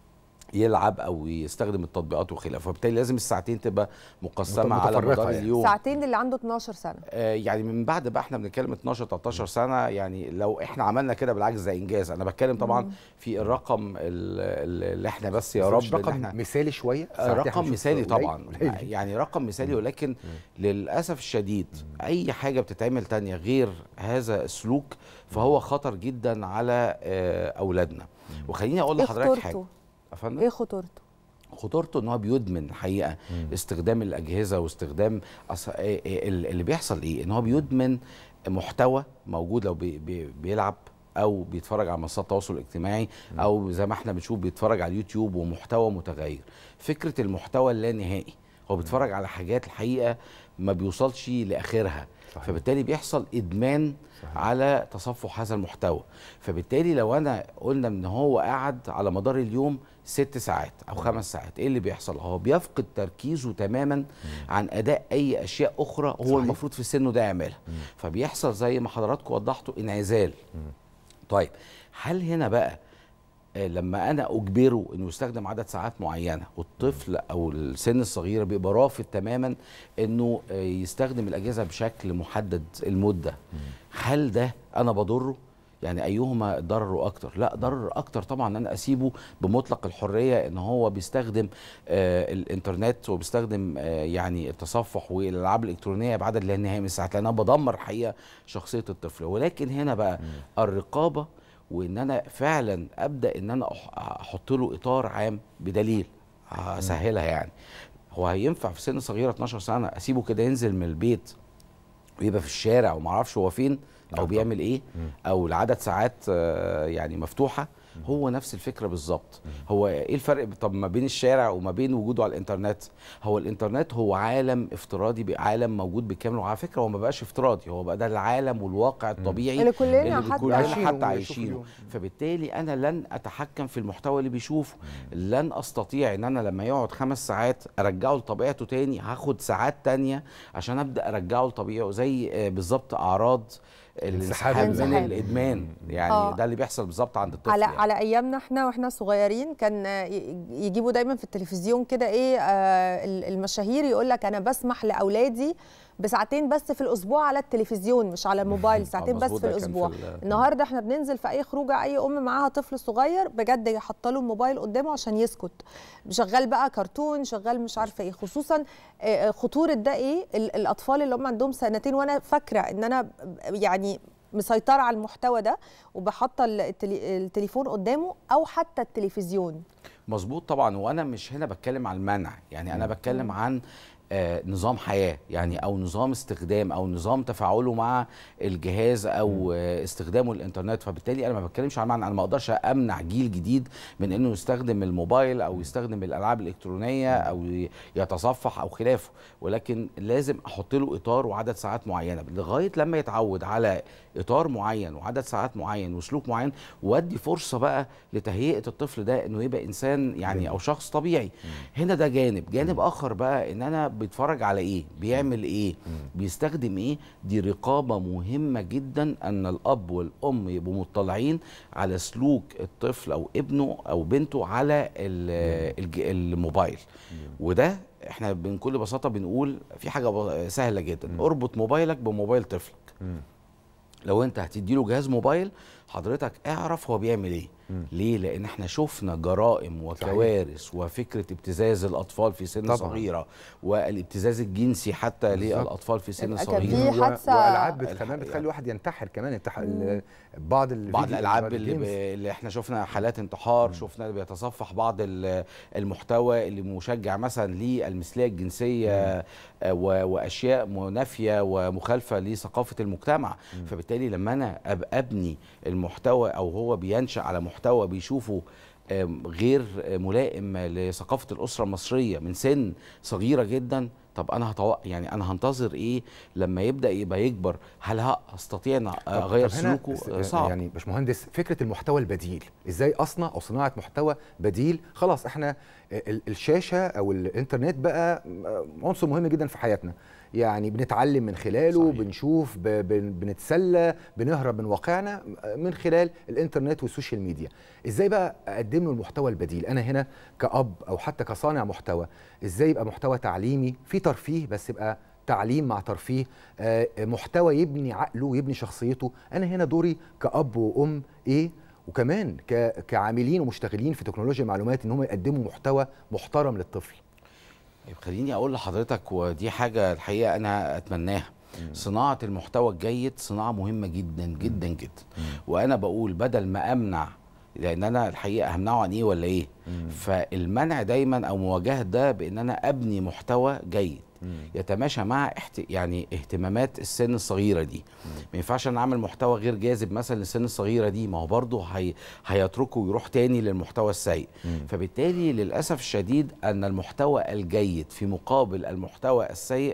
يلعب او يستخدم التطبيقات وخلافه فبالتالي لازم الساعتين تبقى مقسمه على متفرقة مدار يعني. اليوم ساعتين اللي عنده 12 سنه آه، يعني من بعد بقى احنا بنتكلم 12 13 سنه يعني لو احنا عملنا كده بالعكس ده انجاز انا بتكلم طبعا مم. في الرقم ال- ال- اللي احنا بس يا بس رب مش إن رقم احنا مثالي شويه آه، ساعتين رقم هنشوف مثالي قليل- طبعا قليل. يعني رقم مثالي ولكن للاسف الشديد اي حاجه بتتعمل تانية غير هذا السلوك فهو خطر جدا على آه، اولادنا وخليني اقول ايه لحضرتك حاجه خطورته أفندم؟ ايه خطورته خطورته ان هو بيدمن الحقيقه استخدام الاجهزه واستخدام أص... إيه- إيه اللي بيحصل ايه ان هو بيدمن محتوى موجود لو بي... بي... بيلعب او بيتفرج على منصات التواصل الاجتماعي او زي ما احنا بنشوف بيتفرج على اليوتيوب ومحتوى متغير فكره المحتوى اللانهائي هو بيتفرج على حاجات الحقيقه ما بيوصلش لاخرها صحيح. فبالتالي بيحصل ادمان صحيح. على تصفح هذا المحتوى فبالتالي لو انا قلنا ان هو قاعد على مدار اليوم ست ساعات او خمس ساعات ايه اللي بيحصل هو بيفقد تركيزه تماما عن اداء اي اشياء اخرى هو صحيح. المفروض في سنه ده يعملها فبيحصل زي ما حضراتكم وضحتوا انعزال طيب هل هنا بقى آه، لما انا اجبره انه يستخدم عدد ساعات معينه والطفل او السن الصغير بيبقى رافض تماما انه آه، يستخدم الاجهزه بشكل محدد المده هل ده انا بضره يعني ايهما ضرره اكتر لا ضرر اكتر طبعا ان انا اسيبه بمطلق الحريه ان هو بيستخدم آه الانترنت وبيستخدم آه يعني التصفح والالعاب الالكترونيه بعدد لا نهائي من الساعات لان انا بدمر الحقيقه شخصيه الطفل ولكن هنا بقى الرقابه وان انا فعلا ابدا ان انا أح- احط له اطار عام بدليل هسهلها يعني هو هينفع في سن صغيره 12 سنه اسيبه كده ينزل من البيت ويبقى في الشارع وما اعرفش هو فين او بيعمل ايه او العدد ساعات آه، يعني مفتوحه هو نفس الفكره بالظبط هو ايه الفرق طب ما بين الشارع وما بين وجوده على الانترنت هو الانترنت هو عالم افتراضي عالم موجود بالكامل وعلى فكره هو ما بقاش افتراضي هو بقى ده العالم والواقع الطبيعي اللي كلنا اللي حتى- كلنا عايشينه حتى وبنشوفه عايشينه اليوم. فبالتالي انا لن اتحكم في المحتوى اللي بيشوفه لن استطيع ان انا لما يقعد خمس ساعات ارجعه لطبيعته تاني هاخد ساعات تانية عشان ابدا ارجعه لطبيعته زي آه، بالظبط اعراض الانسحاب من الانسحاب. الادمان يعني آه. ده اللي بيحصل بالظبط عند الطفل على يعني. على ايامنا احنا واحنا صغيرين كان آه، ي- يجيبوا دايما في التلفزيون كده ايه آه، ال- المشاهير يقول لك انا بسمح لاولادي بساعتين بس في الاسبوع على التلفزيون مش على الموبايل ساعتين بس مظبوط، في ده كان في الاسبوع ال- النهارده احنا بننزل في اي خروجه اي ام معاها طفل صغير بجد حاطه له الموبايل قدامه عشان يسكت شغال بقى كرتون شغال مش عارفه ايه خصوصا آه، خطوره ده ايه ال- الاطفال اللي هم عندهم سنتين وانا فاكره ان انا ب- يعني مسيطره على المحتوى ده وبحط التلي- التليفون قدامه او حتى التلفزيون مظبوط طبعا وانا مش هنا بتكلم عن المنع يعني انا بتكلم عن آه، نظام حياه يعني او نظام استخدام او نظام تفاعله مع الجهاز او آه، استخدامه الانترنت فبالتالي انا ما بتكلمش عن معنى انا ما اقدرش امنع جيل جديد من انه يستخدم الموبايل او يستخدم الالعاب الالكترونيه او ي- يتصفح او خلافه ولكن لازم احط له اطار وعدد ساعات معينه لغايه لما يتعود على اطار معين وعدد ساعات معين وسلوك معين وادي فرصه بقى لتهيئه الطفل ده انه يبقى انسان يعني او شخص طبيعي هنا ده جانب جانب اخر بقى ان انا بيتفرج على ايه بيعمل ايه بيستخدم ايه دي رقابه مهمه جدا ان الاب والام يبقوا مطلعين على سلوك الطفل او ابنه او بنته على ال- الج- الموبايل وده احنا بكل بساطه بنقول في حاجه ب- سهله جدا اربط موبايلك بموبايل طفلك لو انت هتدي له جهاز موبايل حضرتك اعرف هو بيعمل ايه ليه لان احنا شفنا جرائم وكوارث وفكره ابتزاز الاطفال في سن طبعاً. صغيره والابتزاز الجنسي حتى بالظبط. للاطفال في سن كان صغير في حادثة- والعاب بت- كمان بتخلي الواحد ينتحر كمان انتح... ال- بعض الفيديو- بعض الالعاب اللي, ب... الجيمز. اللي احنا شفنا حالات انتحار شفنا اللي بيتصفح بعض ال- المحتوى اللي مشجع مثلا للمثليه الجنسيه آه، و... واشياء منافيه ومخالفه لثقافه المجتمع فبالتالي لما انا أب... ابني المحتوى او هو بينشا على محتوى بيشوفه آم، غير ملائم لثقافه الاسره المصريه من سن صغيره جدا طب انا هتو... يعني انا هنتظر ايه لما يبدا يبقى يكبر هل هستطيع ان طب- اغير طب هنا سلوكه است- آه، صعب يعني باشمهندس فكره المحتوى البديل ازاي اصنع او صناعه محتوى بديل خلاص احنا ال- الشاشه او الانترنت بقى عنصر مهم جدا في حياتنا يعني بنتعلم من خلاله صحيح. بنشوف ب... بن... بنتسلى بنهرب من واقعنا من خلال الانترنت والسوشيال ميديا ازاي بقى اقدم له المحتوى البديل انا هنا كأب او حتى كصانع محتوى ازاي يبقى محتوى تعليمي في ترفيه بس يبقى تعليم مع ترفيه آه، محتوى يبني عقله ويبني شخصيته انا هنا دوري كأب وأم ايه وكمان ك- كعاملين ومشتغلين في تكنولوجيا المعلومات ان هم يقدموا محتوى محترم للطفل طيب خليني اقول لحضرتك ودي حاجه الحقيقه انا اتمناها صناعه المحتوى الجيد صناعه مهمه جدا جدا جدا وانا بقول بدل ما امنع لان انا الحقيقه همنعه عن ايه ولا ايه فالمنع دايما او مواجهه ده بان انا ابني محتوى جيد يتماشى مع احت... يعني اهتمامات السن الصغيره دي ما ينفعش انا اعمل محتوى غير جاذب مثلا للسن الصغيره دي ما هو برضه هي... هيتركه ويروح تاني للمحتوى السيء فبالتالي للاسف الشديد ان المحتوى الجيد في مقابل المحتوى السيء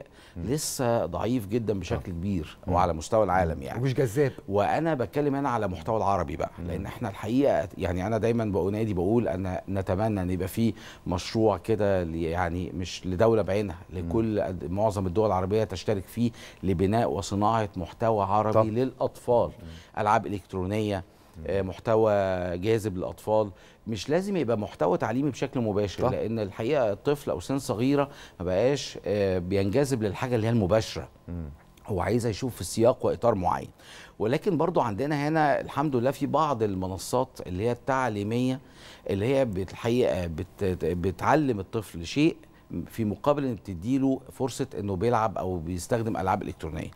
لسه ضعيف جدا بشكل كبير وعلى مستوى العالم يعني ومش جذاب وانا بتكلم هنا على محتوى العربي بقى لان احنا الحقيقه يعني انا دايما بنادي بقول انا نتمنى ان يبقى في مشروع كده ل- يعني مش لدوله بعينها لكل قد- معظم الدول العربيه تشترك فيه لبناء وصناعه محتوى عربي طب. للاطفال العاب الكترونيه آه، محتوى جاذب للاطفال مش لازم يبقى محتوى تعليمي بشكل مباشر صح. لان الحقيقه الطفل او سن صغيره ما بقاش آه، بينجذب للحاجه اللي هي المباشره هو عايز يشوف في سياق واطار معين ولكن برضو عندنا هنا الحمد لله في بعض المنصات اللي هي التعليميه اللي هي الحقيقه بت بتعلم الطفل شيء في مقابل ان بتديله فرصه انه بيلعب او بيستخدم العاب الكترونيه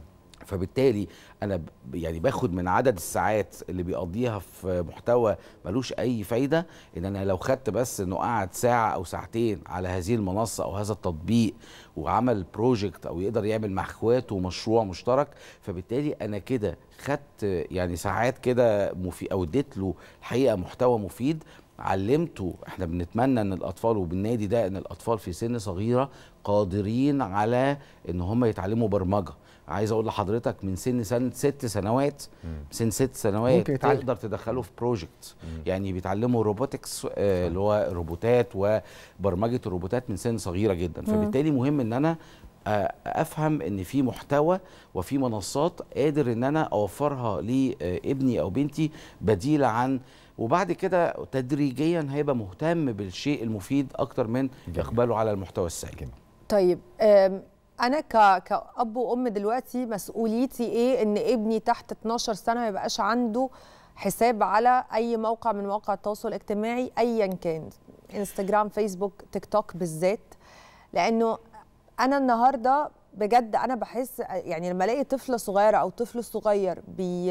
فبالتالي انا ب- يعني باخد من عدد الساعات اللي بيقضيها في محتوى ملوش اي فايده ان انا لو خدت بس انه قعد ساعه او ساعتين على هذه المنصه او هذا التطبيق وعمل بروجكت او يقدر يعمل مع اخواته مشروع مشترك فبالتالي انا كده خدت يعني ساعات كده مفي او اديت له الحقيقه محتوى مفيد علمته احنا بنتمنى ان الاطفال وبالنادي ده ان الاطفال في سن صغيره قادرين على ان هم يتعلموا برمجه عايز اقول لحضرتك من سن سنه ست سنوات سن ست سنوات ممكن يتعلم. تقدر تدخله في بروجكت يعني بيتعلموا روبوتكس آه اللي هو روبوتات وبرمجه الروبوتات من سن صغيره جدا مم. فبالتالي مهم ان انا آه، افهم ان في محتوى وفي منصات قادر ان انا اوفرها لابني او بنتي بديله عن وبعد كده تدريجيا هيبقى مهتم بالشيء المفيد اكتر من اقباله على المحتوى السيء طيب أم، انا ك... كاب وام دلوقتي مسؤوليتي ايه ان ابني تحت 12 سنه ما يبقاش عنده حساب على اي موقع من مواقع التواصل الاجتماعي ايا كان انستجرام فيسبوك تيك توك بالذات لانه انا النهارده بجد انا بحس يعني لما الاقي طفله صغيره او طفل صغير بي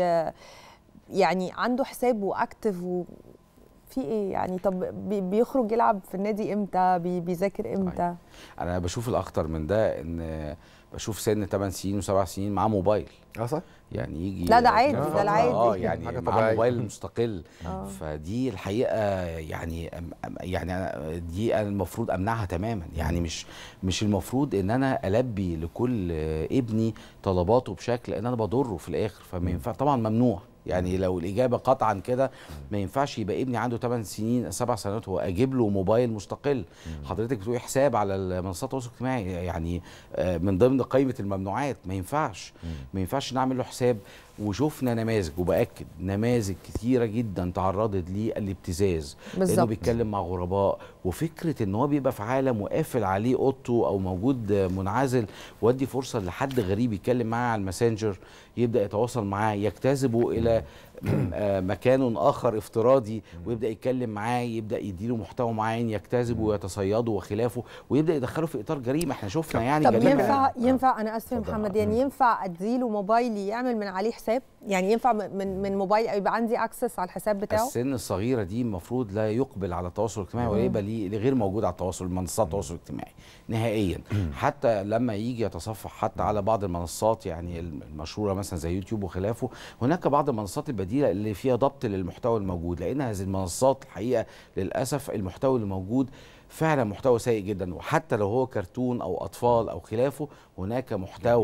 يعني عنده حساب واكتف و في ايه يعني طب بي- بيخرج يلعب في النادي امتى بي- بيذاكر امتى انا بشوف الاخطر من ده ان بشوف سن 8 سنين و7 سنين معاه موبايل اه صح يعني يجي لا، ده عادي، ده فترة، العادي. اه حاجة يعني معاه طبيعية. موبايل مستقل آه. فدي الحقيقه يعني أم- أم- يعني أنا دي أنا المفروض امنعها تماما يعني مش مش المفروض ان انا البي لكل ابني طلباته بشكل ان انا بضره في الاخر فما ينفع طبعا ممنوع يعني لو الاجابه قطعا كده ما ينفعش يبقى ابني عنده 8 سنين 7 سنوات واجيب له موبايل مستقل حضرتك بتقولي حساب على منصات التواصل الاجتماعي يعني آه، من ضمن قائمه الممنوعات ما ينفعش ما ينفعش نعمل له حساب وشفنا نماذج وباكد نماذج كتيره جدا تعرضت للابتزاز لانه بالظبط. بيتكلم مع غرباء وفكره ان هو بيبقى في عالم وقافل عليه اوضته او موجود منعزل ودي فرصه لحد غريب يتكلم معاه على الماسنجر يبدا يتواصل معاه يجتذبه الى م- آه، مكان اخر افتراضي ويبدا يتكلم معاه يبدا يديله محتوى معين يجتذبه ويتصيده وخلافه ويبدا يدخله في اطار جريمه احنا شفنا يعني طب جريمة ينفع ينفع انا اسفه يا اتفضل. محمد يعني ينفع اديله موبايلي يعمل من عليه حساب يعني ينفع من من موبايل يبقى عندي اكسس على الحساب بتاعه السن الصغيره دي المفروض لا يقبل على التواصل الاجتماعي ولا مم. يبقى ليه غير موجود على التواصل منصات التواصل الاجتماعي نهائيا حتى لما يجي يتصفح حتى على بعض المنصات يعني المشهوره مثلا زي يوتيوب وخلافه هناك بعض المنصات البديله اللي فيها ضبط للمحتوى الموجود لان هذه المنصات الحقيقه للاسف المحتوى اللي موجود فعلا محتوى سيء جدا وحتى لو هو كرتون او اطفال او خلافه هناك محتوى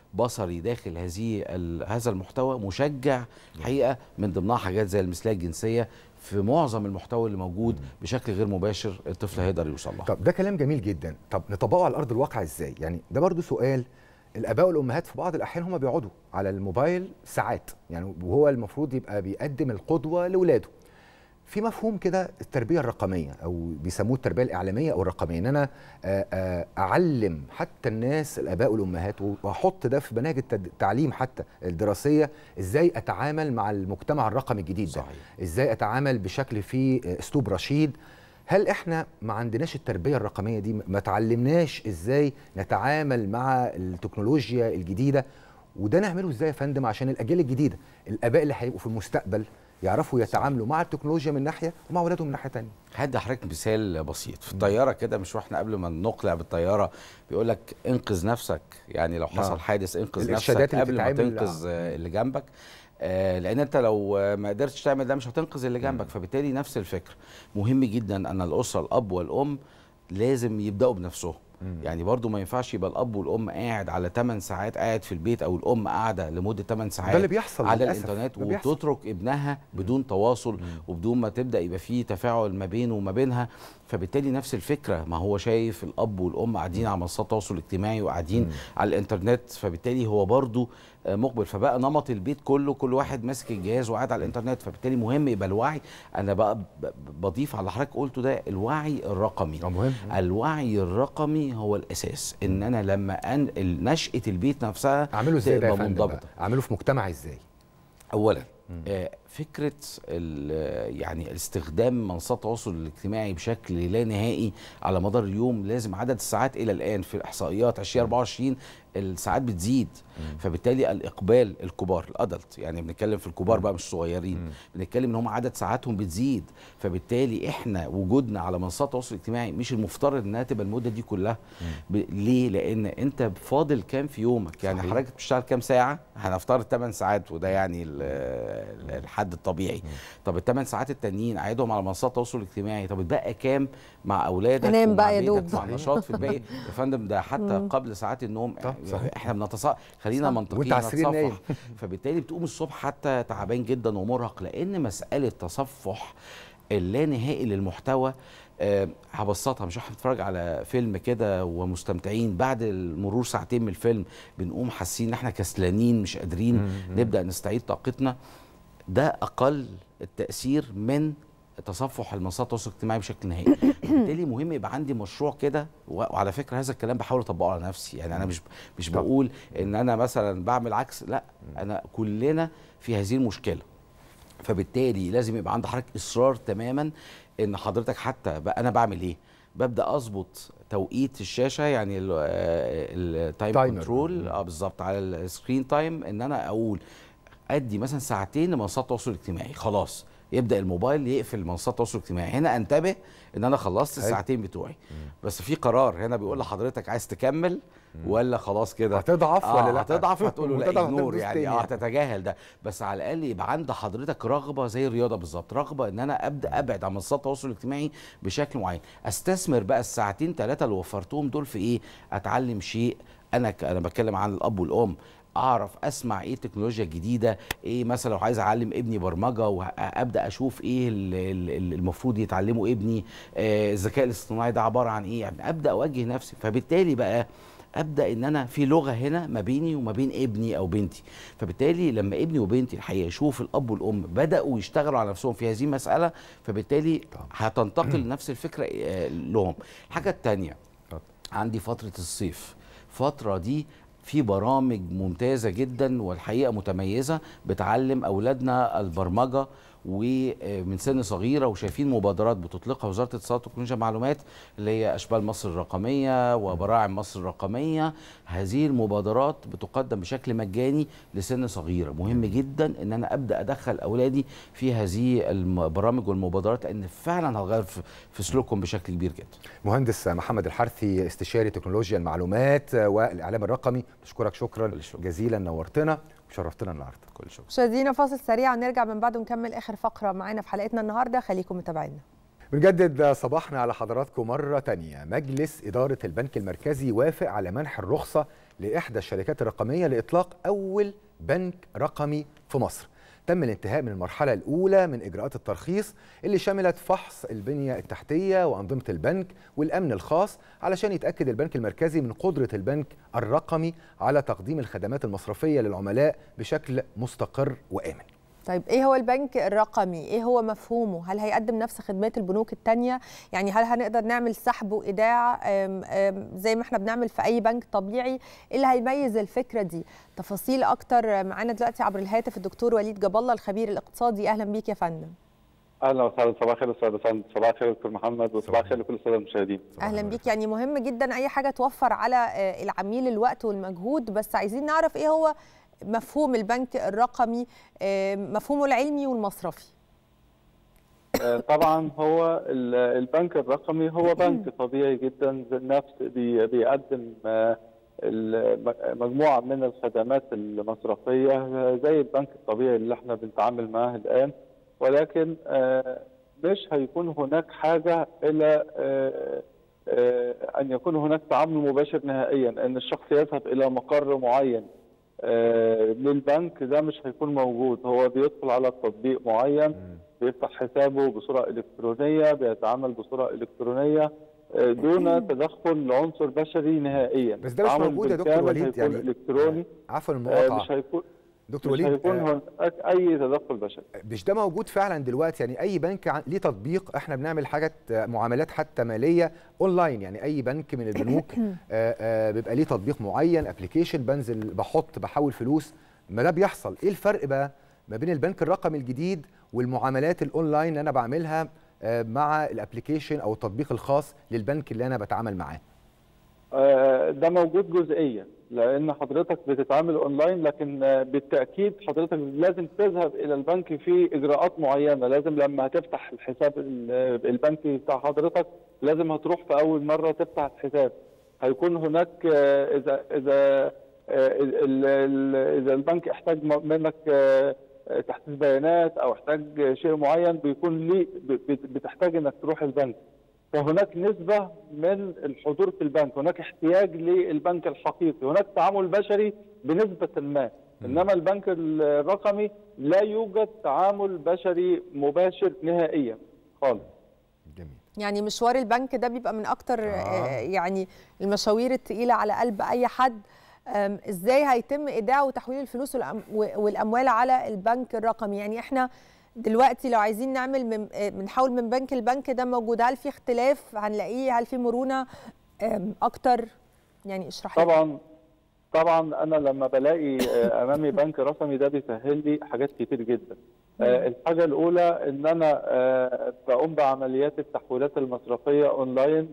بصري داخل هذه ال- هذا المحتوى مشجع حقيقه من ضمنها حاجات زي المثليه الجنسيه في معظم المحتوى اللي موجود بشكل غير مباشر الطفل هيقدر يوصل لها طب ده كلام جميل جدا طب نطبقه على ارض الواقع ازاي يعني ده برضو سؤال الاباء والامهات في بعض الاحيان هم بيقعدوا على الموبايل ساعات يعني وهو المفروض يبقى بيقدم القدوه لاولاده في مفهوم كده التربيه الرقميه او بيسموه التربيه الاعلاميه او الرقميه ان انا آه، آه، اعلم حتى الناس الاباء والامهات واحط ده في مناهج التد- التعليم حتى الدراسيه ازاي اتعامل مع المجتمع الرقمي الجديد ده ازاي اتعامل بشكل فيه آه، اسلوب رشيد هل احنا ما عندناش التربيه الرقميه دي ما تعلمناش ازاي نتعامل مع التكنولوجيا الجديده وده نعمله ازاي يا فندم عشان الاجيال الجديده الاباء اللي هيبقوا في المستقبل يعرفوا يتعاملوا مع التكنولوجيا من ناحيه ومع اولادهم من ناحيه ثانيه هدي حضرتك مثال بسيط في الطياره كده مش واحنا قبل ما نقلع بالطياره بيقول لك انقذ نفسك يعني لو حصل آه. حادث انقذ الإرشادات نفسك اللي قبل ما بتتعمل، تنقذ آه، اللي جنبك آه، لان انت لو آه، ما قدرتش تعمل ده مش هتنقذ اللي جنبك فبالتالي نفس الفكره مهم جدا ان الاسره الاب والام لازم يبداوا بنفسهم يعني برضو ما ينفعش يبقى الاب والام قاعد على 8 ساعات قاعد في البيت او الام قاعده لمده 8 ساعات اللي بيحصل على للأسف. الانترنت ده بيحصل. وتترك ابنها بدون تواصل وبدون ما تبدا يبقى فيه تفاعل ما بينه وما بينها فبالتالي نفس الفكره ما هو شايف الاب والام قاعدين على منصات التواصل الاجتماعي وقاعدين على الانترنت فبالتالي هو برضو آه، مقبل فبقى نمط البيت كله كل واحد ماسك الجهاز وقاعد على الانترنت فبالتالي مهم يبقى الوعي انا بقى ب- ب- بضيف على حضرتك قلته ده الوعي الرقمي مهم الوعي الرقمي هو الاساس ان انا لما انقل نشاه البيت نفسها اعمله ازاي ده يا تبقى فندم بقى؟ منضبطه اعمله في مجتمع ازاي اولا آه، فكره ال- يعني استخدام منصات التواصل الاجتماعي بشكل لا نهائي على مدار اليوم لازم عدد الساعات الى الان في الاحصائيات 2024 الساعات بتزيد فبالتالي الاقبال الكبار الادلت يعني بنتكلم في الكبار بقى مش صغيرين بنتكلم ان هم عدد ساعاتهم بتزيد فبالتالي احنا وجودنا على منصات التواصل الاجتماعي مش المفترض انها تبقى المده دي كلها ب... ليه لان انت فاضل كام في يومك يعني صحيح. حضرتك بتشتغل كام ساعه هنفترض 8 ساعات وده يعني ال- ال- الحد الطبيعي طب الثمان ساعات التانيين عايدهم على منصات التواصل الاجتماعي طب اتبقى كام مع اولادك أنام ومع بقى يا بيتك دوب. مع نشاط في الباقي يا فندم ده حتى مم. قبل ساعات النوم صحيح. احنا بنتص خلينا صح. منطقيين وأنت على السرير نايم. نتصفح فبالتالي بتقوم الصبح حتى تعبان جدا ومرهق لان مساله تصفح اللانهائي للمحتوى أه هبسطها مش احنا بنتفرج على فيلم كده ومستمتعين بعد مرور ساعتين من الفيلم بنقوم حاسين ان احنا كسلانين مش قادرين مم. نبدا نستعيد طاقتنا ده اقل التاثير من تصفح المنصات التواصل الاجتماعي بشكل نهائي بالتالي مهم يبقى عندي مشروع كده و- وعلى فكره هذا الكلام بحاول اطبقه على نفسي يعني انا مش مش بقول ان انا مثلا بعمل عكس لا انا كلنا في هذه المشكله فبالتالي لازم يبقى عند حضرتك اصرار تماما ان حضرتك حتى بقى انا بعمل ايه ببدا اظبط توقيت الشاشه يعني التايم تايمر. كنترول اه بالظبط على السكرين تايم ان انا اقول ادي مثلا ساعتين لمنصات التواصل الاجتماعي خلاص يبدا الموبايل يقفل منصات التواصل الاجتماعي هنا انتبه ان انا خلصت أيوة. الساعتين بتوعي بس في قرار هنا بيقول لحضرتك عايز تكمل ولا خلاص كده هتضعف آه ولا لا؟ هتضعف هتقول له لا وتضعف اجنور هتدوس يعني تاني اه يعني. تتجاهل ده بس على الاقل يبقى عند حضرتك رغبه زي الرياضه بالظبط رغبه ان انا ابدا ابعد عن منصات التواصل الاجتماعي بشكل معين استثمر بقى الساعتين ثلاثه اللي وفرتهم دول في ايه اتعلم شيء انا ك... انا بتكلم عن الاب والام اعرف اسمع ايه التكنولوجيا الجديده ايه مثلا لو عايز اعلم ابني برمجه وابدا اشوف ايه ال- ال- المفروض يتعلمه ابني آه، الذكاء الاصطناعي ده عباره عن ايه يعني ابدا اوجه نفسي فبالتالي بقى ابدا ان انا في لغه هنا ما بيني وما بين ابني او بنتي فبالتالي لما ابني وبنتي الحقيقه يشوف الاب والام بداوا يشتغلوا على نفسهم في هذه المساله فبالتالي هتنتقل نفس الفكره آه، لهم الحاجه الثانيه عندي فتره الصيف فتره دي في برامج ممتازه جدا والحقيقه متميزه بتعلم اولادنا البرمجه ومن سن صغيره وشايفين مبادرات بتطلقها وزاره الاتصالات وتكنولوجيا المعلومات اللي هي اشبال مصر الرقميه وبراعم مصر الرقميه هذه المبادرات بتقدم بشكل مجاني لسن صغيره مهم جدا ان انا ابدا ادخل اولادي في هذه البرامج والمبادرات لان فعلا هتغير في- في سلوكهم بشكل كبير جدا مهندس محمد الحرثي استشاري تكنولوجيا المعلومات والاعلام الرقمي بشكرك شكرا جزيلا نورتنا وشرفتنا النهارده كل شكر مشاهدينا فاصل سريع ونرجع من بعده نكمل اخر فقره معانا في حلقتنا النهارده خليكم متابعينا بنجدد صباحنا على حضراتكم مرة تانية مجلس إدارة البنك المركزي وافق على منح الرخصة لاحدى الشركات الرقميه لاطلاق اول بنك رقمي في مصر تم الانتهاء من المرحله الاولى من اجراءات الترخيص اللي شملت فحص البنيه التحتيه وانظمه البنك والامن الخاص علشان يتاكد البنك المركزي من قدره البنك الرقمي على تقديم الخدمات المصرفيه للعملاء بشكل مستقر وامن طيب ايه هو البنك الرقمي ايه هو مفهومه هل هيقدم نفس خدمات البنوك التانية يعني هل هنقدر نعمل سحب وايداع أم أم زي ما احنا بنعمل في اي بنك طبيعي ايه اللي هيميز الفكره دي تفاصيل اكتر معانا دلوقتي عبر الهاتف الدكتور وليد جاب الله الخبير الاقتصادي اهلا بيك يا فندم اهلا وسهلا صباح الخير استاذ بسنت صباح الخير دكتور محمد وصباح الخير لكل الساده المشاهدين اهلا بيك يعني مهم جدا اي حاجه توفر على العميل الوقت والمجهود بس عايزين نعرف ايه هو مفهوم البنك الرقمي مفهومه العلمي والمصرفي طبعا هو البنك الرقمي هو بنك طبيعي جدا نفس بيقدم مجموعه من الخدمات المصرفيه زي البنك الطبيعي اللي احنا بنتعامل معاه الان ولكن مش هيكون هناك حاجه الى ان يكون هناك تعامل مباشر نهائيا ان الشخص يذهب الى مقر معين للبنك ده مش هيكون موجود هو بيدخل على تطبيق معين بيفتح حسابه بصوره الكترونيه بيتعامل بصوره الكترونيه دون تدخل لعنصر بشري نهائيا بس ده مش موجود يا دكتور وليد يعني الكتروني عفوا المقاطعه مش هيكون دكتور مش وليد هيكون هناك اي تدخل بشري مش ده موجود فعلا دلوقتي يعني اي بنك ليه تطبيق احنا بنعمل حاجات معاملات حتى ماليه اونلاين يعني اي بنك من البنوك بيبقى ليه تطبيق معين ابلكيشن بنزل بحط بحول فلوس ما ده بيحصل ايه الفرق بقى ما بين البنك الرقمي الجديد والمعاملات الاونلاين اللي انا بعملها مع الابلكيشن او التطبيق الخاص للبنك اللي انا بتعامل معاه ده موجود جزئيا لان حضرتك بتتعامل اونلاين لكن بالتاكيد حضرتك لازم تذهب الى البنك في اجراءات معينه لازم لما هتفتح الحساب البنكي بتاع حضرتك لازم هتروح في اول مره تفتح الحساب هيكون هناك اذا اذا اذا البنك احتاج منك تحديث بيانات او احتاج شيء معين بيكون ليه بتحتاج انك تروح البنك فهناك نسبة من الحضور في البنك هناك احتياج للبنك الحقيقي هناك تعامل بشري بنسبة ما إنما البنك الرقمي لا يوجد تعامل بشري مباشر نهائيا خالص يعني مشوار البنك ده بيبقى من أكتر آه. يعني المشاوير التقيلة على قلب أي حد ازاي هيتم ايداع وتحويل الفلوس والاموال على البنك الرقمي يعني احنا دلوقتي لو عايزين نعمل من بنحول من بنك لبنك ده موجود هل في اختلاف هنلاقيه هل في مرونه اكتر يعني اشرح لي طبعا طبعا انا لما بلاقي امامي بنك رقمي ده بيسهل لي حاجات كتير جدا الحاجه الاولى ان انا بقوم بعمليات التحويلات المصرفيه اونلاين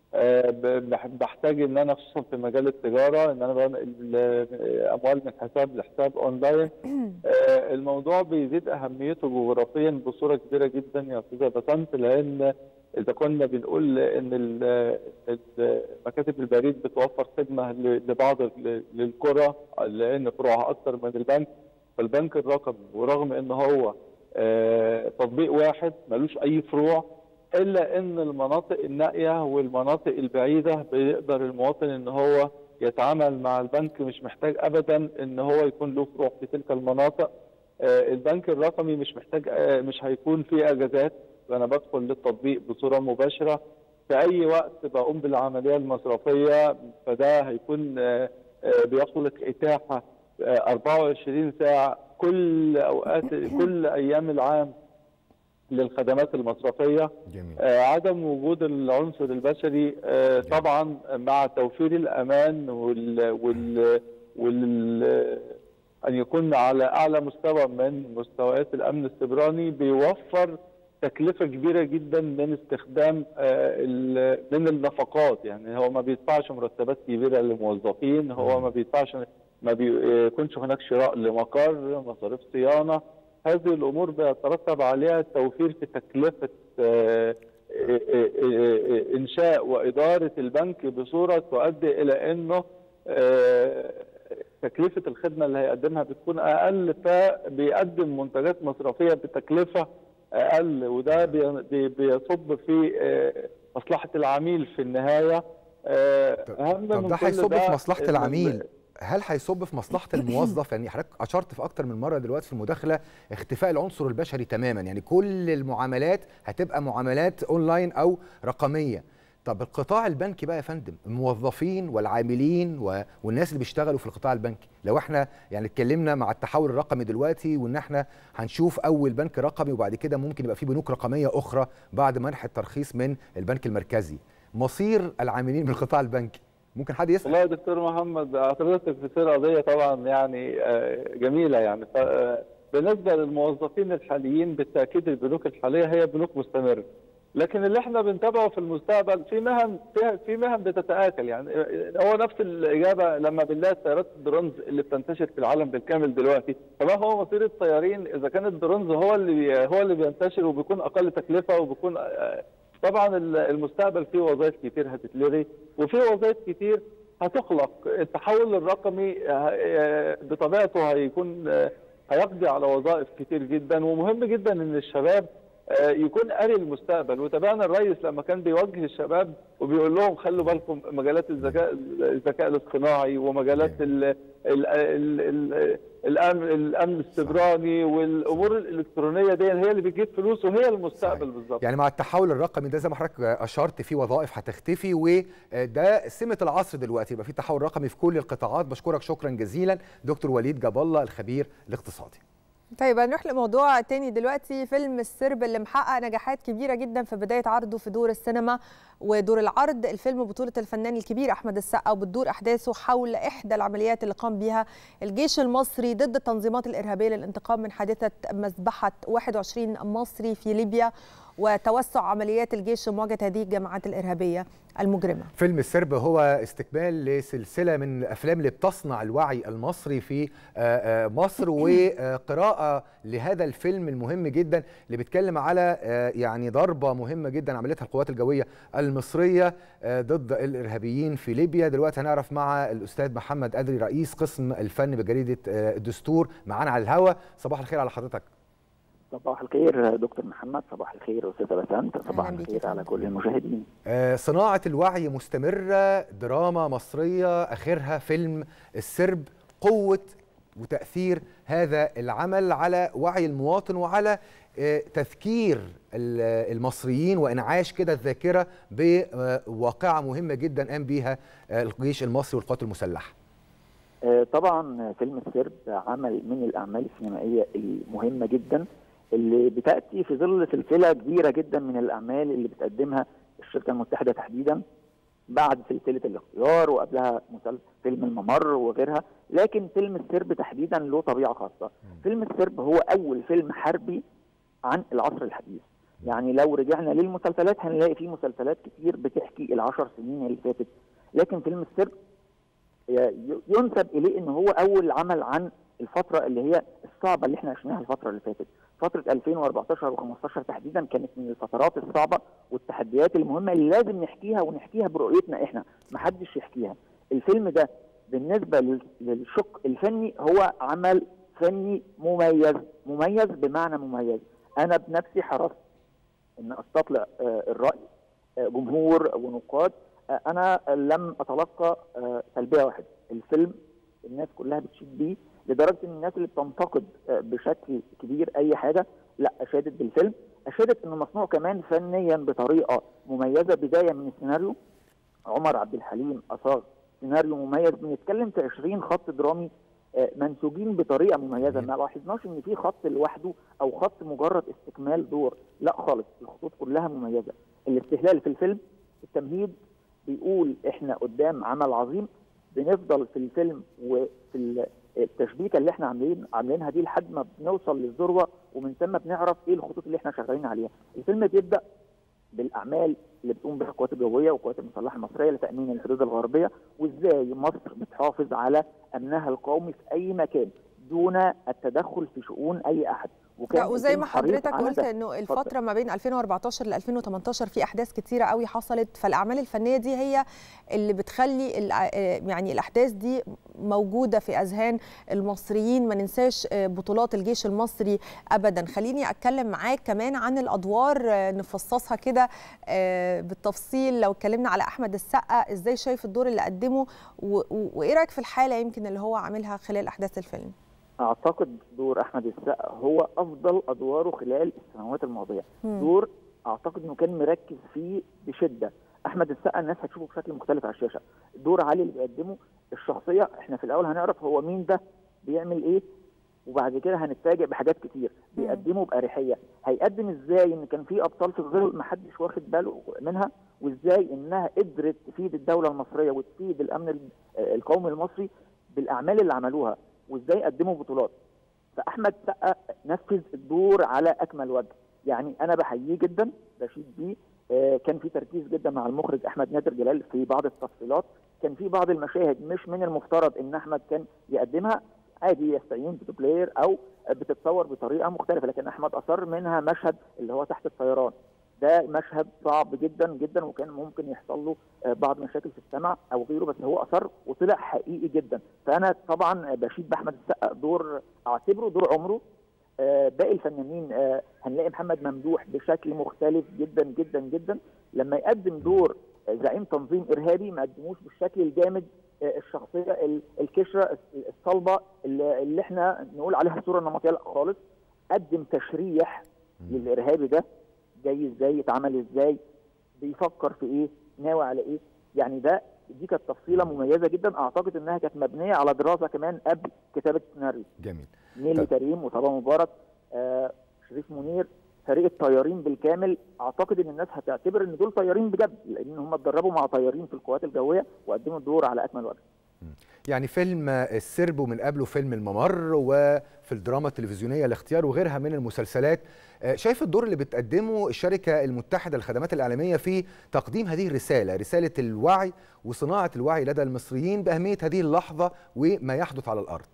بحتاج ان انا خصوصا في مجال التجاره ان انا بنقل اموال من حساب لحساب اونلاين الموضوع بيزيد اهميته جغرافيا بصوره كبيره جدا يا استاذه بسنت لان اذا كنا بنقول ان مكاتب البريد بتوفر خدمه لبعض للقرى لان فروعها اكثر من البنك فالبنك الرقمي ورغم ان هو تطبيق واحد ملوش اي فروع الا ان المناطق النائيه والمناطق البعيده بيقدر المواطن ان هو يتعامل مع البنك مش محتاج ابدا ان هو يكون له فروع في تلك المناطق البنك الرقمي مش محتاج مش هيكون فيه اجازات انا بدخل للتطبيق بصوره مباشره في اي وقت بقوم بالعمليه المصرفيه فده هيكون بياخد لك اتاحه 24 ساعه كل اوقات كل ايام العام للخدمات المصرفيه جميل. آه عدم وجود العنصر البشري آه طبعا مع توفير الامان وال وال, وال ان يكون على اعلى مستوى من مستويات الامن السيبراني بيوفر تكلفه كبيره جدا من استخدام آه من النفقات يعني هو ما بيدفعش مرتبات كبيره للموظفين هو ما بيدفعش ما بيكونش هناك شراء لمقر مصاريف صيانه هذه الامور بيترتب عليها التوفير في تكلفه انشاء واداره البنك بصوره تؤدي الى انه تكلفه الخدمه اللي هيقدمها بتكون اقل فبيقدم منتجات مصرفيه بتكلفه اقل وده بيصب في مصلحه العميل في النهايه آه، اهم طب من ده كل هيصب في مصلحه إن العميل هل هيصب في مصلحه الموظف يعني حضرتك اشرت في اكتر من مره دلوقتي في المداخله اختفاء العنصر البشري تماما يعني كل المعاملات هتبقى معاملات اونلاين او رقميه طب القطاع البنكي بقى يا فندم الموظفين والعاملين و... والناس اللي بيشتغلوا في القطاع البنكي لو احنا يعني اتكلمنا مع التحول الرقمي دلوقتي وان احنا هنشوف اول بنك رقمي وبعد كده ممكن يبقى في بنوك رقميه اخرى بعد منح الترخيص من البنك المركزي مصير العاملين بالقطاع البنكي ممكن حد يسال والله يا دكتور محمد حضرتك بتصير قضيه طبعا يعني آه، جميله يعني ف- آه، بالنسبه للموظفين الحاليين بالتاكيد البنوك الحاليه هي بنوك مستمره لكن اللي احنا بنتابعه في المستقبل في مهن في في مهن بتتاكل يعني آه، هو نفس الاجابه لما بنلاقي سيارات الدرونز اللي بتنتشر في العالم بالكامل دلوقتي فما هو مصير الطيارين اذا كان الدرونز هو اللي هو اللي بينتشر وبيكون اقل تكلفه وبيكون آه، طبعا المستقبل فيه وظائف كتير هتتلغي وفي وظائف كتير هتخلق التحول الرقمي آه، بطبيعته هيكون آه، هيقضي على وظائف كتير جدا ومهم جدا ان الشباب آه، يكون قاري المستقبل وتابعنا الرئيس لما كان بيوجه الشباب وبيقول لهم خلوا بالكم مجالات الذكاء الذكاء الاصطناعي ومجالات ال ال ال ال الامن الامن السيبراني والامور الالكترونيه دي هي اللي بتجيب فلوس وهي المستقبل بالظبط يعني مع التحول الرقمي ده زي ما حضرتك اشرت في وظائف هتختفي وده سمه العصر دلوقتي يبقى في تحول رقمي في كل القطاعات بشكرك شكرا جزيلا دكتور وليد جاب الله الخبير الاقتصادي طيب هنروح لموضوع تاني دلوقتي فيلم السرب اللي محقق نجاحات كبيرة جدا في بداية عرضه في دور السينما ودور العرض الفيلم بطولة الفنان الكبير أحمد السقا وبتدور أحداثه حول إحدى العمليات اللي قام بها الجيش المصري ضد التنظيمات الإرهابية للانتقام من حادثة مذبحة 21 مصري في ليبيا وتوسع عمليات الجيش لمواجهة هذه الجماعات الإرهابية المجرمة فيلم السرب هو استكمال لسلسلة من الأفلام اللي بتصنع الوعي المصري في آه، آه، مصر وقراءة لهذا الفيلم المهم جدا اللي بيتكلم على آه، يعني ضربة مهمة جدا عملتها القوات الجوية المصرية آه، ضد الإرهابيين في ليبيا دلوقتي هنعرف مع الأستاذ محمد أدري رئيس قسم الفن بجريدة آه، الدستور معانا على الهوا صباح الخير على حضرتك صباح الخير دكتور محمد صباح الخير استاذه بسنت صباح الخير على كل المشاهدين آه، صناعة الوعي مستمرة دراما مصرية آخرها فيلم السرب قوة وتأثير هذا العمل على وعي المواطن وعلى آه، تذكير ال- المصريين وإنعاش كده الذاكرة بواقعة مهمة جدا قام بيها آه، الجيش المصري والقوات المسلحة آه، طبعا فيلم السرب عمل من الاعمال السينمائيه المهمه جدا اللي بتاتي في ظل سلسله كبيره جدا من الاعمال اللي بتقدمها الشركه المتحده تحديدا بعد سلسله الاختيار وقبلها مسلسل فيلم الممر وغيرها لكن فيلم السرب تحديدا له طبيعه خاصه فيلم السرب هو اول فيلم حربي عن العصر الحديث يعني لو رجعنا للمسلسلات هنلاقي في مسلسلات كتير بتحكي العشر سنين اللي فاتت لكن فيلم السرب ي- ينسب اليه ان هو اول عمل عن الفتره اللي هي الصعبه اللي احنا عشناها الفتره اللي فاتت فتره 2014 و15 تحديدا كانت من الفترات الصعبه والتحديات المهمه اللي لازم نحكيها ونحكيها برؤيتنا احنا محدش يحكيها الفيلم ده بالنسبه لل- للشق الفني هو عمل فني مميز مميز بمعنى مميز انا بنفسي حرصت ان استطلع آه، الراي آه، جمهور ونقاد آه، انا لم اتلقى آه، سلبيه واحده الفيلم الناس كلها بتشيد بيه لدرجه ان الناس اللي بتنتقد آه، بشكل كبير اي حاجه لا اشادت بالفيلم اشادت انه مصنوع كمان فنيا بطريقه مميزه بدايه من السيناريو عمر عبد الحليم اصاغ سيناريو مميز بنتكلم في 20 خط درامي آه، منسوجين بطريقه مميزه ما لاحظناش ان في خط لوحده او خط مجرد استكمال دور لا خالص الخطوط كلها مميزه الاستهلال في الفيلم التمهيد بيقول احنا قدام عمل عظيم بنفضل في الفيلم وفي ال- التشبيكه اللي احنا عاملين عاملينها دي لحد ما بنوصل للذروه ومن ثم بنعرف ايه الخطوط اللي احنا شغالين عليها الفيلم بيبدا بالاعمال اللي بتقوم بها القوات الجويه والقوات المسلحه المصريه لتامين الحدود الغربيه وازاي مصر بتحافظ على امنها القومي في اي مكان دون التدخل في شؤون اي احد لا وزي الفيلم ما حريص حضرتك على قلت ده. انه اتفضل. الفتره ما بين 2014 ل 2018 في احداث كتيره قوي حصلت فالاعمال الفنيه دي هي اللي بتخلي الع- آه، يعني الاحداث دي موجوده في اذهان المصريين ما ننساش آه، بطولات الجيش المصري ابدا خليني اتكلم معاك كمان عن الادوار آه، نفصصها كده آه، بالتفصيل لو اتكلمنا على احمد السقا ازاي شايف الدور اللي قدمه و- و- وايه رايك في الحاله يمكن اللي هو عاملها خلال احداث الفيلم اعتقد دور احمد السقا هو افضل ادواره خلال السنوات الماضيه مم. دور اعتقد انه كان مركز فيه بشده احمد السقا الناس هتشوفه بشكل مختلف على الشاشه دور علي اللي بيقدمه الشخصيه احنا في الاول هنعرف هو مين ده بيعمل ايه وبعد كده هنتفاجئ بحاجات كتير بيقدمه باريحيه هيقدم ازاي ان كان في ابطال في الظل ما حدش واخد باله منها وازاي انها قدرت تفيد الدوله المصريه وتفيد الامن ال- القومي المصري بالاعمال اللي عملوها وازاي قدموا بطولات فاحمد سقا نفذ الدور على اكمل وجه يعني انا بحييه جدا بشيد بيه آه، كان في تركيز جدا مع المخرج احمد نادر جلال في بعض التفصيلات كان في بعض المشاهد مش من المفترض ان احمد كان يقدمها عادي يستعين بدوبلاير او بتتصور بطريقه مختلفه لكن احمد اصر منها مشهد اللي هو تحت الطيران ده مشهد صعب جدا جدا وكان ممكن يحصل له آه، بعض مشاكل في السمع او غيره بس هو اصر وطلع حقيقي جدا فانا طبعا بشيد باحمد السقا دور اعتبره دور عمره آه، باقي الفنانين آه، هنلاقي محمد ممدوح بشكل مختلف جدا جدا جدا لما يقدم دور آه، زعيم تنظيم ارهابي ما قدموش بالشكل الجامد آه، الشخصيه ال- الكشره الصلبه اللي اللي احنا نقول عليها الصوره النمطيه لا خالص قدم تشريح للارهابي ده جاي ازاي يتعمل ازاي بيفكر في ايه ناوي على ايه يعني ده دي كانت تفصيله مميزه جدا اعتقد انها كانت مبنيه على دراسه كمان قبل كتابه السيناريو جميل نيلي كريم وطبعا مبارك آه شريف منير فريق الطيارين بالكامل اعتقد ان الناس هتعتبر ان دول طيارين بجد لان هم اتدربوا مع طيارين في القوات الجويه وقدموا الدور على اكمل وجه يعني فيلم السرب ومن قبله فيلم الممر وفي الدراما التلفزيونيه الاختيار وغيرها من المسلسلات آه، شايف الدور اللي بتقدمه الشركه المتحده للخدمات الاعلاميه في تقديم هذه الرساله رساله الوعي وصناعه الوعي لدى المصريين باهميه هذه اللحظه وما يحدث على الارض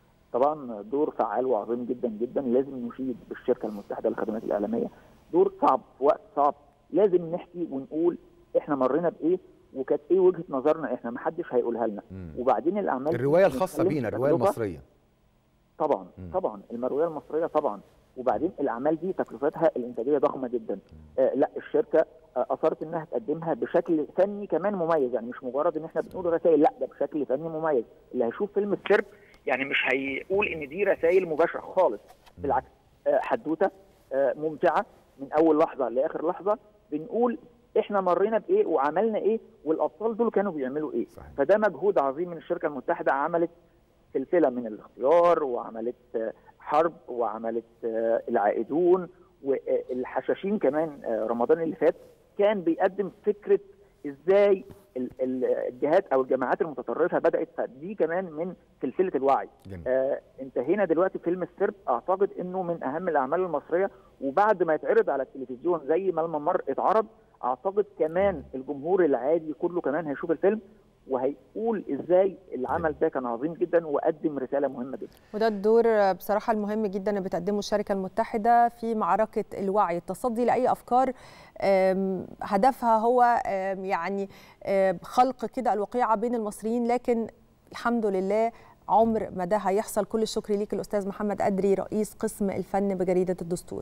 طبعا دور فعال وعظيم جدا جدا لازم نشيد بالشركه المتحده للخدمات الاعلاميه دور صعب في وقت صعب لازم نحكي ونقول احنا مرينا بايه وكانت ايه وجهه نظرنا احنا ما حدش هيقولها لنا وبعدين الاعمال الروايه الخاصه بنتكلم بينا في الروايه تجربة. المصريه طبعا طبعا المرويه المصريه طبعا وبعدين الاعمال دي تكلفتها الانتاجيه ضخمه جدا آه لا الشركه آه اصرت انها تقدمها بشكل فني كمان مميز يعني مش مجرد ان احنا بنقول رسائل لا ده بشكل فني مميز اللي هيشوف فيلم السرب يعني مش هيقول ان دي رسائل مباشره خالص بالعكس آه حدوته آه ممتعه من اول لحظه لاخر لحظه بنقول احنا مرينا بايه وعملنا ايه والابطال دول كانوا بيعملوا ايه صحيح. فده مجهود عظيم من الشركه المتحده عملت سلسله من الاختيار وعملت آه، حرب وعملت آه، العائدون والحشاشين كمان آه، رمضان اللي فات كان بيقدم فكره ازاي ال- ال- الجهات او الجماعات المتطرفه بدات فدي كمان من سلسله الوعي آه انتهينا دلوقتي فيلم السرب اعتقد انه من اهم الاعمال المصريه وبعد ما يتعرض على التلفزيون زي ما الممر اتعرض اعتقد كمان الجمهور العادي كله كمان هيشوف الفيلم وهيقول ازاي العمل ده كان عظيم جدا وقدم رساله مهمه جدا وده الدور بصراحة المهم جدا اللي بتقدمه الشركة المتحدة في معركة الوعي التصدي لأي أفكار آم، هدفها هو آم، يعني آم، خلق كده الوقيعة بين المصريين لكن الحمد لله عمر ما ده هيحصل كل الشكر ليك الأستاذ محمد أدري رئيس قسم الفن بجريدة الدستور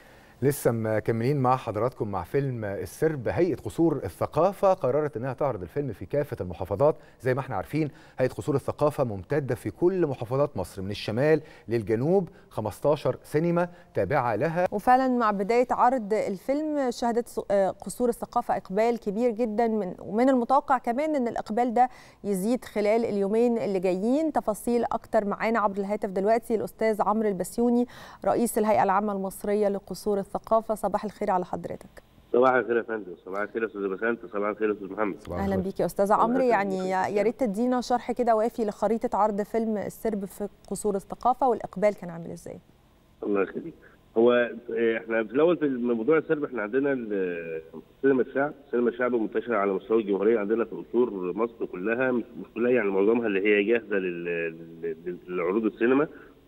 لسه مكملين مع حضراتكم مع فيلم السرب هيئه قصور الثقافه قررت انها تعرض الفيلم في كافه المحافظات زي ما احنا عارفين هيئه قصور الثقافه ممتده في كل محافظات مصر من الشمال للجنوب 15 سينما تابعه لها وفعلا مع بداية عرض الفيلم شهدت س- آه، قصور الثقافة إقبال كبير جدا من ومن المتوقع كمان أن الإقبال ده يزيد خلال اليومين اللي جايين تفاصيل أكتر معانا عبر الهاتف دلوقتي الأستاذ عمرو البسيوني رئيس الهيئة العامة المصرية لقصور الثقافة صباح الخير على حضرتك صباح الخير يا فندم صباح الخير يا استاذ بسنت صباح الخير يا استاذ محمد أهلا بيك يا أستاذ عمرو يعني يا ريت تدينا شرح كده وافي لخريطة عرض فيلم السرب في قصور الثقافة والإقبال كان عامل إزاي الله يخليك هو آه، احنا في الاول في موضوع السرب احنا عندنا ال- سينما الشعب سينما الشعب منتشره على مستوى الجمهوريه عندنا في قصور مصر كلها مش مش كلها يعني معظمها اللي هي جاهزه لل- لل- للعروض السينما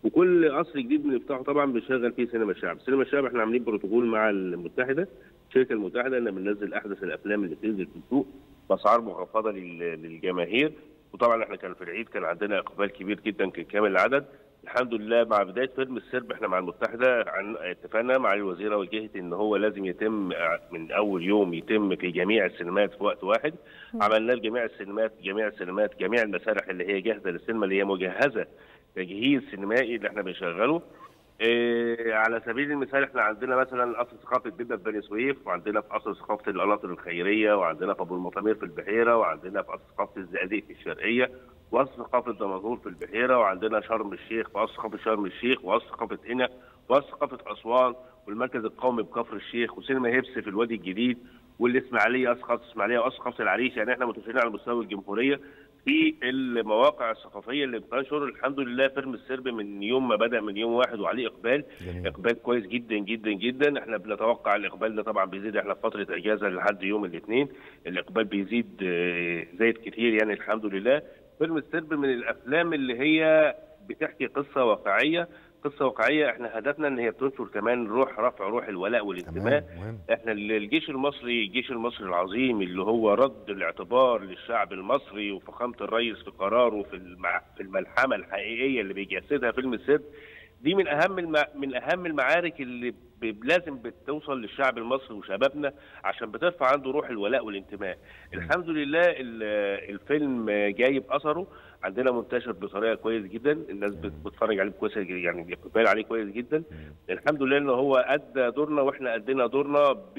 وكل قصر جديد بنفتحه طبعا بنشغل فيه سينما الشعب، سينما الشعب احنا عاملين بروتوكول مع المتحده الشركه المتحده ان بننزل احدث الافلام اللي بتنزل في السوق باسعار مخفضه لل- للجماهير وطبعا احنا كان في العيد كان عندنا اقبال كبير جدا كان كامل العدد الحمد لله مع بدايه فيلم السرب احنا مع المتحده عن اتفقنا مع الوزيره وجهت ان هو لازم يتم من اول يوم يتم في جميع السينمات في وقت واحد عملناه لجميع السينمات جميع السينمات جميع المسارح اللي هي جاهزه للسينما اللي هي مجهزه تجهيز سينمائي اللي احنا بنشغله إيه على سبيل المثال احنا عندنا مثلا قصر ثقافه بيبا في بني سويف وعندنا في قصر ثقافه القناطر الخيريه وعندنا في ابو المطامير في البحيره وعندنا في قصر ثقافه الزقازيق في الشرقيه وقصر ثقافه دمنهور في البحيره وعندنا شرم الشيخ وقصر ثقافه شرم الشيخ وقصر ثقافه قنا وقصر ثقافه اسوان والمركز القومي بكفر الشيخ وسينما هبس في الوادي الجديد والاسماعيليه قصر ثقافه الاسماعيليه وقصر ثقافه العريش يعني احنا متوفرين على مستوى الجمهوريه في المواقع الثقافيه اللي بتنشر الحمد لله فيلم السرب من يوم ما بدا من يوم واحد وعليه اقبال جميل. اقبال كويس جدا جدا جدا احنا بنتوقع الاقبال ده طبعا بيزيد احنا في فتره اجازه لحد يوم الاثنين الاقبال بيزيد آه، زايد كتير يعني الحمد لله فيلم السرب من الافلام اللي هي بتحكي قصه واقعيه قصه واقعيه احنا هدفنا ان هي بتنشر كمان روح رفع روح الولاء والانتماء مهم. احنا الجيش المصري الجيش المصري العظيم اللي هو رد الاعتبار للشعب المصري وفخامه الرئيس في قراره في المع... في الملحمه الحقيقيه اللي بيجسدها فيلم السد دي من اهم الم... من اهم المعارك اللي ب... لازم بتوصل للشعب المصري وشبابنا عشان بترفع عنده روح الولاء والانتماء الحمد لله ال... الفيلم جايب اثره عندنا منتشر بطريقه كويس جدا الناس بت- بتتفرج عليه كويس يعني الاقبال عليه كويس جدا الحمد لله ان هو ادى دورنا واحنا ادينا دورنا ب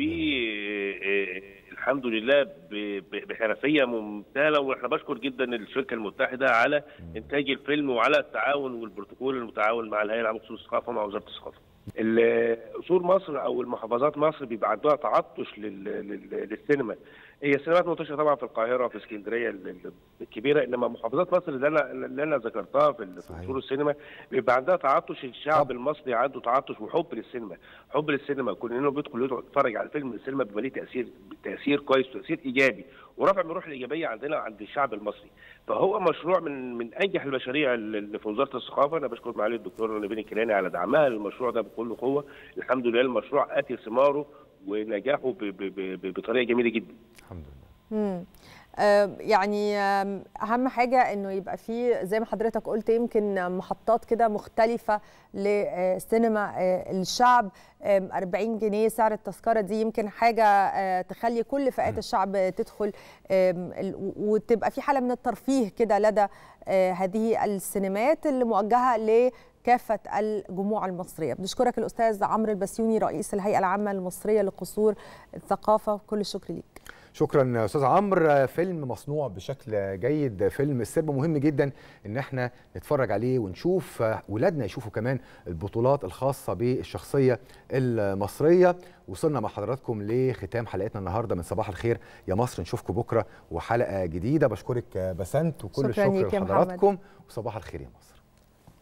الحمد لله ب- ب- بحرفيه ممتازه واحنا بشكر جدا الشركه المتحده على انتاج الفيلم وعلى التعاون والبروتوكول المتعاون مع الهيئه العامه لخصوص الثقافه ومع وزاره الثقافه. ال- اصول مصر او المحافظات مصر بيبقى عندها تعطش لل- لل- للسينما هي السينمات منتشره طبعا في القاهره وفي اسكندريه ال- ال- الكبيره انما محافظات مصر اللي انا اللي انا ذكرتها في ال- في اصول السينما بيبقى عندها تعطش الشعب المصري عنده تعطش وحب للسينما حب للسينما كل انه بيدخل يتفرج على الفيلم السينما بيبقى ليه تاثير تاثير كويس وتاثير ايجابي ورفع من الروح الايجابيه عندنا عند الشعب المصري فهو مشروع من من انجح المشاريع اللي في وزاره الثقافه انا بشكر معالي الدكتور نبيل الكيلاني على دعمها للمشروع ده بكل قوه الحمد لله المشروع اتي ثماره ونجاحه ب- ب- ب- بطريقه جميله جدا مم. آه، يعني آم، اهم حاجه انه يبقى في زي ما حضرتك قلت يمكن محطات كده مختلفه لسينما الشعب آم، 40 جنيه سعر التذكره دي يمكن حاجه آه، تخلي كل فئات الشعب تدخل آم، ال- و- وتبقى في حاله من الترفيه كده لدى آه، هذه السينمات اللي موجهه ل كافة الجموع المصرية بنشكرك الأستاذ عمرو البسيوني رئيس الهيئة العامة المصرية لقصور الثقافة كل الشكر ليك شكرا استاذ عمرو فيلم مصنوع بشكل جيد فيلم السرب مهم جدا ان احنا نتفرج عليه ونشوف ولادنا يشوفوا كمان البطولات الخاصه بالشخصيه المصريه وصلنا مع حضراتكم لختام حلقتنا النهارده من صباح الخير يا مصر نشوفكم بكره وحلقه جديده بشكرك بسنت وكل شكراً الشكر ليك يا محمد. لحضراتكم وصباح الخير يا مصر